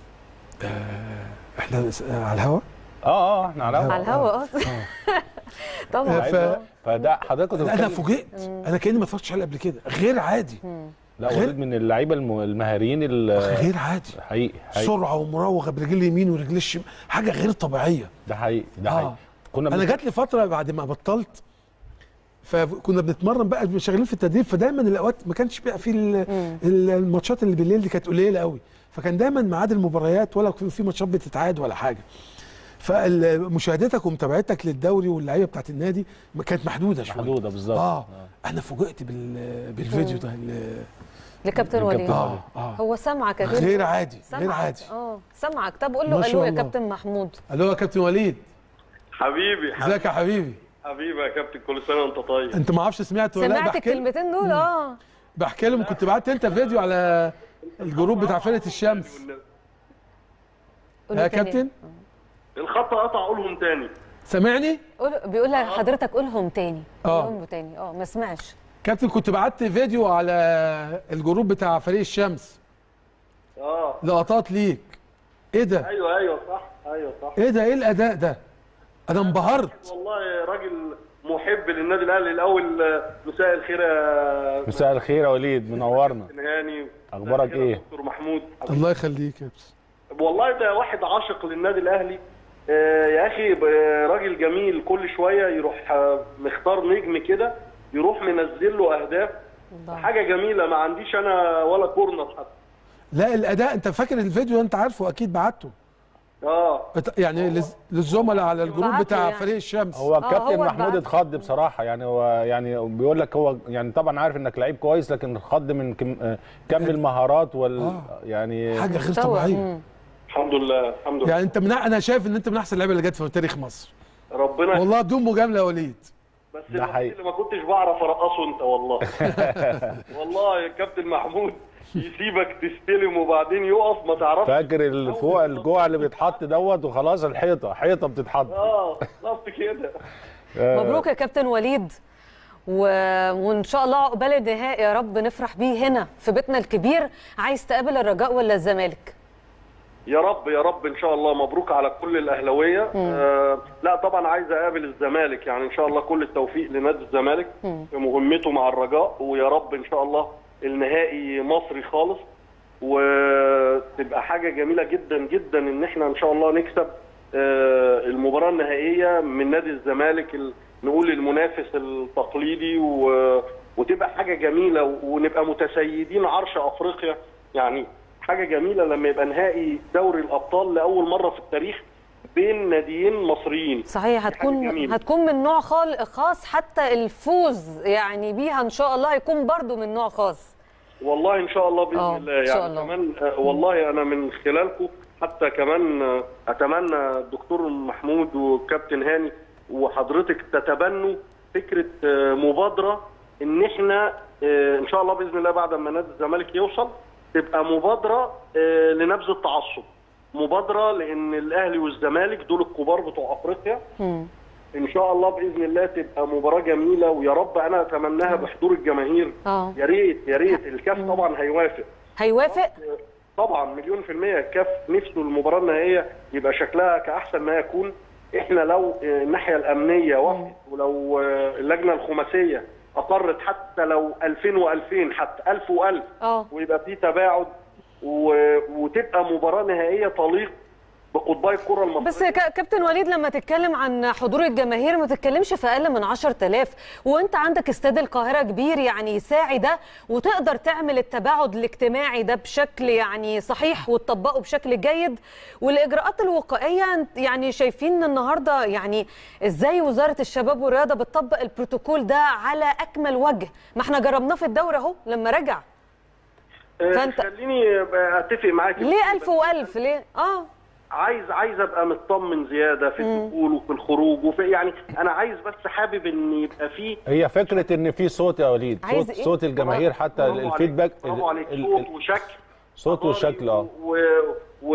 احنا س- على الهوا اه اه احنا على على الهوا اه طبعا ف- ف... فده حضرتك كنت لا انا بتتكلم- فوجئت انا كاني ما اتفرجتش عليه قبل كده غير عادي لا غير- وليد من اللعيبه الم- المهاريين ال- غير عادي حقيقي حقيقي سرعه ومراوغه برجل اليمين ورجل الشمال حاجه غير طبيعيه ده حقيقي ده آه. حقيقي كنا انا بن- جات لي فتره بعد ما بطلت فكنا بنتمرن بقى شغالين في التدريب فدايما الاوقات ما كانش بقى في ال- ال- الماتشات اللي بالليل دي كانت قليله قوي فكان دايما ميعاد المباريات ولا كان في ماتشات بتتعاد ولا حاجه فمشاهدتك ومتابعتك للدوري واللعيبه بتاعت النادي ما كانت محدوده شويه محدوده بالظبط اه انا فوجئت بال- بالفيديو ده ال- لكابتن من وليد كابتن اه اه هو سمعك يا غير عادي غير سمعك عادي اه سمعك طب قول ما له شاء الو يا الله. كابتن محمود الو يا كابتن وليد حبيبي حبيبي, ازيك يا حبيبي حبيبي يا كابتن كل سنه وانت طيب انت ما اعرفش سمعت ولا لا سمعت بحكي لك. الكلمتين دول اه بحكي لهم كنت بعت انت فيديو على الجروب بتاع فرقه الشمس قولي يا تاني. كابتن الخط قطع قولهم تاني سامعني قول بيقول لحضرتك قولهم تاني آه. قولهم تاني اه ما سمعش كابتن كنت بعت فيديو على الجروب بتاع فريق الشمس اه لقطات ليك ايه ده ايوه ايوه صح ايوه صح ايه ده ايه الاداء ده انا انبهرت والله راجل محب للنادي الاهلي الاول آه، مساء الخير يا مساء الخير يا وليد منورنا هاني أخبارك مساء الخير يا إيه؟ دكتور محمود الله يخليك يا بس. والله ده واحد عاشق للنادي الاهلي آه، يا اخي آه، راجل جميل كل شويه يروح آه، مختار نجم كده يروح منزل له اهداف الله. حاجه جميله ما عنديش انا ولا كورنر حتى لا الاداء انت فاكر الفيديو انت عارفه اكيد بعته اه بت- يعني لز- للزملاء على الجروب بعته بتاع يعني. فريق الشمس هو كابتن هو محمود بعد. اتخض بصراحه يعني هو يعني بيقول لك هو يعني طبعا عارف انك لعيب كويس لكن اتخض من كم آه، كم المهارات وال آه. يعني حاجه غير مستوى. طبيعيه مم. الحمد لله الحمد لله يعني انت من انا شايف ان انت من احسن اللعيبه اللي جت في تاريخ مصر ربنا والله بدون مجامله يا وليد بس ده الوحيد حقيقي. اللي ما كنتش بعرف ارقصه انت والله والله يا كابتن محمود يسيبك تستلم وبعدين يقف ما تعرفش فاكر اللي فوق الجوع اللي بيتحط دوت وخلاص الحيطه حيطه بتتحط اه بالظبط كده آه، مبروك يا كابتن وليد و... وان شاء الله عقبال النهائي يا رب نفرح بيه هنا في بيتنا الكبير عايز تقابل الرجاء ولا الزمالك يا رب يا رب ان شاء الله مبروك على كل الاهلاويه آه لا طبعا عايز اقابل الزمالك يعني ان شاء الله كل التوفيق لنادي الزمالك في مهمته مع الرجاء ويا رب ان شاء الله النهائي مصري خالص وتبقى حاجه جميله جدا جدا ان احنا ان شاء الله نكسب آه المباراه النهائيه من نادي الزمالك ال- نقول المنافس التقليدي و... وتبقى حاجه جميله ونبقى متسيدين عرش افريقيا يعني حاجه جميله لما يبقى نهائي دوري الابطال لاول مره في التاريخ بين ناديين مصريين صحيح حاجة هتكون جميلة. هتكون من نوع خال- خاص حتى الفوز يعني بيها ان شاء الله هيكون برضو من نوع خاص والله ان شاء الله باذن آه، الله إن شاء يعني الله. كمان آه، والله انا من خلالكم حتى كمان آه، اتمنى الدكتور محمود والكابتن هاني وحضرتك تتبنوا فكره آه، مبادره ان احنا آه، ان شاء الله باذن الله بعد ما نادي الزمالك يوصل تبقى مبادره آه، لنبذ التعصب مبادره لان الاهلي والزمالك دول الكبار بتوع افريقيا مم. ان شاء الله باذن الله تبقى مباراه جميله ويا رب انا اتمناها بحضور الجماهير اه يا ريت يا ريت الكاف طبعا هيوافق هيوافق طبعا مليون في المية الكاف نفسه المباراة النهائية يبقى شكلها كأحسن ما يكون احنا لو آه، الناحية الأمنية وافقت ولو آه، اللجنة الخماسية أقرت حتى لو 2000 و2000 حتى 1000 و1000 اه ويبقى في تباعد و- وتبقى مباراة نهائية تليق بقطبي الكرة المصرية بس يا كا- كابتن وليد لما تتكلم عن حضور الجماهير ما تتكلمش في اقل من 10000 وانت عندك استاد القاهره كبير يعني يساعي ده وتقدر تعمل التباعد الاجتماعي ده بشكل يعني صحيح وتطبقه بشكل جيد والاجراءات الوقائيه يعني شايفين النهارده يعني ازاي وزاره الشباب والرياضه بتطبق البروتوكول ده على اكمل وجه ما احنا جربناه في الدوري اهو لما رجع آه، فأنت- خليني أبقى اتفق معاك ليه ألف وألف ليه اه عايز عايز ابقى مطمن زياده في الدخول وفي الخروج وفي يعني انا عايز بس حابب ان يبقى في هي فكره ان في صوت يا وليد عايز صوت إيه؟ صوت الجماهير حتى برافو عليك، الفيدباك برافو عليك ال- صوت ال- وشكل صوت حضاري وشكل اه و-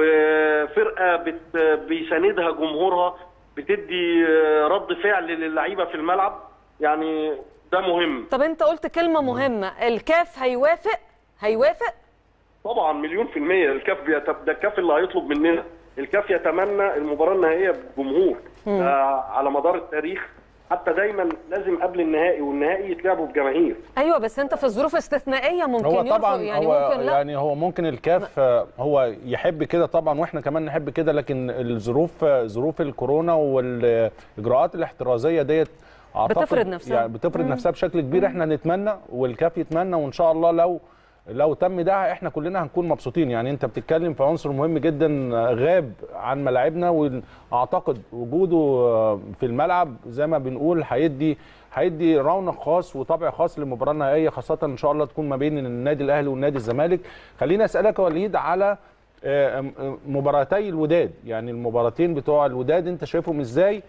وفرقه بت بيساندها جمهورها بتدي رد فعل للعيبه في الملعب يعني ده مهم طب انت قلت كلمه مهمه الكاف هيوافق هيوافق طبعا مليون في المية الكاف بيت- ده الكاف اللي هيطلب مننا الكاف يتمنى المباراة النهائية بجمهور ده على مدار التاريخ حتى دايما لازم قبل النهائي والنهائي يتلعبوا بجماهير ايوه بس انت في ظروف استثنائيه ممكن هو يرفض طبعا يعني هو ممكن لا يعني هو ممكن الكاف آه، هو يحب كده طبعا واحنا كمان نحب كده لكن الظروف آه، ظروف الكورونا والاجراءات الاحترازيه ديت اعتقد بتفرض نفسها. يعني بتفرض نفسها بشكل كبير احنا نتمنى والكاف يتمنى وان شاء الله لو لو تم ده احنا كلنا هنكون مبسوطين يعني انت بتتكلم في عنصر مهم جدا آه، غاب عن ملاعبنا واعتقد وجوده آه، في الملعب زي ما بنقول هيدي هيدي رونق خاص وطابع خاص للمباراه النهائيه خاصه ان شاء الله تكون ما بين النادي الاهلي والنادي الزمالك خليني اسالك يا وليد على آه، آه، مباراتي الوداد يعني المباراتين بتوع الوداد انت شايفهم ازاي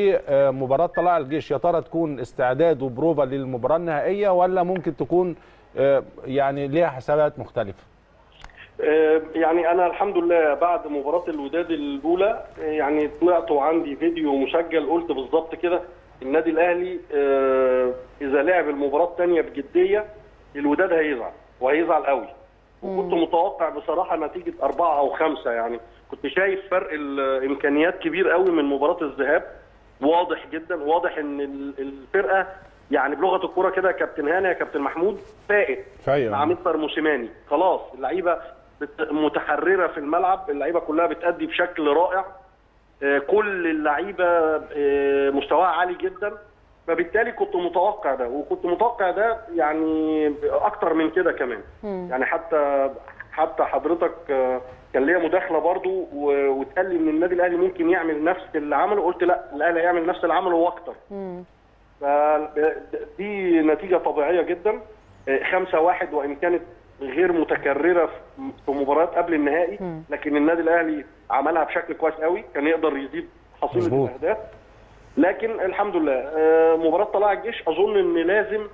ومباراه طلائع الجيش يا ترى تكون استعداد وبروفا للمباراه النهائيه ولا ممكن تكون آه، يعني ليها حسابات مختلفه آه، يعني انا الحمد لله بعد مباراه الوداد الاولى آه، يعني طلعت وعندي فيديو مسجل قلت بالظبط كده النادي الاهلي آه، اذا لعب المباراه الثانيه بجديه الوداد هيزعل وهيزعل قوي وكنت متوقع بصراحه نتيجه اربعه او خمسه يعني كنت شايف فرق الامكانيات كبير قوي من مباراه الذهاب واضح جدا واضح ان ال- الفرقه يعني بلغه الكوره كده يا كابتن هاني يا كابتن محمود فائق فايق. مع مستر موسيماني خلاص اللعيبه بت- متحرره في الملعب اللعيبه كلها بتأدي بشكل رائع آه، كل اللعيبه آه، مستواها عالي جدا فبالتالي كنت متوقع ده وكنت متوقع ده يعني اكتر من كده كمان يعني حتى حتى حضرتك آه، كان ليا مداخله برضو و- واتقال لي ان النادي الاهلي ممكن يعمل نفس اللي عمله قلت لا الاهلي هيعمل نفس اللي عمله واكتر فدي نتيجه طبيعيه جدا آه، خمسة واحد وان كانت غير متكرره في- في مباريات قبل النهائي لكن النادي الاهلي عملها بشكل كويس قوي كان يقدر يزيد حصيله مظبوط. الاهداف لكن الحمد لله آه، مباراه طلائع الجيش اظن ان لازم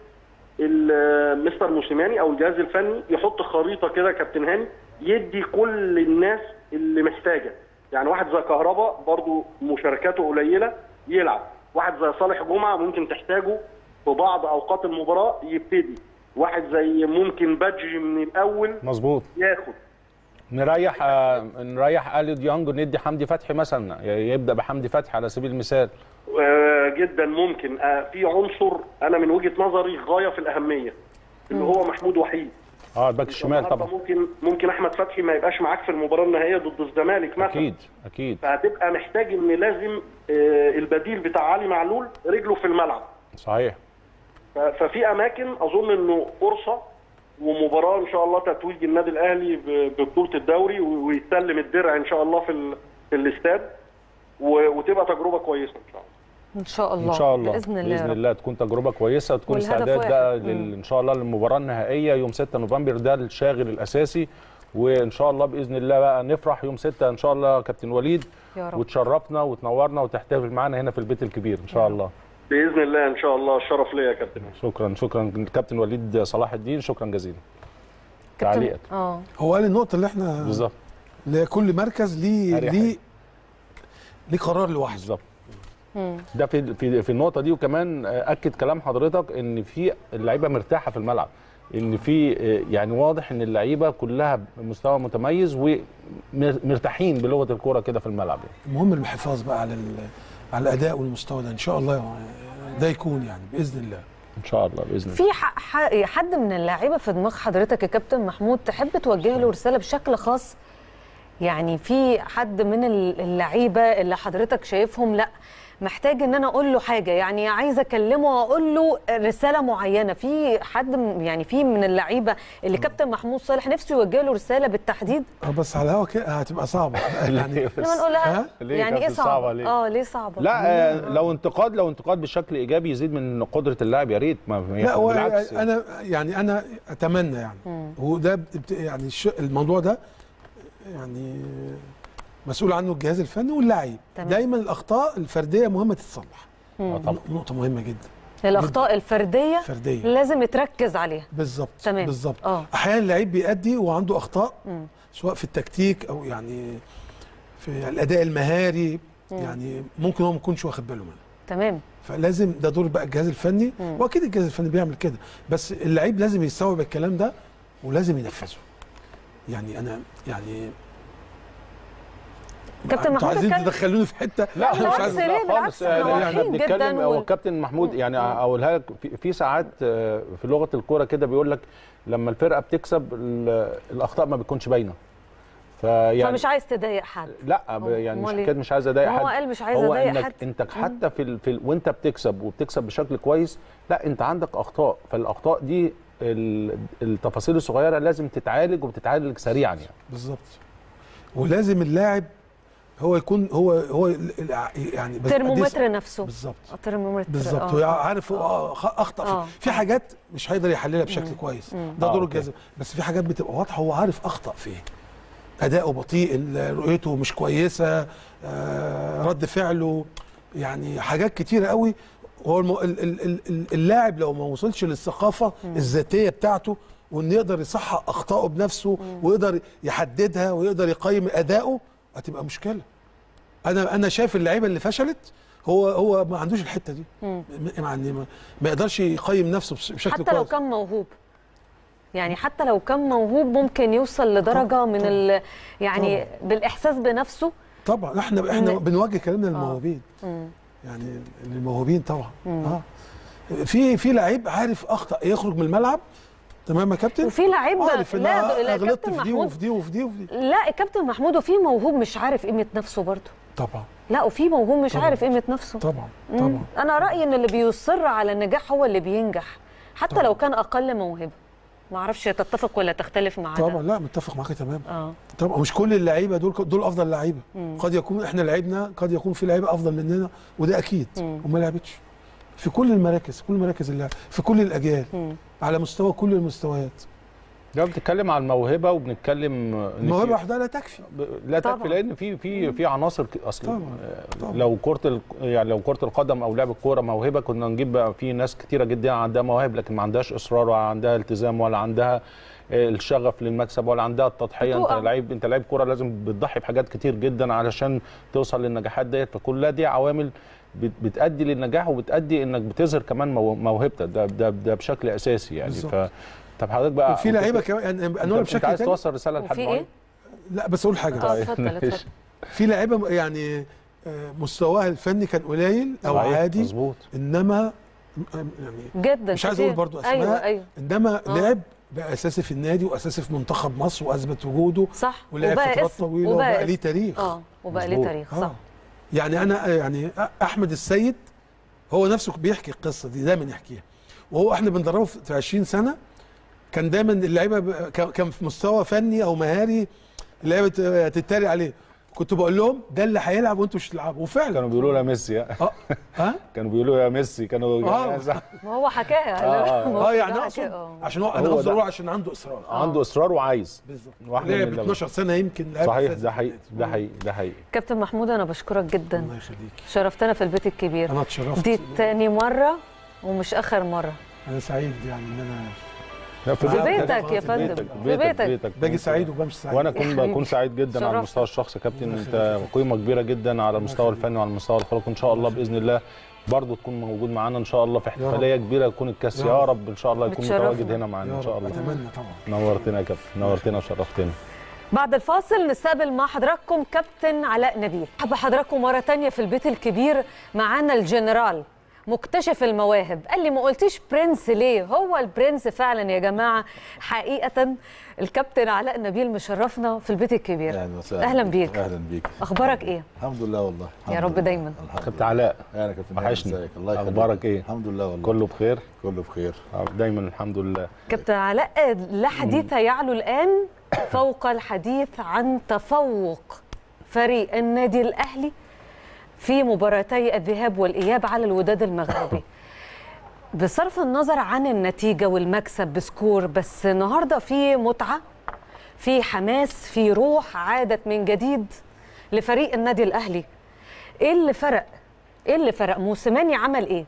ال- مستر موسيماني او الجهاز الفني يحط خريطه كده يا كابتن هاني يدي كل الناس اللي محتاجه يعني واحد زي كهربا برضو مشاركاته قليله يلعب واحد زي صالح جمعه ممكن تحتاجه في بعض اوقات المباراه يبتدي واحد زي ممكن بادجي من الاول مظبوط ياخد نريح آه، نريح اليو ديانج وندي حمدي فتحي مثلا ي- يبدا بحمدي فتحي على سبيل المثال آه، جدا ممكن آه، في عنصر انا من وجهه نظري غايه في الاهميه اللي هو محمود وحيد اه الباك الشمال النهاردة طبعا ممكن ممكن احمد فتحي ما يبقاش معاك في المباراه النهائيه ضد الزمالك مثلا اكيد اكيد فهتبقى محتاج ان لازم آه، البديل بتاع علي معلول رجله في الملعب صحيح ف- ففي اماكن اظن انه فرصه ومباراه ان شاء الله تتويج النادي الاهلي ب- ببطوله الدوري و- ويسلم الدرع ان شاء الله في ال- في الاستاد و- وتبقى تجربه كويسه ان شاء الله ان شاء الله ان شاء الله باذن الله يا باذن رب. الله تكون تجربه كويسه وتكون والهدف استعداد واحد. بقى مم. لل... ان شاء الله للمباراه النهائيه يوم 6 نوفمبر ده الشاغل الاساسي وان شاء الله باذن الله بقى نفرح يوم 6 ان شاء الله كابتن وليد يا رب. وتشرفنا وتنورنا وتحتفل معانا هنا في البيت الكبير ان شاء الله باذن الله ان شاء الله الشرف ليا يا كابتن شكرا شكرا كابتن وليد صلاح الدين شكرا جزيلا كابتن- تعليقك اه هو قال النقطه اللي احنا بالظبط لكل مركز ليه أريح ليه ليه قرار لوحده بالظبط ده في في في النقطه دي وكمان اكد كلام حضرتك ان في اللعيبه مرتاحه في الملعب ان في يعني واضح ان اللعيبه كلها بمستوى متميز ومرتاحين بلغه الكوره كده في الملعب يعني. المهم الحفاظ بقى على ال- على الاداء والمستوى ده ان شاء الله ده يكون يعني باذن الله ان شاء الله باذن الله في ح- ح- حد من اللعيبه في دماغ حضرتك يا كابتن محمود تحب توجه له رساله بشكل خاص يعني في حد من ال- اللعيبه اللي حضرتك شايفهم لا محتاج ان انا اقول له حاجه يعني عايزه اكلمه واقول له رساله معينه في حد م- يعني في من اللعيبه اللي كابتن محمود صالح نفسه يوجه له رساله بالتحديد اه بس على الهوا كده هتبقى صعبه يعني لما نقول لها ها؟ ليه يعني ايه كابتن صعبه صعبة ليه؟ اه ليه صعبه لا آه، لو انتقاد لو انتقاد بشكل ايجابي يزيد من قدره اللاعب يا ريت ما ما- لا هو بالعكس انا يعني انا اتمنى يعني وده بت- يعني الش- الموضوع ده يعني مسؤول عنه الجهاز الفني واللاعب تمام. دايما الاخطاء الفرديه مهمه تتصلح آه، طبعا نقطه مهمه جدا الاخطاء الفرديه فرديه لازم يتركز عليها بالظبط تمام. بالظبط آه. احيانا اللعيب بيأدي وعنده اخطاء سواء في التكتيك او يعني في الاداء المهاري يعني ممكن هو ما يكونش واخد باله منه تمام فلازم ده دور بقى الجهاز الفني واكيد الجهاز الفني بيعمل كده بس اللعيب لازم يستوعب الكلام ده ولازم ينفذه يعني انا يعني كابتن انتوا محمود عايزين اتكلم- تدخلوني في حته لا، أنا بالعكس، مش عايز ليه؟ لا بالعكس، خالص احنا آه، واضحين احنا بنتكلم جداً هو وال- الكابتن محمود يعني اقولها لك في- في ساعات آه، في لغه الكوره كده بيقول لك لما الفرقه بتكسب ال- الاخطاء ما بتكونش باينه فيعني فمش عايز تضايق حد لا ب- يعني مش أمال إيه؟ حكايه مش عايز اضايق ما حد هو قال مش عايز هو أضايق انك حد. انت حتى في, ال... في ال... وانت بتكسب وبتكسب بشكل كويس لا انت عندك اخطاء فالاخطاء دي ال... التفاصيل الصغيره لازم تتعالج وبتتعالج سريعا يعني بالظبط ولازم اللاعب هو يكون هو هو ال- ال- يعني بس ترمومتر نفسه بالظبط الترمومتر بالظبط آه. هو عارف هو أخ- اخطا آه. في, في حاجات مش هيقدر يحللها بشكل كويس ده آه، دور أوكي. الجهاز بس في حاجات بتبقى واضحه هو عارف اخطا فين اداؤه بطيء ال- رؤيته مش كويسه آه، رد فعله يعني حاجات كتيره قوي هو الم... ال- ال- ال- ال- اللاعب لو ما وصلش للثقافه الذاتيه بتاعته وانه يقدر يصحح اخطائه بنفسه ويقدر يحددها ويقدر يقيم اداؤه هتبقى مشكله انا انا شايف اللعيبه اللي فشلت هو هو ما عندوش الحته دي م- يعني ما, ما يقدرش يقيم نفسه بش- بشكل حتى لو كويس كان موهوب يعني حتى لو كان موهوب ممكن يوصل لدرجه طبعاً، من طبعاً. ال يعني بالاحساس بنفسه طبعا احنا احنا إن- بنوجه كلامنا للموهوبين مم. يعني للموهوبين طبعا اه في في لعيب عارف اخطا يخرج من الملعب تمام يا كابتن وفي لعيبه عارف ان لا أنا لا غلطت كابتن في دي محمود وفي دي وفي دي وفي دي لا الكابتن محمود وفي موهوب مش عارف قيمه نفسه برضه طبعا لا وفي موهوب مش طبعاً. عارف قيمه نفسه طبعا مم. طبعا انا رايي ان اللي بيصر على النجاح هو اللي بينجح حتى طبعاً. لو كان اقل موهبه ما اعرفش تتفق ولا تختلف مع ده. طبعا لا متفق معاك تمام اه طبعا مش كل اللعيبه دول دول افضل لعيبه قد يكون احنا لعبنا قد يكون في لعيبه افضل مننا وده اكيد مم. وما لعبتش في كل المراكز كل مراكز اللعب في كل الاجيال مم. على مستوى كل المستويات ده بنتكلم عن الموهبه وبنتكلم إن الموهبه في- وحدها لا تكفي ب- لا طبعاً. تكفي لان في في في عناصر ك- اصل طبعاً. آه، طبعاً. لو كره ال- يعني لو كره القدم او لعب الكوره موهبه كنا نجيب بقى في ناس كتيره جدا عندها مواهب لكن ما عندهاش اصرار ولا عندها التزام ولا عندها آه، الشغف للمكسب ولا عندها التضحيه انت بتقع. لعيب انت لعيب كوره لازم بتضحي بحاجات كتير جدا علشان توصل للنجاحات ديت فكلها دي عوامل بت- بتأدي للنجاح وبتأدي انك بتظهر كمان مو- موهبتك ده ده ده بشكل اساسي يعني بالظبط. ف طب حضرتك بقى وفي لعيبه كمان يعني انا انت, انت بشكل عايز تاني توصل رساله لحد وفي معين؟ ايه؟ لا بس اقول حاجه اه اتفضل اتفضل في لعيبه يعني آه، مستواها الفني كان قليل او صحيح، عادي مظبوط انما يعني جدا مش عايز كتير. اقول برضو اسماء ايوه ايوه انما آه. لعب بقى اساسي في النادي واساسي في منتخب مصر واثبت وجوده صح ولعب وبقى فترات اسم طويله وبقى وبقى ليه اسم. تاريخ اه وبقى ليه مظبوط. تاريخ آه. صح يعني انا يعني احمد السيد هو نفسه بيحكي القصه دي دايما يحكيها وهو احنا بندربه في 20 سنه كان دايما اللعيبه ب- كان- كان في مستوى فني او مهاري اللعيبه ت- تتريق عليه كنت بقول لهم ده اللي هيلعب وانتوا مش تلعبوا وفعلا كانوا بيقولوا يا ميسي اه ها كانوا بيقولوا يا ميسي كانوا آه. ما هو حكاها آه، آه. ما هو اه يعني ده اقصد حكاها، آه. عشان هو انا هو قصدي ده. هو عشان عنده اصرار عنده اصرار وعايز بالظبط واحدة لعب من اللي- 12 سنه يمكن لعب صحيح أساسي ده في حقيقي النادي. ده حقيقي ده حقيقي كابتن محمود انا بشكرك جدا الله يخليك شرفتنا في البيت الكبير انا اتشرفت دي تاني مره ومش اخر مره انا سعيد يعني ان انا لا، في بيتك، بيتك يا في فندم. بيتك، في بيتك بيتك. بيتك باجي سعيد وبمشي سعيد وانا يا كنت حبيبي. بكون سعيد جدا على شرفت. المستوى الشخصي يا كابتن الله انت يخليك. قيمه كبيره جدا على المستوى الفني وعلى المستوى الخلقي ان شاء الله باذن الله برضه تكون موجود معانا ان شاء الله في يا رب. احتفاليه كبيره يكون الكاس يا يا رب. رب ان شاء الله يكون بتشرفنا. متواجد هنا معانا يا ان شاء رب الله اتمنى طبعا نورتنا يا كابتن نورتنا وشرفتنا بعد الفاصل نستقبل مع حضراتكم كابتن علاء نبيل حب حضراتكم مرة تانية في البيت الكبير معانا الجنرال مكتشف المواهب قال لي ما قلتيش برنس ليه هو البرنس فعلا يا جماعة حقيقة الكابتن علاء نبيل مشرفنا في البيت الكبير اهلا وسهلا أهلا بيك. اهلا بيك أخبارك إيه؟ الحمد لله والله يا الحمد رب لله. دايما. الحمد كابتن لله. علاء اهلا كابتن وحشني. ازيك الله يخليك أخبارك إيه؟ الحمد لله والله كله بخير كله بخير دايما الحمد لله كابتن علاء لا حديث يعلو الآن فوق الحديث عن تفوق فريق النادي الأهلي في مباراتي الذهاب والإياب على الوداد المغربي بصرف النظر عن النتيجة والمكسب بسكور بس النهاردة في متعة في حماس في روح عادت من جديد لفريق النادي الأهلي إيه اللي فرق؟ إيه اللي فرق؟ موسيماني عمل إيه؟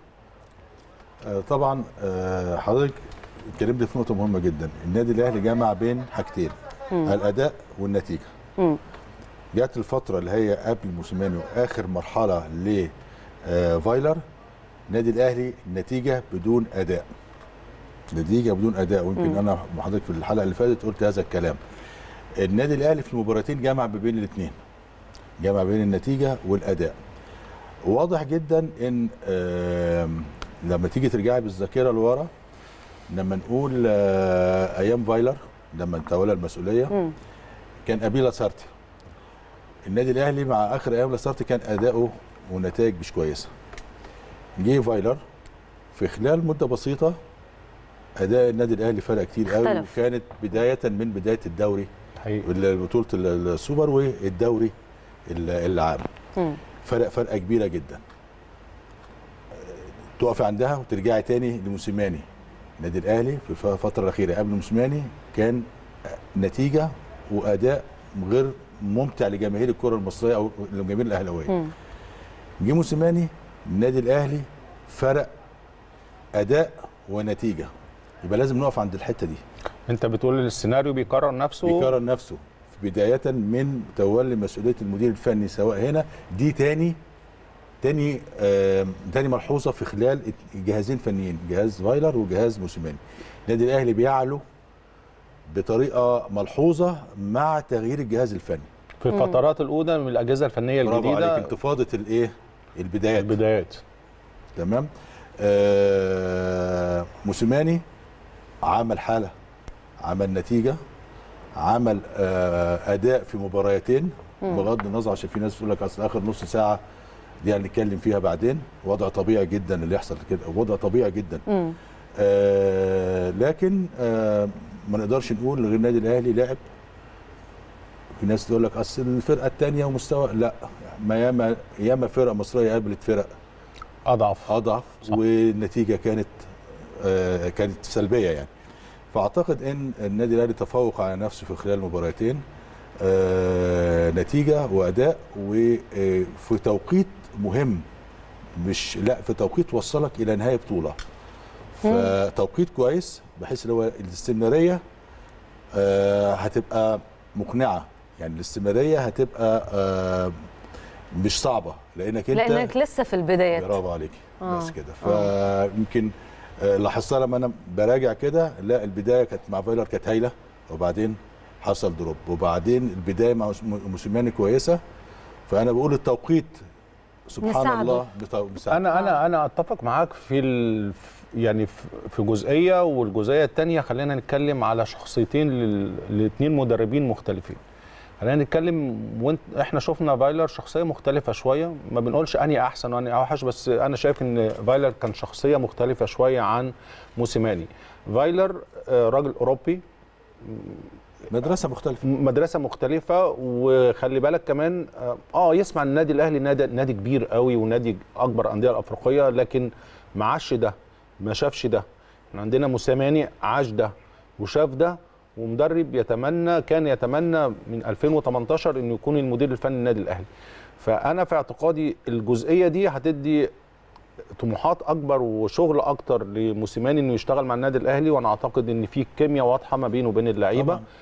آه طبعا آه حضرتك اتكلمت في نقطه مهمه جدا النادي الاهلي جمع بين حاجتين الاداء والنتيجه مم. جت الفتره اللي هي قبل موسيماني واخر مرحله ل آه فايلر النادي الاهلي نتيجه بدون اداء نتيجه بدون اداء ويمكن انا مع حضرتك في الحلقه اللي فاتت قلت هذا الكلام النادي الاهلي في المباراتين جمع ما بين الاثنين جمع بين النتيجه والاداء واضح جدا ان آم، لما تيجي ترجعي بالذاكره لورا لما نقول آه، ايام فايلر لما تولى المسؤوليه مم. كان قبيله سارتي النادي الاهلي مع اخر ايام لاسارتي كان اداؤه ونتائج مش كويسه جه فايلر في خلال مده بسيطه اداء النادي الاهلي فرق كتير قوي اختلف. وكانت بدايه من بدايه الدوري حقيقي بطوله السوبر والدوري العام مم. فرق فرقه كبيره جدا تقف عندها وترجعي تاني لموسيماني النادي الاهلي في الفتره الاخيره قبل موسيماني كان نتيجه واداء غير ممتع لجماهير الكره المصريه او لجماهير الاهلاويه مم. جه موسيماني النادي الاهلي فرق اداء ونتيجه يبقى لازم نقف عند الحته دي انت بتقول السيناريو بيكرر نفسه بيكرر نفسه بدايه من تولي مسؤوليه المدير الفني سواء هنا دي تاني تاني آم، تاني ملحوظه في خلال جهازين فنيين جهاز فايلر وجهاز موسيماني النادي الاهلي بيعلو بطريقه ملحوظه مع تغيير الجهاز الفني في الفترات الاولى من الاجهزه الفنيه برافو عليك الجديده انتفاضه الايه البدايات البدايات تمام آه موسيماني عمل حاله عمل نتيجه عمل آه اداء في مباريتين بغض النظر عشان في ناس تقول لك اصل اخر نص ساعه دي هنتكلم فيها بعدين وضع طبيعي جدا اللي يحصل كده وضع طبيعي جدا مم. آه لكن آه ما نقدرش نقول غير النادي الاهلي لعب في ناس تقول لك اصل الفرقه الثانيه ومستوى لا ما ياما ياما فرق مصريه قابلت فرق اضعف اضعف صح. والنتيجه كانت آه كانت سلبيه يعني فاعتقد ان النادي الاهلي تفوق على نفسه في خلال مباراتين آه نتيجه واداء وفي توقيت مهم مش لا في توقيت وصلك الى نهايه بطوله فتوقيت كويس بحيث ان هو الاستمراريه آه هتبقى مقنعه يعني الاستمراريه هتبقى آه مش صعبه لانك انت لانك لسه في البدايات برافو عليكي آه. بس كده فيمكن آه، لاحظتها لما انا براجع كده لا البدايه كانت مع فايلر كانت هايله وبعدين حصل دروب وبعدين البدايه مع موس- موسيماني كويسه فانا بقول التوقيت سبحان مساعده. الله بتو- مساعده انا انا انا اتفق معاك في ال... يعني في- في جزئيه والجزئيه الثانيه خلينا نتكلم على شخصيتين لاثنين مدربين مختلفين خلينا نتكلم وانت احنا شفنا فايلر شخصيه مختلفه شويه ما بنقولش اني احسن واني اوحش بس انا شايف ان فايلر كان شخصيه مختلفه شويه عن موسيماني فايلر آه، راجل اوروبي مدرسه مختلفه مدرسه مختلفه وخلي بالك كمان اه آه، يسمع النادي الاهلي نادي نادي كبير قوي ونادي اكبر الانديه الافريقيه لكن ما عاش ده ما شافش ده احنا عندنا موسيماني عاش ده وشاف ده ومدرب يتمنى كان يتمنى من 2018 انه يكون المدير الفني للنادي الاهلي فانا في اعتقادي الجزئيه دي هتدي طموحات اكبر وشغل اكتر لموسيماني انه يشتغل مع النادي الاهلي وانا اعتقد ان في كيمياء واضحه ما بينه وبين اللعيبه طبعاً.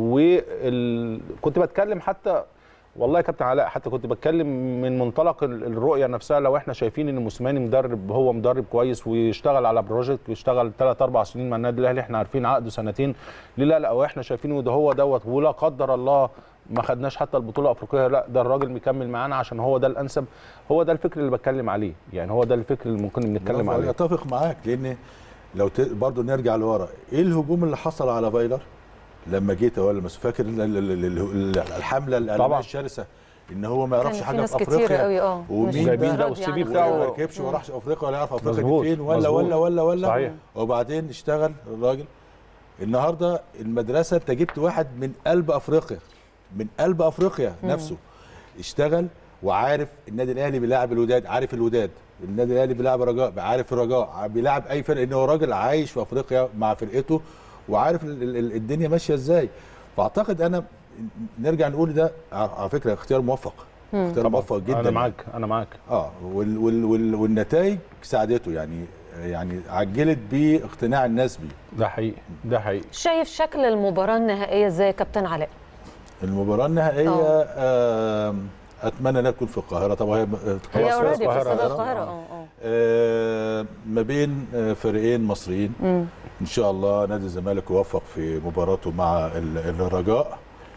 وال... كنت بتكلم حتى والله يا كابتن علاء حتى كنت بتكلم من منطلق ال- الرؤيه نفسها لو احنا شايفين ان موسيماني مدرب هو مدرب كويس ويشتغل على بروجكت ويشتغل ثلاث اربع سنين مع النادي الاهلي احنا عارفين عقده سنتين ليه لا لا واحنا شايفينه ده هو دوت ولا قدر الله ما خدناش حتى البطوله الافريقيه لا ده الراجل مكمل معانا عشان هو ده الانسب هو ده الفكر اللي بتكلم عليه يعني هو ده الفكر اللي ممكن نتكلم برافو عليك. عليه اتفق معاك لان لو ت... برضه نرجع لورا ايه الهجوم اللي حصل على فايلر لما جه تولى مس فاكر ال- ال- ال- ال- الحمله الاعلاميه طبعا. الشرسه ان هو ما كان يعرفش في حاجه ناس في كتير افريقيا قوي اه ومين مش جايبين ده راضي والسي عن في الموضوع. بتاعه. وما ركبش وما راحش افريقيا ولا يعرف افريقيا مظبوط، دي فين ولا مظبوط. ولا ولا ولا صحيح. وبعدين اشتغل الراجل النهارده المدرسه انت جبت واحد من قلب افريقيا من قلب افريقيا نفسه اشتغل وعارف النادي الاهلي بيلاعب الوداد عارف الوداد النادي الاهلي بيلاعب الرجاء عارف الرجاء بيلاعب اي فرق ان هو راجل عايش في افريقيا مع فرقته وعارف ال- ال- ال- الدنيا ماشيه ازاي فاعتقد انا نرجع نقول ده على فكره اختيار موفق اختيار موفق جدا انا معاك انا معاك اه وال وال وال والنتائج ساعدته يعني يعني عجلت باقتناع الناس بيه ده حقيقي ده حقيقي شايف شكل المباراه النهائيه ازاي يا كابتن علاء المباراه النهائيه آم، اتمنى انها تكون في القاهره طبعا هي هي خلاص اوريدي في القاهرة. استاد القاهرة. القاهره اه اه آه، ما بين آه، فريقين مصريين مم. ان شاء الله نادي الزمالك يوفق في مباراته مع ال- الرجاء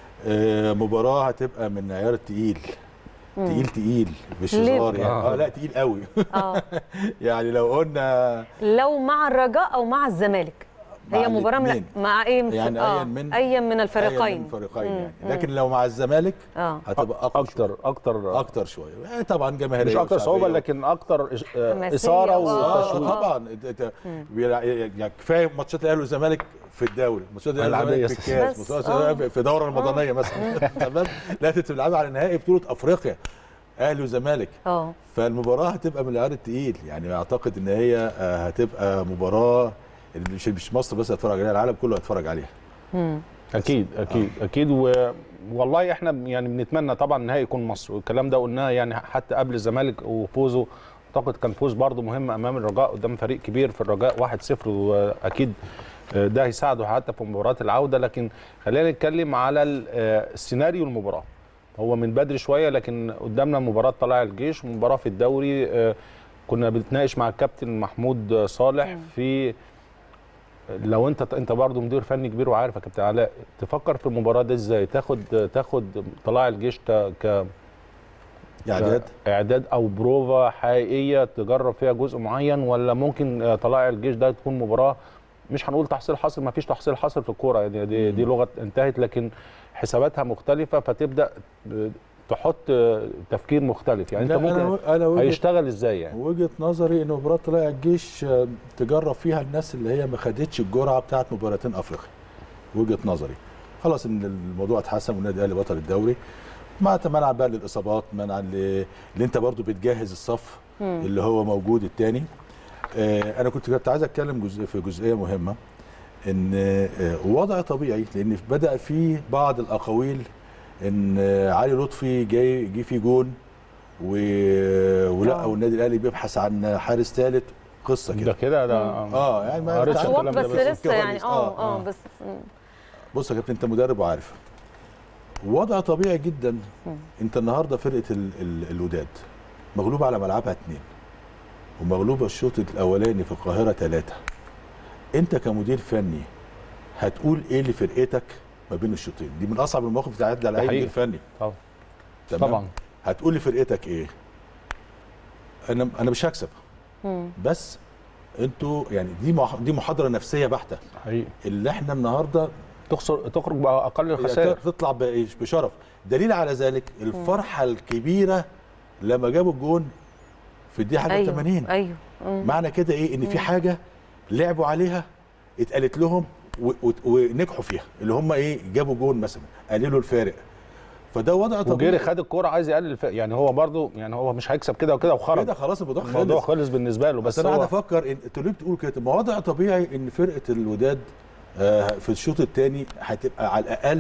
آه، مباراه هتبقى من عيار التقيل تقيل تقيل مش ليه؟ هزار يعني آه. اه لا تقيل قوي اه يعني لو قلنا لو مع الرجاء او مع الزمالك مع هي مباراه من الاتنين. مع ايه يعني آه. أيا من- ايا من أيا الفريقين من الفريقين مم. يعني لكن لو مع الزمالك اه هتبقى اقوى شوية. اكتر اكتر اكتر شويه يعني طبعا جماهيريه مش اكتر صعوبه وشعبية. لكن اكتر إش- آه، حماسية اثاره و- اه وتشويق طبعا انت انت بيلع- يعني كفايه ماتشات الاهلي والزمالك في الدوري ماتشات الاهلي العادية والزمالك في الكاس بس. ماتشات آه. الأهلي في دوره رمضانيه مثلا تمام لا انت بتلعبي على نهائي بطوله افريقيا اهلي وزمالك اه فالمباراه هتبقى من العيار التقيل يعني اعتقد ان هي آه، هتبقى مباراه اللي مش مش مصر بس هتتفرج عليها العالم كله هيتفرج عليها مم. اكيد اكيد اكيد و... والله احنا يعني بنتمنى طبعا النهائي يكون مصر والكلام ده قلناه يعني حتى قبل الزمالك وفوزه اعتقد كان فوز برضه مهم امام الرجاء قدام فريق كبير في الرجاء 1-0 واكيد آه، ده هيساعده حتى في مباراه العوده لكن خلينا نتكلم على ال- آه، السيناريو المباراه هو من بدري شويه لكن قدامنا مباراه طلائع الجيش ومباراه في الدوري آه، كنا بنتناقش مع الكابتن محمود صالح في لو انت انت برضه مدير فني كبير وعارف يا كابتن علاء تفكر في المباراه دي ازاي تاخد تاخد طلائع الجيش ك ك اعداد اعداد او بروفا حقيقيه تجرب فيها جزء معين ولا ممكن آه، طلائع الجيش ده تكون مباراه مش هنقول تحصيل حاصل ما فيش تحصيل حاصل في الكوره يعني دي, دي لغه انتهت لكن حساباتها مختلفه فتبدا آه، تحط آه، تفكير مختلف يعني انت لا، ممكن انا انا وجهه هيشتغل ازاي يعني وجهه نظري ان مباراه طلائع الجيش آه، تجرب فيها الناس اللي هي ما خدتش الجرعه بتاعت مباراتين افريقيا وجهه نظري خلاص ان الموضوع اتحسن والنادي الاهلي بطل الدوري مع منعا بقى للاصابات منعا ل- اللي انت برضو بتجهز الصف اللي هو موجود الثاني آه انا كنت كنت عايز اتكلم جزء في جزئيه مهمه ان آه وضع طبيعي لان بدا في بعض الاقاويل ان آه علي لطفي جاي جه في جون و... ولا آه. والنادي الاهلي بيبحث عن حارس ثالث قصه ده كده كده ده اه يعني ما قريتش تعرف الكلام شوط ده بس بس لسه يعني اه اه بس مم. بص يا كابتن انت مدرب وعارف وضع طبيعي جدا انت النهارده فرقه ال ال الوداد مغلوبه على ملعبها اثنين ومغلوبه الشوط الاولاني في القاهره ثلاثه انت كمدير فني هتقول ايه لفرقتك ما بين الشوطين دي من اصعب المواقف اللي تعدي على ده اي حقيقي. مدير فني طبعا تمام؟ طبعا هتقول لفرقتك ايه انا انا مش هكسب مم. بس انتوا يعني دي مح- دي محاضره نفسيه بحته حقيقي اللي احنا النهارده تخسر تخرج باقل الخسائر تطلع بإيش؟ بشرف دليل على ذلك الفرحه الكبيره لما جابوا الجون في الدقيقه حاجه ايوه 80 ايوه مم. معنى كده ايه ان في حاجه لعبوا عليها اتقالت لهم و- و- ونجحوا فيها اللي هم ايه جابوا جون مثلا قللوا الفارق فده وضع وجيري طبيعي خد الكوره عايز يقلل الف... يعني هو برضه يعني هو مش هيكسب كده وكده وخرج كده خلاص الموضوع الموضوع خلص خلص بالنسبه له بس بس انا قاعد هو افكر ان انتوا ليه بتقولوا كده ما وضع طبيعي ان فرقه الوداد آه، في الشوط الثاني هتبقى على الاقل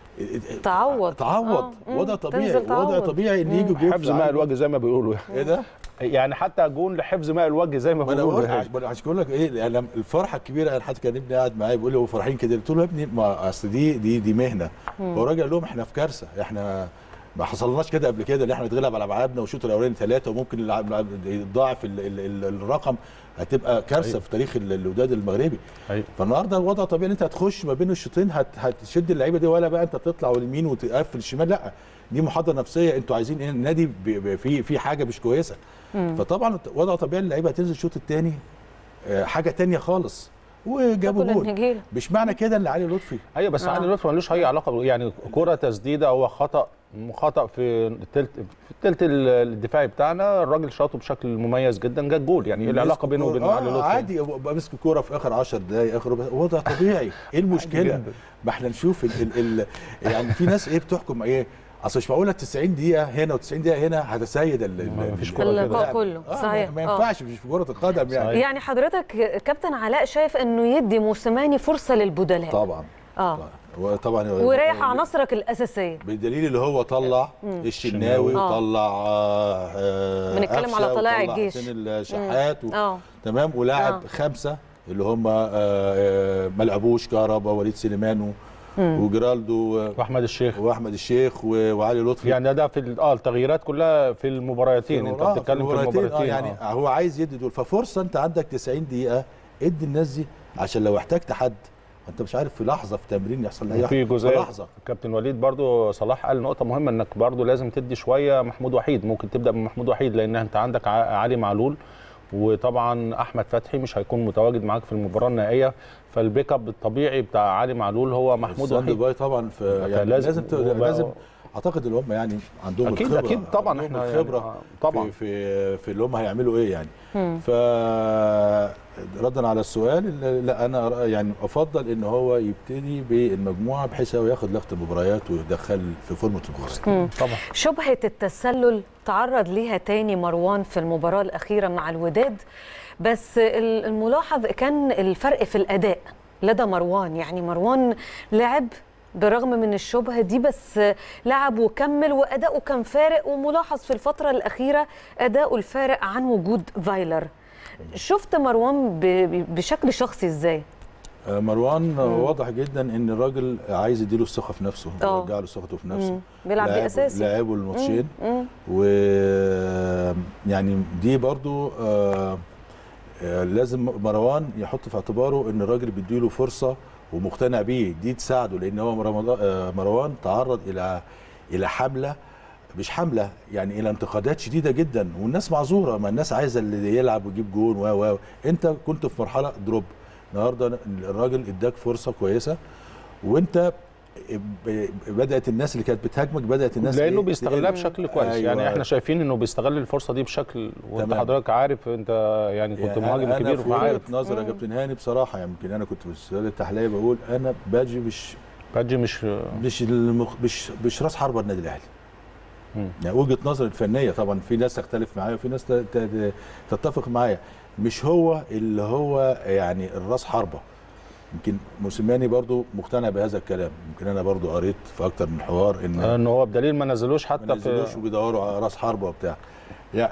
تعوض. تعوض آه، مم. وضع طبيعي تنزل وضع تعوض. طبيعي ان يجوا جول حفظ في ماء عالي. الوجه زي ما بيقولوا ايه ده؟ يعني حتى جون لحفظ ماء الوجه زي ما ما انا بيقولوا بقول يعني. عش- عشان اقول لك ايه يعني الفرحه الكبيره انا حتى كان ابني قاعد معايا بيقول لي هو فرحين كده قلت له يا ابني ما اصل دي دي دي مهنه هو راجع لهم احنا في كارثه احنا ما حصلناش كده قبل كده اللي احنا نتغلب على العابنا والشوط الاولاني ثلاثه وممكن الع- يتضاعف ال- ال- ال- الرقم هتبقى كارثه أيوة. في تاريخ ال- الوداد المغربي أيوة. فالنهارده الوضع طبيعي ان انت هتخش ما بين الشوطين هت هتشد اللعيبه دي ولا بقى انت تطلع واليمين وتقفل الشمال لا دي محاضره نفسيه انتوا عايزين ايه النادي ب- ب- في في حاجه مش كويسه فطبعا وضع طبيعي اللعيبه هتنزل الشوط الثاني حاجه تانية خالص وجابوا تاكل جول النجيله مش معنى كده ان علي لطفي ايوه بس آه. علي لطفي ملوش اي علاقه ب- يعني كره تسديده هو خطا خطا في الثلث في الثلث الدفاعي بتاعنا الراجل شاطه بشكل مميز جدا جت جول يعني ايه العلاقه بينه وبين علي آه لطفي عادي يبقى مسك الكوره في اخر 10 دقائق اخر ربع- وضع طبيعي ايه المشكله جداً. ما احنا نشوف ال ال ال يعني في ناس ايه بتحكم ايه اصل مش معقوله 90 دقيقه هنا و90 دقيقه هنا هتسيد ال- ال- ما فيش ال- كرة كده. اللقاء كله آه صحيح ما آه. ينفعش مش في كره القدم يعني صحيح. يعني حضرتك كابتن علاء شايف انه يدي موسيماني فرصه للبدلاء طبعا اه وطبعا وريح عناصرك الاساسيه بالدليل اللي هو طلع الشناوي آه. وطلع آه، آه، بنتكلم قفشة على طلائع وطلع الجيش. حسين الشحات و... اه تمام ولاعب آه. خمسه اللي هم آه، آه، ما لعبوش كهربا وليد سليمان و- وجرالدو و- واحمد الشيخ واحمد الشيخ و- وعلي لطفي يعني ده, ده في ال- اه التغييرات كلها في المباراتين انت آه، بتتكلم في المباراتين، المباراتين آه يعني آه. هو عايز يدي دول ففرصه انت عندك 90 دقيقه ادي الناس دي عشان لو احتجت حد انت مش عارف في لحظه في تمرين يحصل لها وفي في جزئيه لحظه كابتن وليد برضو صلاح قال نقطه مهمه انك برضو لازم تدي شويه محمود وحيد ممكن تبدا بمحمود وحيد لان انت عندك ع- علي معلول وطبعا احمد فتحي مش هيكون متواجد معاك في المباراه النهائيه فالبيك اب الطبيعي بتاع علي معلول هو محمود الساند وحيد باي طبعا في يعني لازم- لازم ت- وبقى- لازم اعتقد ان هم يعني عندهم اكيد الخبره اكيد طبعا عندهم احنا يعني الخبره آه، طبعا في في, في اللي هم هيعملوا ايه يعني ف ردا على السؤال لا انا أرى- يعني افضل ان هو يبتدي بالمجموعه بحيث هو ياخد لغه المباريات ويدخل في فورمه المباراه طبعا شبهه التسلل تعرض ليها تاني مروان في المباراه الاخيره مع الوداد بس ال- الملاحظ كان الفرق في الاداء لدى مروان يعني مروان لعب بالرغم من الشبهه دي بس لعب وكمل واداؤه كان فارق وملاحظ في الفتره الاخيره اداؤه الفارق عن وجود فايلر شفت مروان ب- ب- بشكل شخصي ازاي آه، مروان واضح جدا ان الراجل عايز يديله الثقه في نفسه آه. يرجع له ثقته في نفسه مم. بيلعب لعبه- باساسي لعبه الماتشين مم. و يعني دي برضو آه، آه، لازم مروان يحط في اعتباره ان الراجل بيديله فرصه ومقتنع بيه دي تساعده لان هو رمضان- آه، مروان تعرض الى الى حمله مش حمله يعني الى انتقادات شديده جدا والناس معذوره ما الناس عايزه اللي يلعب ويجيب جون و و انت كنت في مرحله دروب النهارده الراجل اداك فرصه كويسه وانت ب- بدات الناس اللي كانت بتهاجمك بدات الناس لانه إيه؟ بيستغلها تقل. بشكل كويس أيوة. يعني احنا شايفين انه بيستغل الفرصه دي بشكل وانت تمام. حضرتك عارف انت يعني كنت يعني مهاجم أنا- كبير انا في وجهه وعارف نظر يا كابتن هاني بصراحه يعني يمكن انا كنت في السؤال التحليليه بقول انا باجي مش باجي مش مش المخ... مش مش راس حربه النادي الاهلي مم. يعني وجهه نظر الفنيه طبعا في ناس تختلف معايا وفي ناس ت... ت... تتفق معايا مش هو اللي هو يعني الراس حربه يمكن موسيماني برضو مقتنع بهذا الكلام يمكن انا برضو قريت في اكتر من حوار ان ان هو بدليل ما نزلوش ما حتى نزلوش في وبيدوروا على راس حربه وبتاع يا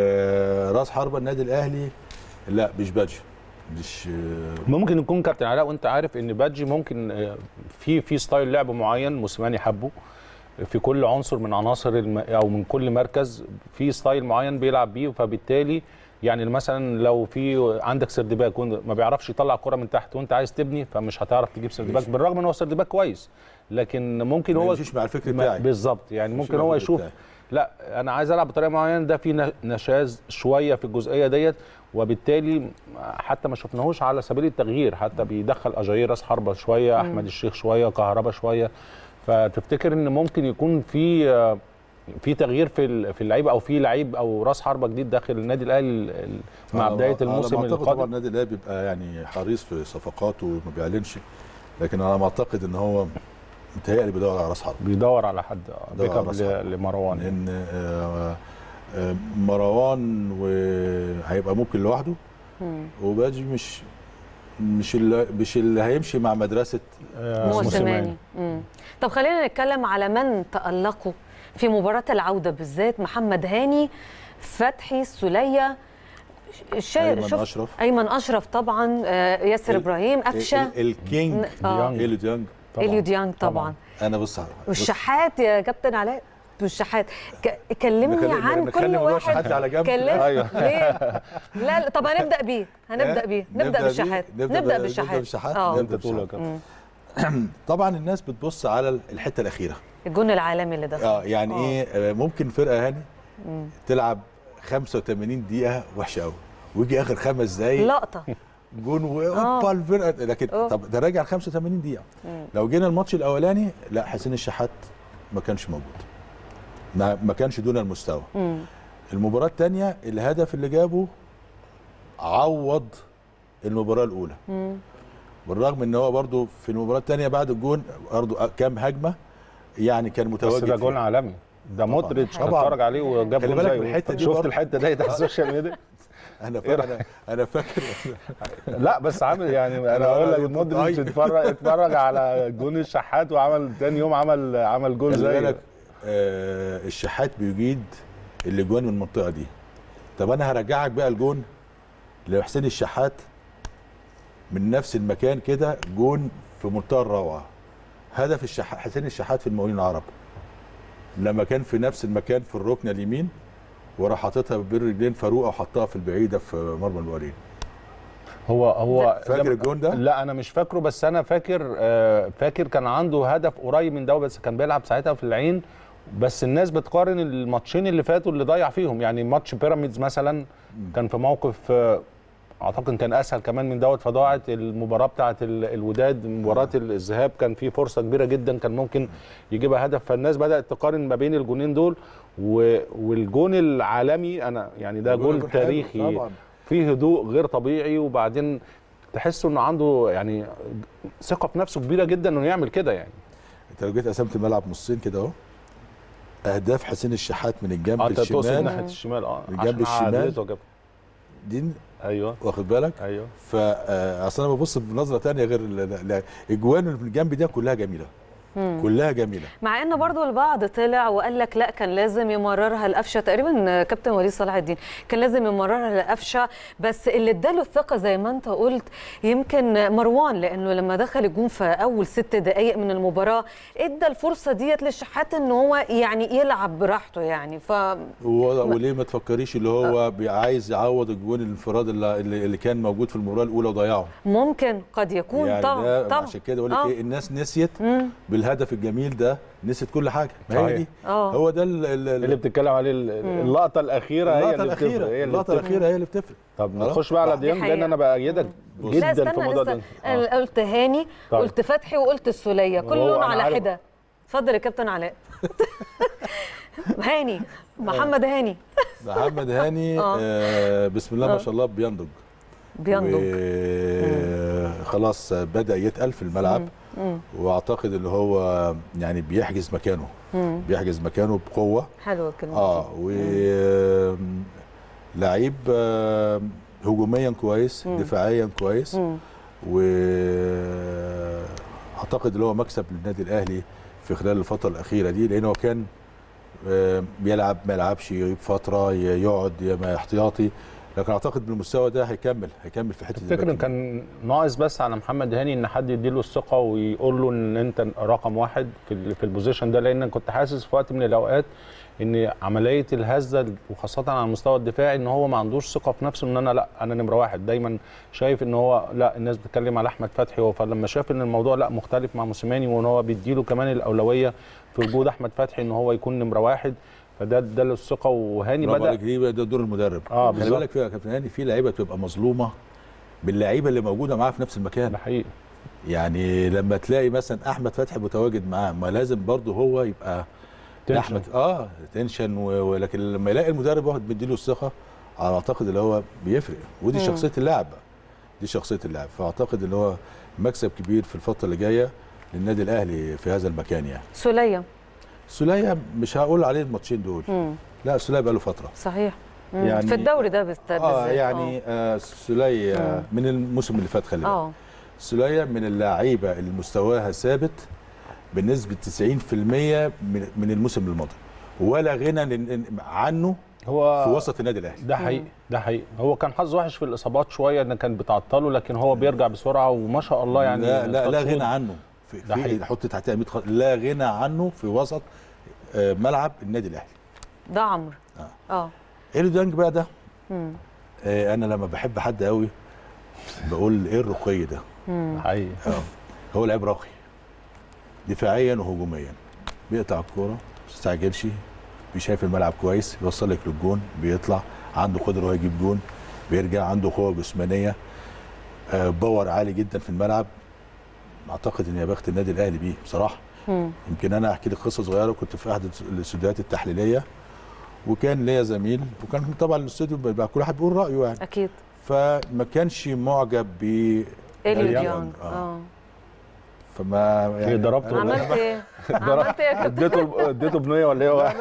آه راس حربه النادي الاهلي لا مش باجي مش آه ممكن يكون كابتن علاء وانت عارف ان باجي ممكن آه، في في ستايل لعب معين موسيماني حبه في كل عنصر من عناصر الم... او من كل مركز في ستايل معين بيلعب بيه فبالتالي يعني مثلا لو في عندك سردباك وانت ما بيعرفش يطلع الكره من تحت وانت عايز تبني فمش هتعرف تجيب سردباك بالرغم ان هو سردباك كويس لكن ممكن ما هو يمشيش مع الفكر ما- بتاعي بالظبط يعني يمشي ممكن مع هو الفكر يشوف بتاعي. لا انا عايز العب بطريقه معينه ده في ن- نشاز شويه في الجزئيه ديت وبالتالي حتى ما شفناهوش على سبيل التغيير حتى بيدخل اجاير راس حربه شويه احمد الشيخ شويه كهربا شويه فتفتكر ان ممكن يكون في آه، في تغيير في ال- في اللعيبه او في لعيب او راس حربه جديد داخل النادي الاهلي ال- ال- مع على- بدايه على ما الموسم أعتقد طبعا القادم النادي الاهلي بيبقى يعني حريص في صفقاته وما بيعلنش لكن على ما اعتقد ان هو متهيألي بيدور على راس حربه بيدور على حد آه، بيدور بيك على اب راس حربة. ل- لمروان يعني. لان آه، آه، مروان وهيبقى ممكن لوحده وباجي مش مش اللي مش اللي هيمشي مع مدرسه آه، موسيماني مم. طب خلينا نتكلم على من تألقوا في مباراة العودة بالذات محمد هاني فتحي سولية الشا... أيمن شوف- أشرف. أيمن أشرف طبعا آه، ياسر ال- إبراهيم قفشة ال- الكينج آه. ديانج. إيلو ديانج طبعاً. إليو ديانج طبعا انا بص بص- والشحات يا كابتن علاء والشحات ك... كلمني نخلي- عن نخلي كل موضوع واحد الشحات على جنب. كلم... أيوه. ليه؟ لا لا طب هنبدأ بيه هنبدأ بيه نبدأ بيه؟ بالشحات نبدأ نبدأ ب- بالشحات نبدأ بالشحات؟ اه نبدأ انت تقول يا بالشحات. كابتن مم. طبعا الناس بتبص على الحته الاخيره الجون العالمي اللي دخل اه يعني آه. ايه آه، ممكن فرقه هاني تلعب 85 دقيقه وحشه قوي ويجي اخر خمس دقايق لقطة جون واوبا الفرقه لكن أوه. طب ده راجع 85 دقيقه لو جينا الماتش الاولاني لا حسين الشحات ما كانش موجود ما, ما كانش دون المستوى مم. المباراه الثانيه الهدف اللي جابه عوض المباراه الاولى مم. بالرغم ان هو برضو في المباراه الثانيه بعد الجون برضو كام هجمه يعني كان بس متواجد ده جول فيها. عالمي ده مودريتش طبعا. هتفرج عليه وجاب خلي جول بالك زيه. من الحتة دي شفت برضه. الحته ديت على السوشيال ميديا انا إيه فا... انا انا فاكر لا بس عامل يعني انا أنا- اقول أنا لك كنت مودريتش ضايق. اتفرج اتفرج على جون الشحات وعمل تاني يوم عمل عمل جول خلي زي بالك آه الشحات بيجيد الاجوان من المنطقه دي طب انا هرجعك بقى الجون لحسين الشحات من نفس المكان كده جون في منتهى الروعه هدف الشحات حسين الشحات في المقاولين العرب لما كان في نفس المكان في الركن اليمين وراح حاططها بين رجلين فاروقه وحطها في البعيده في مرمى المقاولين هو هو فاكر زي- الجون ده؟ لا انا مش فاكره بس انا فاكر آه، فاكر كان عنده هدف قريب من ده بس كان بيلعب ساعتها في العين بس الناس بتقارن الماتشين اللي فاتوا اللي ضيع فيهم يعني ماتش بيراميدز مثلا كان في موقف آه، اعتقد كان اسهل كمان من دوت فضاعت المباراه بتاعه ال- الوداد مباراه الذهاب كان في فرصه كبيره جدا كان ممكن يجيبها هدف فالناس بدات تقارن ما بين الجونين دول و- والجون العالمي انا يعني ده الجون جول حلو تاريخي طبعاً. فيه هدوء غير طبيعي وبعدين تحس انه عنده يعني ثقه في نفسه كبيره جدا انه يعمل كده يعني انت لو جيت قسمت الملعب نصين كده اهو اهداف حسين الشحات من الجنب اه انت تقصد الشمال ناحيه الشمال اه من جنب عشان الشمال. عدلته جاب. دي ايوه واخد بالك ايوه فاصل انا ببص بنظره تانية غير ال- ال- الاجوان اللي في الجنب دي كلها جميله كلها جميله مع ان برضو البعض طلع وقال لك لا كان لازم يمررها القفشه تقريبا كابتن وليد صلاح الدين كان لازم يمررها القفشه بس اللي اداله الثقه زي ما انت قلت يمكن مروان لانه لما دخل الجون في اول ست دقائق من المباراه ادى الفرصه ديت للشحات ان هو يعني يلعب براحته يعني ف و- وليه ما تفكريش اللي هو بي- عايز يعوض الجون الانفراد اللي, اللي اللي كان موجود في المباراه الاولى وضيعه ممكن قد يكون يعني طبعا ده طبعا عشان كده اقول لك آه. ايه الناس نسيت مم. بالهدف الجميل ده نسيت كل حاجه ما هي صحيح. دي اه هو ده ال- ال- ال- اللي بتتكلم عليه ال- اللقطه الاخيره هي اللقطه اللي بتفرق الاخيره هي اللي اللقطه بتفرق. الاخيره هي اللي بتفرق طب خلاص. نخش بقى على دي ديانج لان حقيقة. انا بايدك لا جدا في استنى الموضوع لسه ده أنا قلت هاني طيب. قلت فتحي وقلت السوليه كل وهو لون أنا على عارف. حده اتفضل يا كابتن علاء هاني محمد هاني محمد هاني آه. آه بسم الله آه. ما شاء الله بينضج بينضج خلاص بدا يتقل في الملعب مم. واعتقد ان هو يعني بيحجز مكانه مم. بيحجز مكانه بقوه حلوه الكلمه اه و لعيب آه، هجوميا كويس مم. دفاعيا كويس مم. و اعتقد اللي هو مكسب للنادي الاهلي في خلال الفتره الاخيره دي لان هو كان آه، بيلعب ما يلعبش يغيب فتره ي- يقعد ي- ما احتياطي لكن اعتقد بالمستوى ده هيكمل هيكمل في حته تفتكر ان الباك كان ناقص بس على محمد هاني ان حد يديله الثقه ويقول له ان انت رقم واحد في ال- في البوزيشن ده لان كنت حاسس في وقت من الاوقات ان عمليه الهزه وخاصه على المستوى الدفاعي ان هو ما عندوش ثقه في نفسه ان انا لا انا نمره واحد دايما شايف ان هو لا الناس بتتكلم على احمد فتحي هو فلما شاف ان الموضوع لا مختلف مع موسيماني وان هو بيديله كمان الاولويه في وجود احمد فتحي ان هو يكون نمره واحد فده اداله الثقه وهاني برافو بدا عليك دي بقى ده دور المدرب اه خلي بالظبط بالك فيها يا كابتن هاني في لعيبه بتبقى مظلومه باللعيبه اللي موجوده معاه في نفس المكان ده حقيقي يعني لما تلاقي مثلا احمد فتحي متواجد معاه ما لازم برضه هو يبقى تنشن. احمد اه تنشن و- ولكن لما يلاقي المدرب واحد بيديله الثقه على اعتقد اللي هو بيفرق ودي مم. شخصيه اللاعب بقى. دي شخصيه اللاعب فاعتقد ان هو مكسب كبير في الفتره اللي جايه للنادي الاهلي في هذا المكان يعني سوليه سوليه مش هقول عليه الماتشين دول مم. لا سوليه بقى له فتره صحيح مم. يعني- في الدوري ده بالت- بالذات اه يعني آه سوليه مم. من الموسم اللي فات خلي بالك اه سوليه من اللعيبه اللي مستواها ثابت بنسبه 90% من من الموسم الماضي ولا غنى لن- عنه هو في وسط النادي الاهلي ده حقيقي ده حقيقي هو كان حظ وحش في الاصابات شويه ان كان بتعطله لكن هو بيرجع بسرعه وما شاء الله يعني لا لا, لا خط غنى شوط. عنه في, ده في حقيقي. حط تحتها 100 خط لا غنى عنه في وسط آه، ملعب النادي الاهلي ده عمرو آه. اه ايرو ديانج بقى ده مم. آه، انا لما بحب حد قوي بقول ايه الرقي ده مم. ده حقيقي آه. هو لعيب راقي دفاعيا وهجوميا بيقطع الكوره ما بيستعجلش بيشايف الملعب كويس بيوصل لك للجون بيطلع عنده قدره هو يجيب جون بيرجع عنده قوه جسمانيه آه، باور عالي جدا في الملعب اعتقد ان يا بخت النادي الاهلي بيه بصراحه مم. يمكن انا احكي لك قصه صغيره كنت في احد الاستوديوهات التحليليه وكان ليا زميل وكان طبعا الاستوديو بيبقى كل واحد بيقول رايه يعني اكيد فما كانش معجب ب اليو ديانج. ديانج آه. اه فما يعني ضربته أنا- عملت ايه؟ عملت ايه يا كابتن؟ اديته اديته بنيه ولا ايه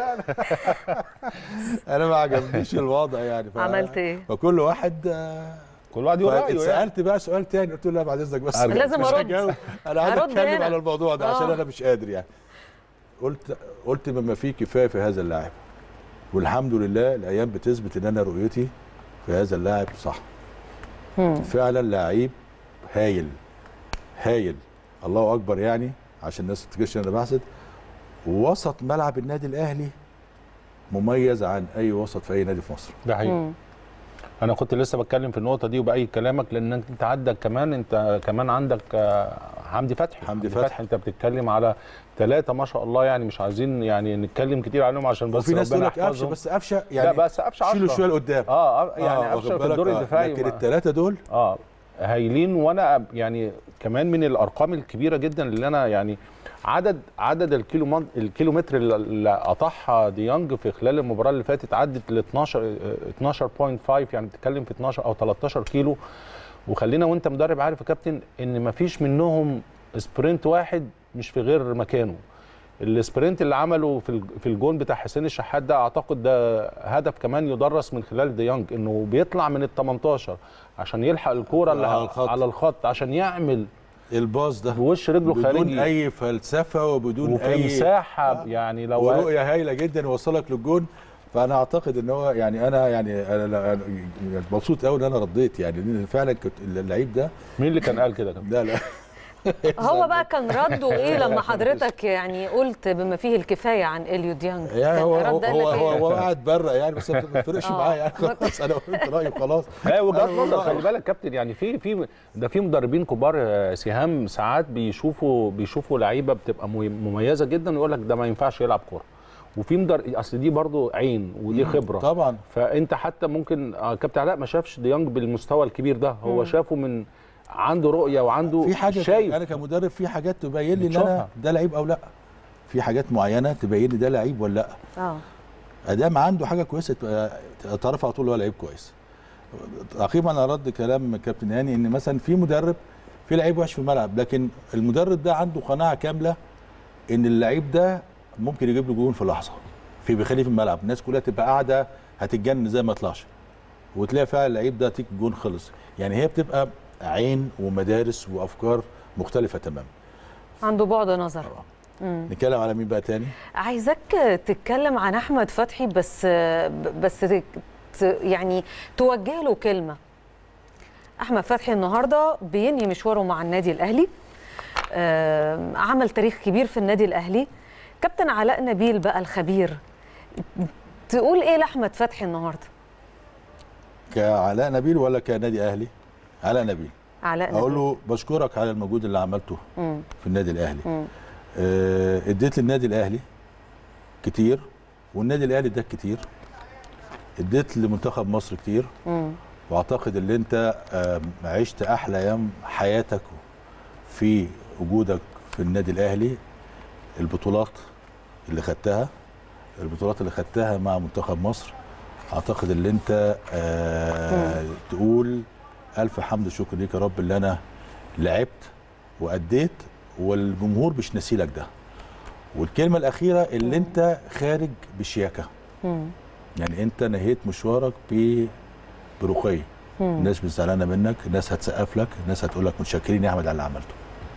انا ما عجبنيش الوضع يعني ف... عملت ايه؟ فكل واحد آه، كل واحد يقول رايه يعني سالت بقى سؤال تاني قلت له لا بعد اذنك بس أرجع. لازم مش أرد. هجاوب. انا عايز هرد اتكلم هنا. على الموضوع ده عشان آه. انا مش قادر يعني قلت قلت بما فيه كفايه في هذا اللاعب والحمد لله الايام بتثبت ان انا رؤيتي في هذا اللاعب صح مم. فعلا لعيب هايل هايل الله اكبر يعني عشان الناس ما تفتكرش ان انا بحسد وسط ملعب النادي الاهلي مميز عن اي وسط في اي نادي في مصر ده حقيقي مم. انا كنت لسه بتكلم في النقطه دي وبأي كلامك لان انت عندك كمان انت كمان عندك آه، حمدي فتحي حمدي فتحي. انت بتتكلم على ثلاثه ما شاء الله يعني مش عايزين يعني نتكلم كتير عليهم عشان بس وفي ناس تقول ربنا لك قفشه يحفظهم. بس قفشه يعني لا بس قفشه 10 شيله شويه لقدام اه آه، يعني آه، قفشه واخد في الدور بالك؟ آه، الدفاعي لكن ما- الثلاثه دول اه هايلين وانا يعني كمان من الارقام الكبيره جدا اللي انا يعني عدد عدد الكيلو من الكيلومتر اللي- اللي قطعها ديانج في خلال المباراه اللي فاتت عدت ل 12 آه، 12.5 يعني بتتكلم في 12 او 13 كيلو وخلينا وانت مدرب عارف يا كابتن ان مفيش منهم سبرنت واحد مش في غير مكانه السبرنت اللي عمله في الج- في الجون بتاع حسين الشحات ده اعتقد ده هدف كمان يدرس من خلال ديانج انه بيطلع من ال 18 عشان يلحق الكوره اللي على على الخط. الخط. على الخط عشان يعمل الباص ده بوش رجله بدون خارجي اي فلسفه وبدون وفي اي مساحه يعني لو ورؤيه هايله جدا يوصلك للجون فانا اعتقد ان هو يعني انا يعني انا أنا مبسوط قوي ان انا رديت يعني لان فعلا كنت اللعيب ده مين اللي كان قال كده كمان؟ لا لا هو بقى كان رده ايه لما حضرتك يعني قلت بما فيه الكفايه عن اليو ديانج يعني كان هو هو رد قال هو, لك هو, إيه؟ هو قاعد بره يعني بس ما بتفرقش آه. معايا يعني خلاص انا قلت رايي خلاص لا وجهات أنا نظر والله- خلي بالك كابتن يعني في في ده في مدربين كبار آه، سهام ساعات بيشوفوا بيشوفوا لعيبه بتبقى مي- مميزه جدا ويقول لك ده ما ينفعش يلعب كوره وفي مدر اصل دي برضو عين ودي خبره طبعا فانت حتى ممكن آه، كابتن علاء ما شافش ديانج بالمستوى الكبير ده هو شافه من عنده رؤيه وعنده في حاجه شايف انا كمدرب في حاجات تبين لي ان بتشوفها. انا ده لعيب او لا في حاجات معينه تبين لي ده لعيب ولا لا اه ادام عنده حاجه كويسه تبقى تعرف على طول هو لعيب كويس تعقيبا على رد كلام كابتن هاني ان مثلا في مدرب في لعيب وحش في الملعب لكن المدرب ده عنده قناعه كامله ان اللعيب ده ممكن يجيب له جون في لحظه في بيخليه في الملعب الناس كلها تبقى قاعده هتتجنن زي ما طلعش وتلاقي فعلا اللعيب ده تيك جون خلص يعني هي بتبقى عين ومدارس وافكار مختلفه تماما عنده بعد نظر نتكلم على مين بقى تاني عايزاك تتكلم عن احمد فتحي بس بس ت- ت- يعني توجه له كلمه احمد فتحي النهارده بينهي مشواره مع النادي الاهلي آه، عمل تاريخ كبير في النادي الاهلي كابتن علاء نبيل بقى الخبير تقول ايه لاحمد فتحي النهارده كعلاء نبيل ولا كنادي اهلي علاء نبيل علاء نبيل اقول له بشكرك على المجهود اللي عملته مم. في النادي الاهلي مم. آه، اديت للنادي الاهلي كتير والنادي الاهلي اداك كتير اديت لمنتخب مصر كتير مم. واعتقد ان انت آه، عشت احلى ايام حياتك في وجودك في النادي الاهلي البطولات اللي خدتها البطولات اللي خدتها مع منتخب مصر اعتقد ان انت آه تقول الف حمد وشكر ليك يا رب اللي انا لعبت واديت والجمهور مش ناسيلك ده والكلمه الاخيره اللي انت خارج بشياكه مم. يعني انت نهيت مشوارك ب برقي مم. الناس مش زعلانه منك الناس هتسقف لك الناس هتقول لك متشكرين يا احمد على اللي عملته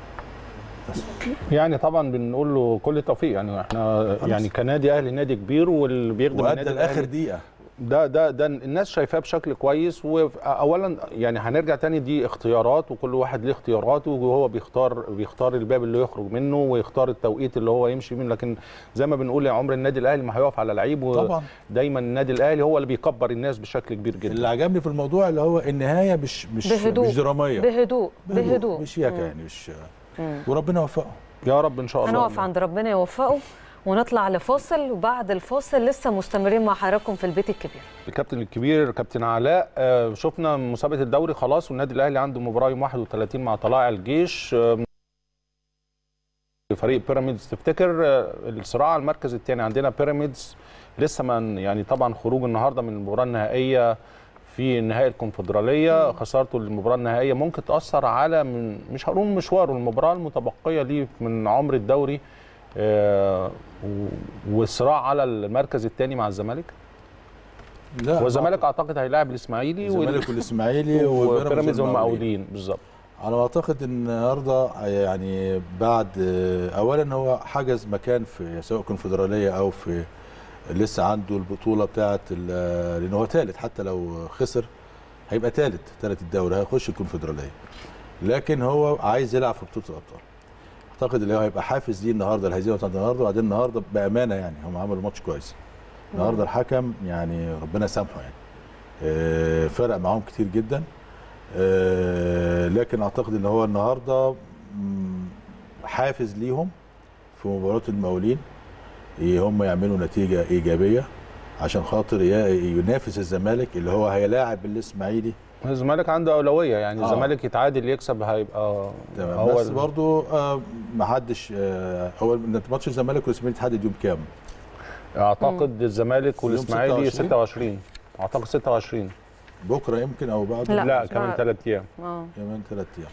يعني طبعا بنقول له كل التوفيق يعني احنا يعني كنادي اهلي نادي كبير واللي بيخدم وادى النادي لاخر الاهلي دقيقه ده ده ده الناس شايفاه بشكل كويس واولا يعني هنرجع تاني دي اختيارات وكل واحد ليه اختياراته وهو بيختار بيختار الباب اللي يخرج منه ويختار التوقيت اللي هو يمشي منه لكن زي ما بنقول يا عمر النادي الاهلي ما هيقف على لعيب طبعا ودايما النادي الاهلي هو اللي بيكبر الناس بشكل كبير اللي جدا عجبني في الموضوع اللي هو النهايه مش مش بهدوء. مش دراميه بهدوء بهدوء مش شياكه مم. يعني مش مم. وربنا يوفقه يا رب ان شاء الله هنقف عند ربنا يوفقه ونطلع لفاصل وبعد الفاصل لسه مستمرين مع حضراتكم في البيت الكبير الكابتن الكبير كابتن علاء آه، شفنا مسابقه الدوري خلاص والنادي الاهلي عنده مباراه يوم 31 مع طلائع الجيش آه، فريق بيراميدز تفتكر آه، الصراع على المركز الثاني عندنا بيراميدز لسه ما يعني طبعا خروج النهارده من المباراه النهائيه في نهائي الكونفدراليه خسارته للمباراه النهائيه ممكن تاثر على من مش هنقول مشواره المباراه المتبقيه ليه من عمر الدوري آه، و- والصراع على المركز الثاني مع الزمالك لا والزمالك اعتقد هيلاعب الاسماعيلي الزمالك والاسماعيلي وبيراميدز هم المقاولين. مقاولين بالظبط على ما اعتقد ان النهارده يعني بعد اولا هو حجز مكان في سواء كونفدراليه او في لسه عنده البطوله بتاعه ال- لان هو ثالث حتى لو خسر هيبقى ثالث ثالث الدوري هيخش الكونفدراليه لكن هو عايز يلعب في بطوله الابطال اعتقد اللي هو هيبقى حافز ليه النهارده الهزيمه بتاعت النهارده وبعدين النهارده بامانه يعني هم عملوا ماتش كويس النهارده الحكم يعني ربنا يسامحه يعني آه، فرق معاهم كتير جدا آه، لكن اعتقد ان هو النهارده مم، حافز ليهم في مباراه المقاولين ي- هم يعملوا نتيجه ايجابيه عشان خاطر ي- ينافس الزمالك اللي هو هيلاعب الاسماعيلي الزمالك عنده اولويه يعني آه. الزمالك يتعادل يكسب هيبقى تمام هو بس ال- برضو آه، ما حدش آه، هو ماتش الزمالك والاسماعيلي اتحدد يوم كام؟ اعتقد الزمالك والاسماعيلي 26. 26 اعتقد 26 بكره يمكن او بعد لا. لا, مش كمان بعد. ثلاث ايام اه كمان ثلاث ايام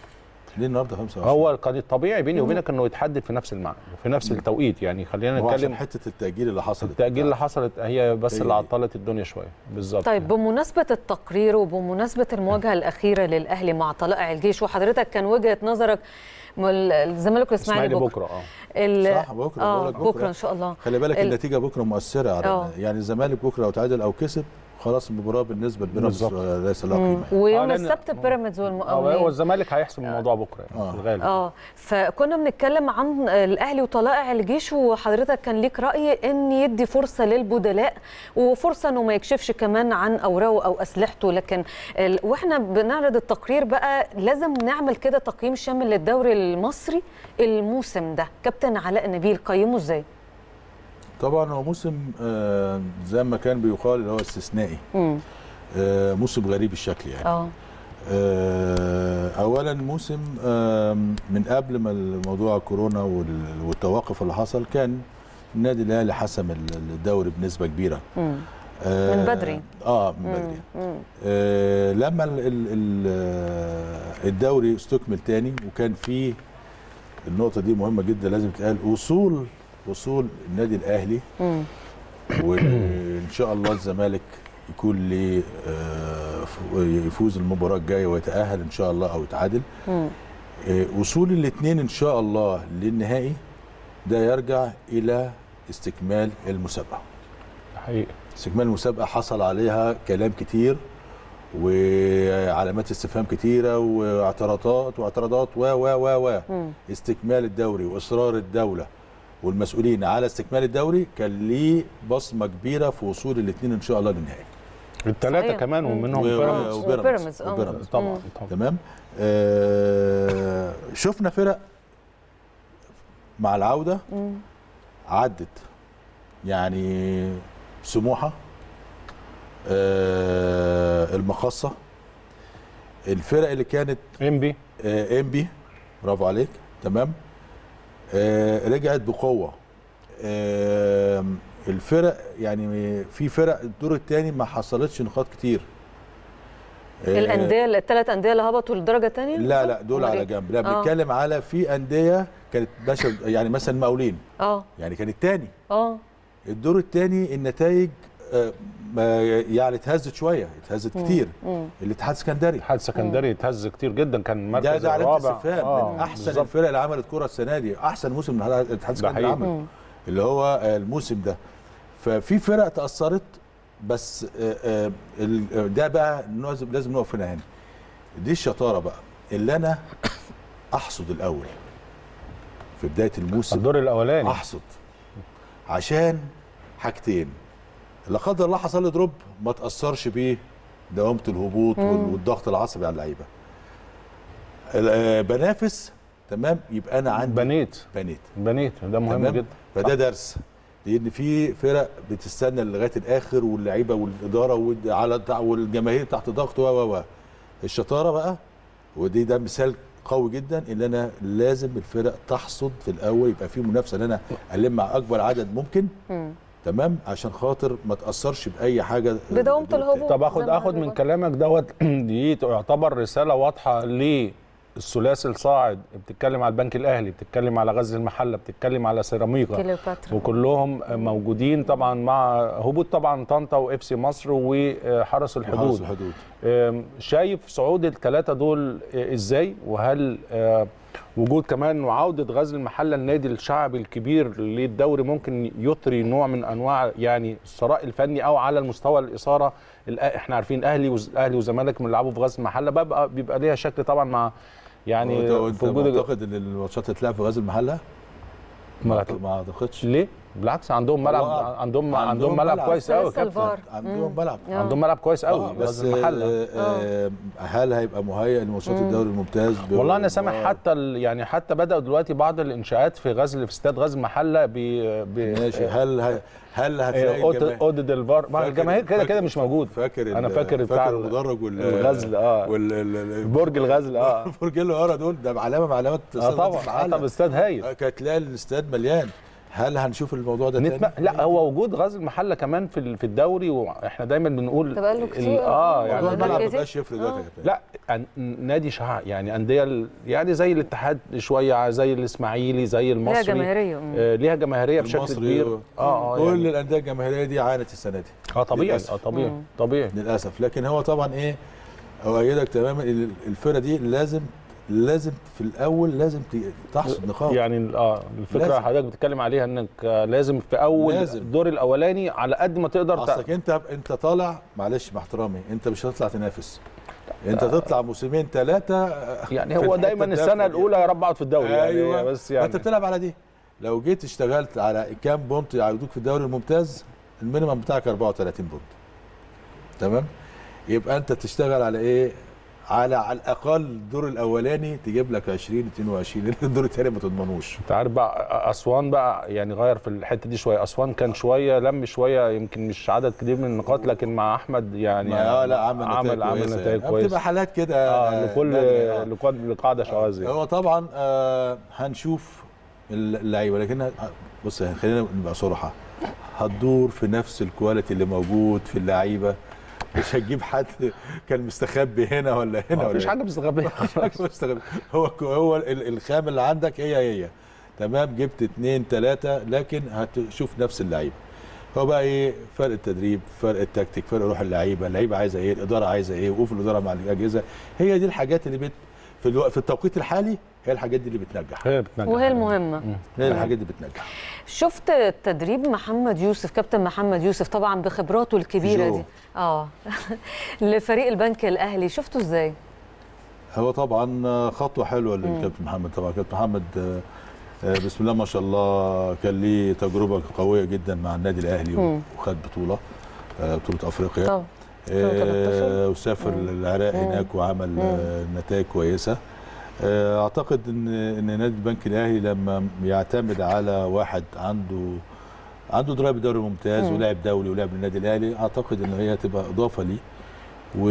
ليه النهارده 25 هو كان الطبيعي بيني وبينك انه يتحدد في نفس الميعاد في نفس التوقيت يعني خلينا هو عشان نتكلم حته التاجيل اللي حصلت التأجيل اللي حصلت هي بس هي اللي دي. عطلت الدنيا شويه بالظبط طيب بمناسبة التقرير وبمناسبة المواجهة الأخيرة للأهلي مع طلائع الجيش وحضرتك كان وجهة نظرك م- الزمالك والإسماعيلي اسماعيلي بكرة بكره اه ال- صح بكره آه بقولك بكرة إن شاء الله خلي بالك ال- النتيجه بكره مؤثره على آه. يعني الزمالك بكره لو تعادل او كسب خلاص المباراه بالنسبه لبيراميدز بالظبط. آه، ليس لها مم. قيمه ويوم آه، لأن- السبت بيراميدز هو والمقاولين الزمالك هيحسم الموضوع بكره يعني آه. في الغالب اه فكنا بنتكلم عن الاهلي وطلائع الجيش وحضرتك كان ليك راي ان يدي فرصه للبدلاء وفرصه انه ما يكشفش كمان عن اوراقه او اسلحته لكن ال... واحنا بنعرض التقرير بقى لازم نعمل كده تقييم شامل للدوري المصري الموسم ده كابتن علاء نبيل قيمه ازاي طبعا هو موسم آه، زي ما كان بيقال اللي هو استثنائي امم آه، موسم غريب الشكل يعني اه آه، اولا موسم آه، من قبل ما الموضوع كورونا وال- والتوقف اللي حصل كان النادي الاهلي حسم ال- الدوري بنسبه كبيره امم آه، من بدري. اه من بدري آه، لما ال ال ال آه، الدوري استكمل تاني وكان في النقطه دي مهمه جدا لازم تتقال وصول وصول النادي الاهلي امم وان شاء الله الزمالك يكون ليه آه، ف- يفوز المباراه الجايه ويتاهل ان شاء الله او يتعادل امم آه، وصول الاثنين ان شاء الله للنهائي ده يرجع الى استكمال المسابقه حقيقي استكمال المسابقه حصل عليها كلام كتير وعلامات استفهام كتيره واعتراضات واعتراضات و و و و مم. استكمال الدوري واصرار الدوله والمسؤولين على استكمال الدوري كان ليه بصمه كبيره في وصول الاثنين ان شاء الله للنهائي الثلاثه صحيح. كمان مم. ومنهم و- بيراميدز وبيراميدز. وبيراميدز، آه. وبيراميدز. طبعا طبعا تمام آه شفنا فرق مع العوده مم. عدت يعني سموحه آه المخصه الفرق اللي كانت انبي آه انبي برافو عليك تمام آه رجعت بقوه آه الفرق يعني في فرق الدور الثاني ما حصلتش نقاط كتير آه، الانديه الثلاث انديه اللي هبطوا للدرجه الثانيه لا لا دول على جنب لا آه. بنتكلم على في انديه كانت ماشيه يعني مثلا مقاولين اه يعني كان الثاني اه الدور الثاني النتائج آه، ما يعني اتهزت شويه اتهزت كتير مم. الاتحاد السكندري الاتحاد السكندري اتهز كتير جدا كان مركز ده ده علامه الرابع استفهام آه، من احسن بالظبط. الفرق اللي عملت كره السنه دي احسن موسم من الاتحاد ده السكندري حقيقي. عمله اللي هو آه، الموسم ده ففي فرق تاثرت بس آه، آه، ال- ده بقى لازم لازم نقف هنا هنا دي الشطاره بقى اللي انا احصد الاول في بدايه الموسم الدور الاولاني احصد عشان حاجتين لا قدر الله حصل لي دروب ما تاثرش بيه دوامه الهبوط وال- والضغط العصبي على اللعيبه ال- آه، بنافس تمام يبقى انا عندي بنيت بنيت بنيت ده مهم تمام جدا فده درس لان في فرق بتستنى لغايه الاخر واللعيبه والاداره والد- على والجماهير تحت ضغط و و و الشطاره بقى ودي ده مثال قوي جدا ان انا لازم الفرق تحصد في الاول يبقى في منافسه ان انا الم مع اكبر عدد ممكن مم. تمام عشان خاطر ما تاثرش باي حاجه بدوامة الهبوط. طب اخد زي ما اخد من حضرتك- كلامك دوت دي تعتبر رساله واضحه للثلاثي الصاعد بتتكلم على البنك الاهلي بتتكلم على غزل المحله بتتكلم على سيراميكا كليوباترا وكلهم موجودين طبعا مع هبوط طبعا طنطا واف سي مصر وحرس حدود الحدود الحدود أم، شايف صعود الثلاثه دول آه، ازاي وهل آه، وجود كمان وعوده غزل المحله النادي الشعبي الكبير للدوري ممكن يطري نوع من انواع يعني الثراء الفني او على المستوى الاثاره الأ- احنا عارفين اهلي وز- اهلي وزمالك من بيلعبوا في غزل المحله بيبقى بيبقى ليها شكل طبعا مع يعني يعني انت في وجود معتقد ان الماتشات هتتلعب في غزل المحله؟ ما- ما اعتقدش ليه؟ بالعكس عندهم ملعب والله عندهم عندهم عندهم ملعب ملعب. كويس قوي يا لسه كابتن الفار. عندهم ملعب آه. عندهم ملعب كويس قوي آه، بس غزل المحله آه، آه، هل هيبقى مهيئ لماتشات الدوري الممتاز ب- والله انا سامع آه، حتى ال- يعني حتى بداوا دلوقتي بعض الانشاءات في غزل في استاد غزل المحله ب ب ماشي هل هي- هل هتلاقي الجماهير- اودد الفار ما فاكر- الجماهير كده فاكر- كده مش موجود فاكر انا ال- فاكر بتاع ال- المدرج وال الغزل اه وال ال- ال- برج الغزل اه برج اللي ورا دول ده علامه من علامات اه طبعا آه طب استاد هايل كانت تلاقي الاستاد مليان هل هنشوف الموضوع ده نتم... تاني؟ لا هو وجود غزل المحله كمان في ال- في الدوري واحنا دايما بنقول ده بقاله ال- كتير. اه موضوع يعني ده الملعب ما كتير. بقاش يفرق دلوقتي يا كابتن. لا أن- نادي شعب يعني انديه ال- يعني زي الاتحاد شويه زي الاسماعيلي زي ليها المصري جماهيريه مم. آه ليها جماهيريه بشكل المصري كبير و- اه اه كل يعني الانديه الجماهيريه دي عانت السنه دي اه طبيعي للأسف. اه طبيعي مم. طبيعي للاسف لكن هو طبعا ايه اؤيدك تماما ال- الفرقه دي لازم لازم في الاول لازم ت- تحصد نقاط يعني اه الفكره لازم. حضرتك بتتكلم عليها انك آه، لازم في اول لازم. الدور الاولاني على قد ما تقدر اصلك ت... انت انت طالع معلش مع احترامي انت مش هتطلع تنافس انت تطلع موسمين ثلاثه يعني هو دايما السنه الاولى يا رب اقعد في الدوري ايوه يعني بس ما يعني انت بتلعب على دي لو جيت اشتغلت على كام بونت يعودوك في الدوري الممتاز المينيمم بتاعك 34 بونت تمام يبقى انت تشتغل على ايه على على الاقل الدور الاولاني تجيب لك 20 22 لان الدور الثاني ما تضمنوش انت عارف بقى اسوان بقى يعني غير في الحته دي شويه اسوان كان شويه لم شويه يمكن مش عدد كبير من النقاط لكن مع احمد يعني ما- اه لا عمل نتائج عمل عمل كويسة نتائج يعني. كويسه بتبقى حالات كده اه لكل نادرة. آه. لكل لقاعده شواذ يعني. هو طبعا آه هنشوف اللعيبه لكن ه- بص خلينا نبقى صراحه هتدور في نفس الكواليتي اللي موجود في اللعيبه مش هتجيب حد كان مستخبي هنا ولا هنا مفيش ولا حاجه مستخبيه حاجه مستخبي هو هو ال- الخام اللي عندك هي هي تمام جبت اتنين تلاته لكن هتشوف نفس اللعيبه هو بقى ايه فرق التدريب فرق التكتيك فرق روح اللعيبه اللعيبه عايزه ايه الاداره عايزه ايه وقوف الاداره مع الاجهزه هي دي الحاجات اللي بت في الوق... في التوقيت الحالي هي الحاجات دي اللي بتنجح هي بتنجح وهي المهمه هي الحاجات دي بتنجح شفت تدريب محمد يوسف كابتن محمد يوسف طبعا بخبراته الكبيره جو. دي اه لفريق البنك الاهلي شفته ازاي هو طبعا خطوه حلوه للكابتن محمد طبعا كابتن محمد آه، آه، بسم الله ما شاء الله كان ليه تجربه قويه جدا مع النادي الاهلي مم. وخد بطوله آه، بطوله افريقيا طب آه، 2013. وسافر مم. العراق مم. هناك وعمل آه، نتائج كويسه آه، اعتقد ان ان نادي البنك الاهلي لما يعتمد على واحد عنده عنده درايه بالدوري الممتاز مم. ولاعب دولي ولعب للنادي الاهلي اعتقد ان هي تبقى اضافه ليه و...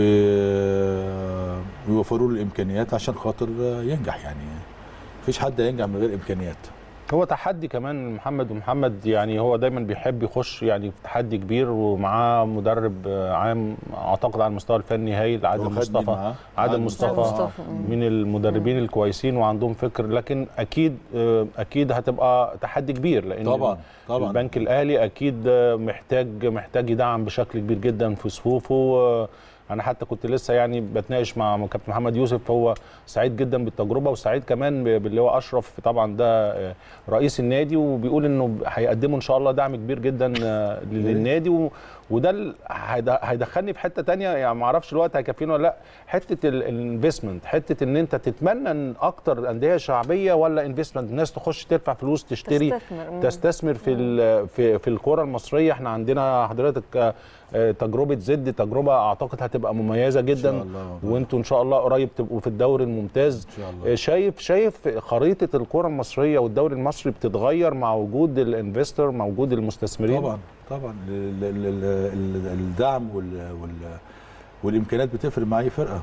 ويوفروا له الامكانيات عشان خاطر ينجح يعني مفيش حد هينجح من غير امكانيات هو تحدي كمان محمد ومحمد يعني هو دايما بيحب يخش يعني في تحدي كبير ومعاه مدرب آه، عام اعتقد على المستوى الفني هايل عادل هو خد مين مصطفى معاه؟ عادل مصطفى مصطفى. من المدربين الكويسين وعندهم فكر لكن اكيد آه، اكيد هتبقى تحدي كبير لان طبعا طبعا البنك الاهلي اكيد آه، محتاج محتاج يدعم بشكل كبير جدا في صفوفه آه، انا حتى كنت لسه يعني بتناقش مع مع كابتن محمد يوسف هو سعيد جدا بالتجربه وسعيد كمان ب- باللي هو اشرف طبعا ده آه، رئيس النادي وبيقول انه هيقدموا ان شاء الله دعم كبير جدا آه، للنادي و- وده ال- هيد- هيدخلني في حته تانية يعني ما اعرفش الوقت هيكفينا ولا لا حته الانفستمنت حته ان انت تتمنى ان اكتر انديه شعبيه ولا انفستمنت الناس تخش تدفع فلوس تشتري تستثمر. مم. تستثمر في ال- في في الكره المصريه احنا عندنا حضرتك آه، آه، تجربه زد تجربه اعتقد هتبقى مميزه جدا إن شاء الله. وانتوا ان شاء الله قريب تبقوا في الدوري الممتاز ان شاء الله آه، شايف شايف خريطه الكره المصريه والدوري المصري بتتغير مع وجود الانفستور مع وجود المستثمرين طبعا طبعا ال- ال- ال- ال- الدعم وال وال والامكانيات بتفرق مع اي فرقه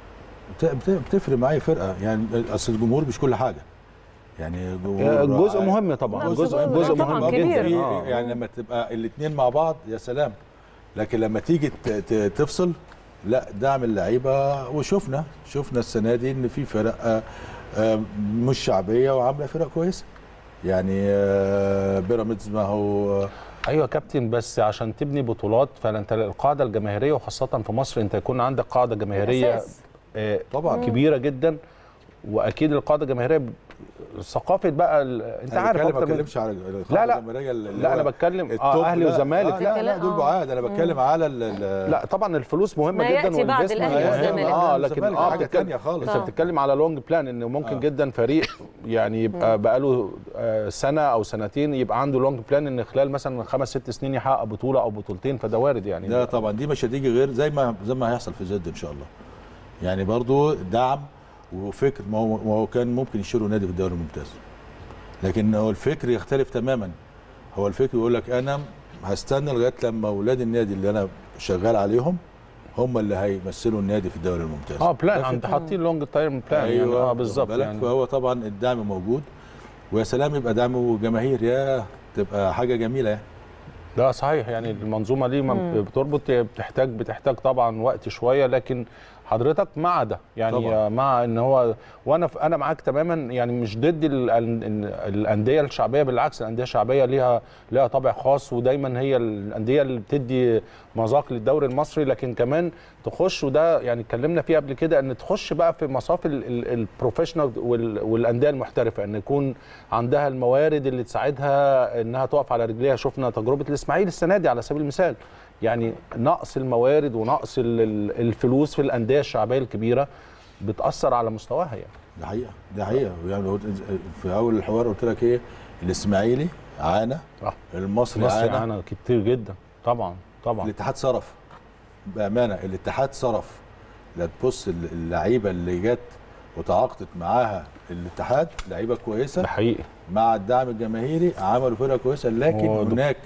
بت- بت- بتفرق مع اي فرقه يعني اصل الجمهور مش كل حاجه يعني آه، جمهور جزء مهم طبعا لا، جزء جزء- جزء طبعاً مهم كبير. جدا آه. يعني لما تبقى الاثنين مع بعض يا سلام لكن لما تيجي ت- ت- تفصل لا دعم اللعيبه وشفنا شفنا السنه دي ان في فرق آه، آه، مش شعبيه وعامله فرق كويسه يعني آه، بيراميدز ما هو ايوه يا كابتن بس عشان تبني بطولات فانت القاعده الجماهيريه وخاصه في مصر انت يكون عندك قاعده جماهيريه أساس. آه، طبعا كبيره جدا واكيد القاعده الجماهيريه ب- ثقافه بقى ال- انت أنا عارف بتكلم- اكتر ما من بتكلمش على لا، لا. الجماهيرية اللي لا هو انا بتكلم التوب، اه اهلي لا، وزمالك آه لا لا دول آه. بعاد انا بتكلم على ال- ال- لا طبعا الفلوس مهمه ما جدا يأتي بعد والinvestment الأهلي مهم. والزمالك. اه الزمالك لكن اه حاجة بتتكلم تانية خالص. انت آه. بتتكلم على لونج بلان ان ممكن آه. جدا فريق يعني يبقى بقاله آه، سنه او سنتين يبقى عنده لونج بلان ان خلال مثلا خمس ست سنين يحقق بطوله او بطولتين فده وارد يعني لا طبعا دي مش هتيجي غير زي ما زي ما هيحصل في زد ان شاء الله يعني برضو دعم وفكر ما هو ما هو كان ممكن يشيلوا نادي في الدوري الممتاز لكن هو الفكر يختلف تماما هو الفكر يقول لك انا هستنى لغايه لما اولاد النادي اللي انا شغال عليهم هم اللي هيمثلوا النادي في الدوري الممتاز اه بلان ده عند حاطين لونج تايم بلان ايوه يعني اه واخد بالظبط بالك؟ يعني فهو طبعا الدعم موجود ويا سلام يبقى دعم جماهير يا تبقى حاجه جميله يعني لا صحيح يعني المنظومه دي ما بتربط هي بتحتاج بتحتاج طبعا وقت شويه لكن حضرتك مع ده يعني طبعاً. مع ان هو وانا ف- انا معاك تماما يعني مش ضد ال- ال- الانديه الشعبيه بالعكس الانديه الشعبيه ليها ليها طابع خاص ودايما هي الانديه اللي بتدي مذاق للدوري المصري لكن كمان تخش وده يعني اتكلمنا فيه قبل كده ان تخش بقى في مصاف ال- ال- البروفيشنال وال- والانديه المحترفه ان يكون عندها الموارد اللي تساعدها انها تقف على رجليها شفنا تجربه الاسماعيلي السنه دي على سبيل المثال يعني نقص الموارد ونقص ال- ال- الفلوس في الانديه الشعبيه الكبيره بتاثر على مستواها يعني ده حقيقه ده حقيقه يعني لو- في اول الحوار قلت لك ايه الاسماعيلي عانى صح. المصري مصر عانى عانى كتير جدا طبعا طبعا الاتحاد صرف بامانه الاتحاد صرف لا تبص اللعيبه اللي جت وتعاقدت معاها الاتحاد لعيبه كويسه ده حقيقي مع الدعم الجماهيري عملوا فرقه كويسه لكن هو ده. هناك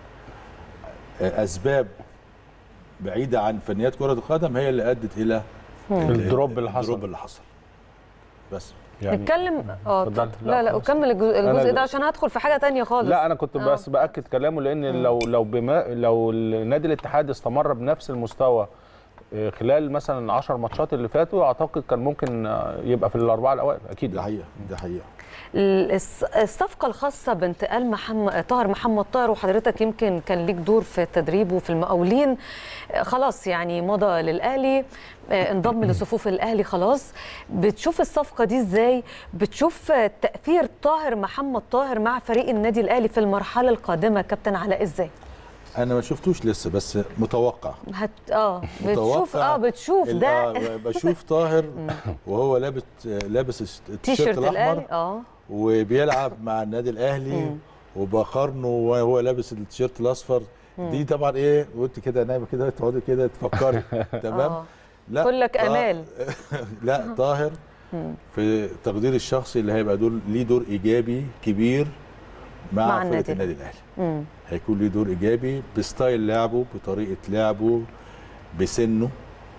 اسباب بعيده عن فنيات كره القدم هي اللي ادت الى ال- الدروب اللي حصل. الدروب اللي حصل بس يعني نتكلم اه اتفضل. اتفضل. لا، لا لا خلاص. وكمل الجزء, أنا الجزء جو- ده عشان هدخل في حاجه تانية خالص لا انا كنت آه. بس باكد كلامه لان لو لو بما لو النادي الاتحاد استمر بنفس المستوى آه، خلال مثلا العشر ماتشات اللي فاتوا اعتقد كان ممكن آه، يبقى في الاربعه الاوائل اكيد ده حقيقه ده حقيقه الص- الصفقة الخاصة بانتقال محمد طاهر محمد طاهر وحضرتك يمكن كان ليك دور في التدريب وفي المقاولين آه، خلاص يعني مضى للأهلي آه، انضم لصفوف الأهلي خلاص بتشوف الصفقة دي ازاي بتشوف آه، تأثير طاهر محمد طاهر مع فريق النادي الأهلي في المرحلة القادمة كابتن علاء ازاي انا ما شفتوش لسه بس متوقع هت... اه بتشوف متوقع اه بتشوف ال- ده آه، بشوف طاهر وهو لابس لابس التيشيرت تيشيرت الاحمر الأهلي اه وبيلعب مع النادي الاهلي وبقارنه وهو لابس التيشيرت الاصفر دي طبعا ايه وانت كده نايمه كده تقعدي كده تفكري تمام آه. لا كلك طا- آمال. لا طاهر في تقدير الشخصي اللي هيبقى دور ليه دور ايجابي كبير مع, مع مع النادي. فرقه النادي الاهلي مم. هيكون ليه دور ايجابي بستايل لعبه بطريقه لعبه بسنه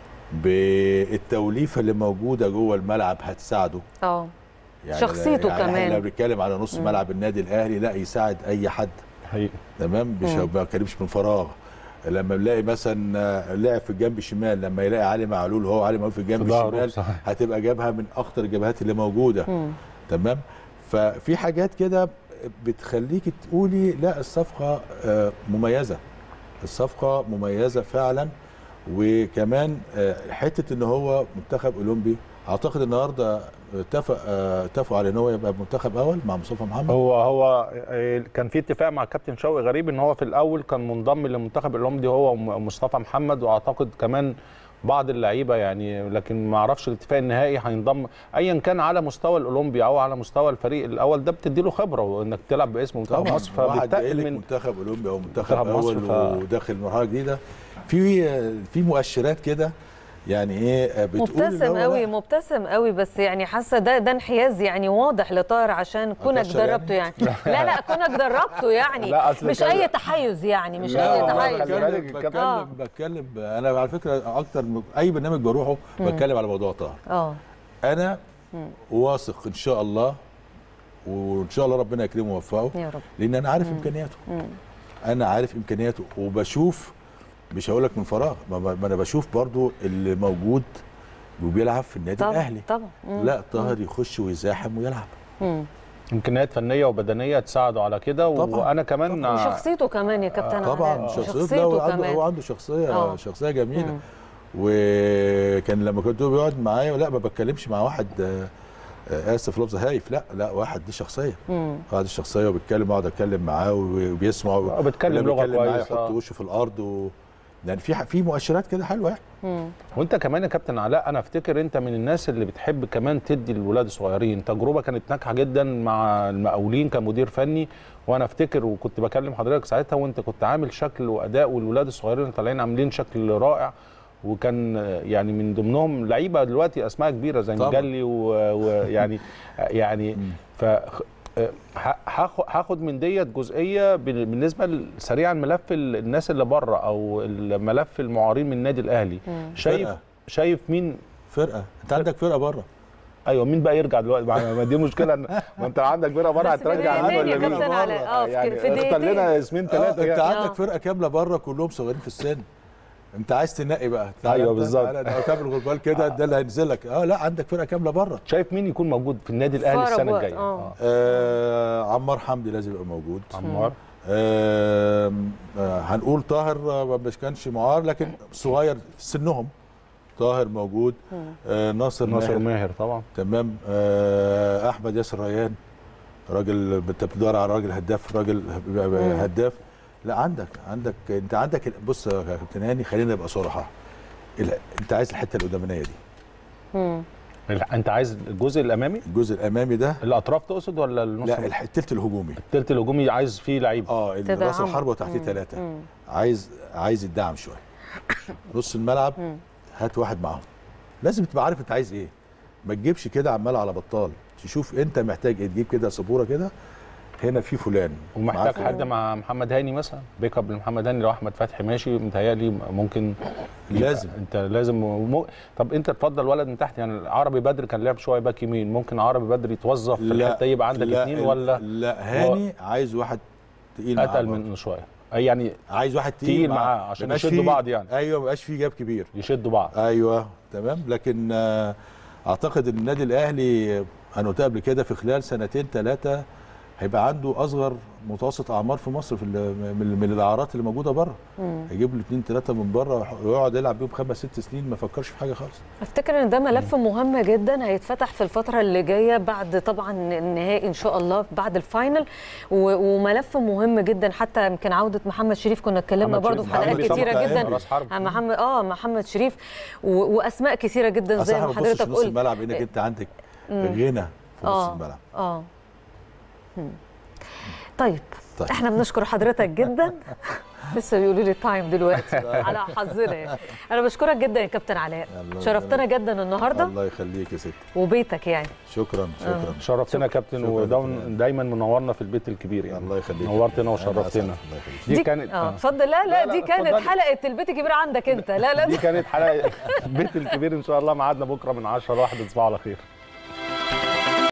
بالتوليفه اللي موجوده جوه الملعب هتساعده اه يعني شخصيته يعني كمان. احنا بنتكلم على نص ملعب النادي الاهلي لا يساعد اي حد حقيقي تمام مش مم. ما بتكلمش من فراغ لما بنلاقي مثلا آه، لاعب في الجنب الشمال لما يلاقي علي معلول هو علي معلول في الجنب في ظهره، الشمال صحيح. هتبقى جابها من اخطر الجبهات اللي موجوده مم. تمام ففي حاجات كده بتخليك تقولي لا الصفقه آه، مميزه الصفقه مميزه فعلا وكمان آه، حته ان هو منتخب اولمبي اعتقد النهارده اتفق آه، اتفقوا على ان هو يبقى منتخب اول مع مصطفى محمد هو هو آه، كان في اتفاق مع كابتن شوقي غريب ان هو في الاول كان منضم لمنتخب الاولمبي هو ومصطفى محمد واعتقد كمان بعض اللعيبه يعني لكن ما اعرفش الاتفاق النهائي هينضم ايا كان على مستوى الاولمبي او على مستوى الفريق الاول ده بتدي له خبره وانك تلعب باسم منتخب طبعا مصر واحد جاي فبتقل لك من منتخب اولمبي او منتخب منتخب مصر اول ف- وداخل مرحله جديده في في مؤشرات كده يعني ايه بتقول إن مبتسم هو قوي لا، مبتسم قوي بس يعني حاسه ده ده انحياز يعني واضح لطاهر عشان كونك أكشر يعني؟ دربته يعني لا لا كونك دربته يعني لا، أصل مش كان- اي تحيز يعني مش لا، اي والله تحيز خلي بالك بتكلم الكابتن- آه. بتكلم, بتكلم انا على فكره اكتر من اي برنامج بروحه بتكلم على موضوع طاهر اه انا واثق ان شاء الله وان شاء الله ربنا يكرمه ويوفقه يا رب لان انا عارف امكانياته انا عارف امكانياته وبشوف مش هقول لك من فراغ ما, ما انا بشوف برضو اللي موجود وبيلعب في النادي طبعا الاهلي طبعا مم. لا طاهر يخش ويزاحم ويلعب مم. امكانيات فنيه وبدنيه تساعده على كده طبعاً، وانا كمان آه، وشخصيته كمان يا كابتن طبعا علاء. شخصيته لا هو عنده كمان هو عنده شخصيه آه. شخصيه جميله مم. وكان لما كنت هو بيقعد معايا لا ما بتكلمش مع واحد آه، آه، اسف لفظ هايف لا لا واحد دي شخصيه مم. واحد دي شخصيه وبيتكلم اقعد اتكلم معاه وبيسمع آه، بيتكلم ولما لغة يتكلم معايا كويس، يحط آه. وشه في الارض و... يعني في ح- في مؤشرات كده حلوه يعني مم. وانت كمان يا كابتن علاء انا افتكر انت من الناس اللي بتحب كمان تدي الولاد الصغيرين تجربه كانت ناجحه جدا مع المقاولين كمدير فني وانا افتكر وكنت بكلم حضرتك ساعتها وانت كنت عامل شكل واداء والولاد الصغيرين اللي طالعين عاملين شكل رائع وكان آه، يعني من ضمنهم لعيبه دلوقتي اسماء كبيره زي طبعاً. مجلي و- ويعني يعني ف آه، ه- هاخد هاخد من ديت جزئيه بال- بالنسبه سريعا ملف ال- الناس اللي بره او الملف المعارين من النادي الاهلي شايف فرقة. شايف مين فرقه انت عندك فرقه بره ايوه مين بقى يرجع دلوقتي ما ما دي مشكله إن- ما انت عندك فرقه بره بس في هترجع مين دقيقتين ولا يا مين كابتن علاء اه في- يعني في اختار دقيقتين لنا اسمين آه ثلاثه انت يعني. عندك فرقه كامله بره كلهم صغيرين في السن انت عايز تنقي بقى تعالى أيوة أنت، بالظبط. تعالى ده كامل غربال كده ده اللي هينزلك اه لا عندك فرقه كامله بره شايف مين يكون موجود في النادي الاهلي فرج السنه وقت، الجايه آه. آه عمار حمدي لازم يبقى موجود عمار آه آه هنقول طاهر آه، مش كانش معار لكن صغير في سنهم طاهر موجود آه ناصر, ناصر ماهر ماهر طبعا تمام آه احمد ياسر ريان راجل انت بتدور على راجل هداف راجل هداف لا عندك عندك انت عندك بص يا كابتن هاني خلينا نبقى صراحه ال- انت عايز الحته القدامانيه دي مم. ال- انت عايز الجزء الامامي الجزء الامامي ده الاطراف تقصد ولا النص لا الح- التلت الهجومي التلت الهجومي عايز فيه لعيب اه ال- تدعمه. راس الحربه وتحتيه مم. ثلاثه مم. عايز عايز يدعم شويه نص الملعب مم. هات واحد معاهم لازم تبقى عارف انت عايز ايه ما تجيبش كده عمال على بطال تشوف انت محتاج ايه تجيب كده سبوره كده هنا في فلان معاه ومحتاج فلان. حد مع محمد هاني مثلا بيك اب لمحمد هاني لو احمد فتحي ماشي متهيألي ممكن يبقى لازم. انت لازم م... طب انت تفضل ولد من تحت يعني عربي بدر كان لعب شويه باك يمين ممكن عربي بدر يتوظف في الحته يبقى عندك لا، اثنين ولا لا هاني عايز واحد تقيل معاه اتقل برضه. منه شويه اي يعني عايز واحد تقيل, تقيل معاه عشان ما يبقاش يشدوا فيه- بعض يعني. ايوه ما يبقاش فيه جاب كبير يشدوا بعض ايوه تمام لكن آه، اعتقد ان النادي الاهلي انا قلت قبل كده في خلال سنتين ثلاثه هيبقى عنده اصغر متوسط اعمار في مصر في ال- من, من الاعارات اللي موجوده بره هيجيب له اثنين ثلاثه من بره ويقعد يلعب بيهم خمس ست سنين ما فكرش في حاجه خالص افتكر ان ده ملف مهم جدا هيتفتح في الفتره اللي جايه بعد طبعا النهائي ان شاء الله بعد الفاينل و- وملف مهم جدا حتى يمكن عوده محمد شريف كنا اتكلمنا محمد برضو في شريف. حلقات محمد كتيره شريف جدا راس حرب عن محمد اه محمد شريف و- واسماء كثيره جدا اصل زي احنا ما ما بنبصش حضرتك نص قلت الملعب انك انت عندك غنى في نص اه الملعب اه مم. طيب. طيب. احنا بنشكر حضرتك جدا لسه بيقولوا لي التايم دلوقتي على حظنا يعني. انا بشكرك جدا يا كابتن علاء الله شرفتنا جدا النهارده الله يخليك يا ست وبيتك يعني شكرا شكرا شرفتنا يا كابتن شكراً ودايما كابتن. دايما منورنا في البيت الكبير يعني الله يخليك نورتنا أنا وشرفتنا أسعد. الله يخليك دي كانت اه آه. اتفضل لا لا, لا، لا، دي كانت اتفضلي. حلقه البيت الكبير عندك انت لا لا دي كانت حلقه البيت الكبير ان شاء الله ميعادنا بكره من 10 ل 1 تصبحوا على خير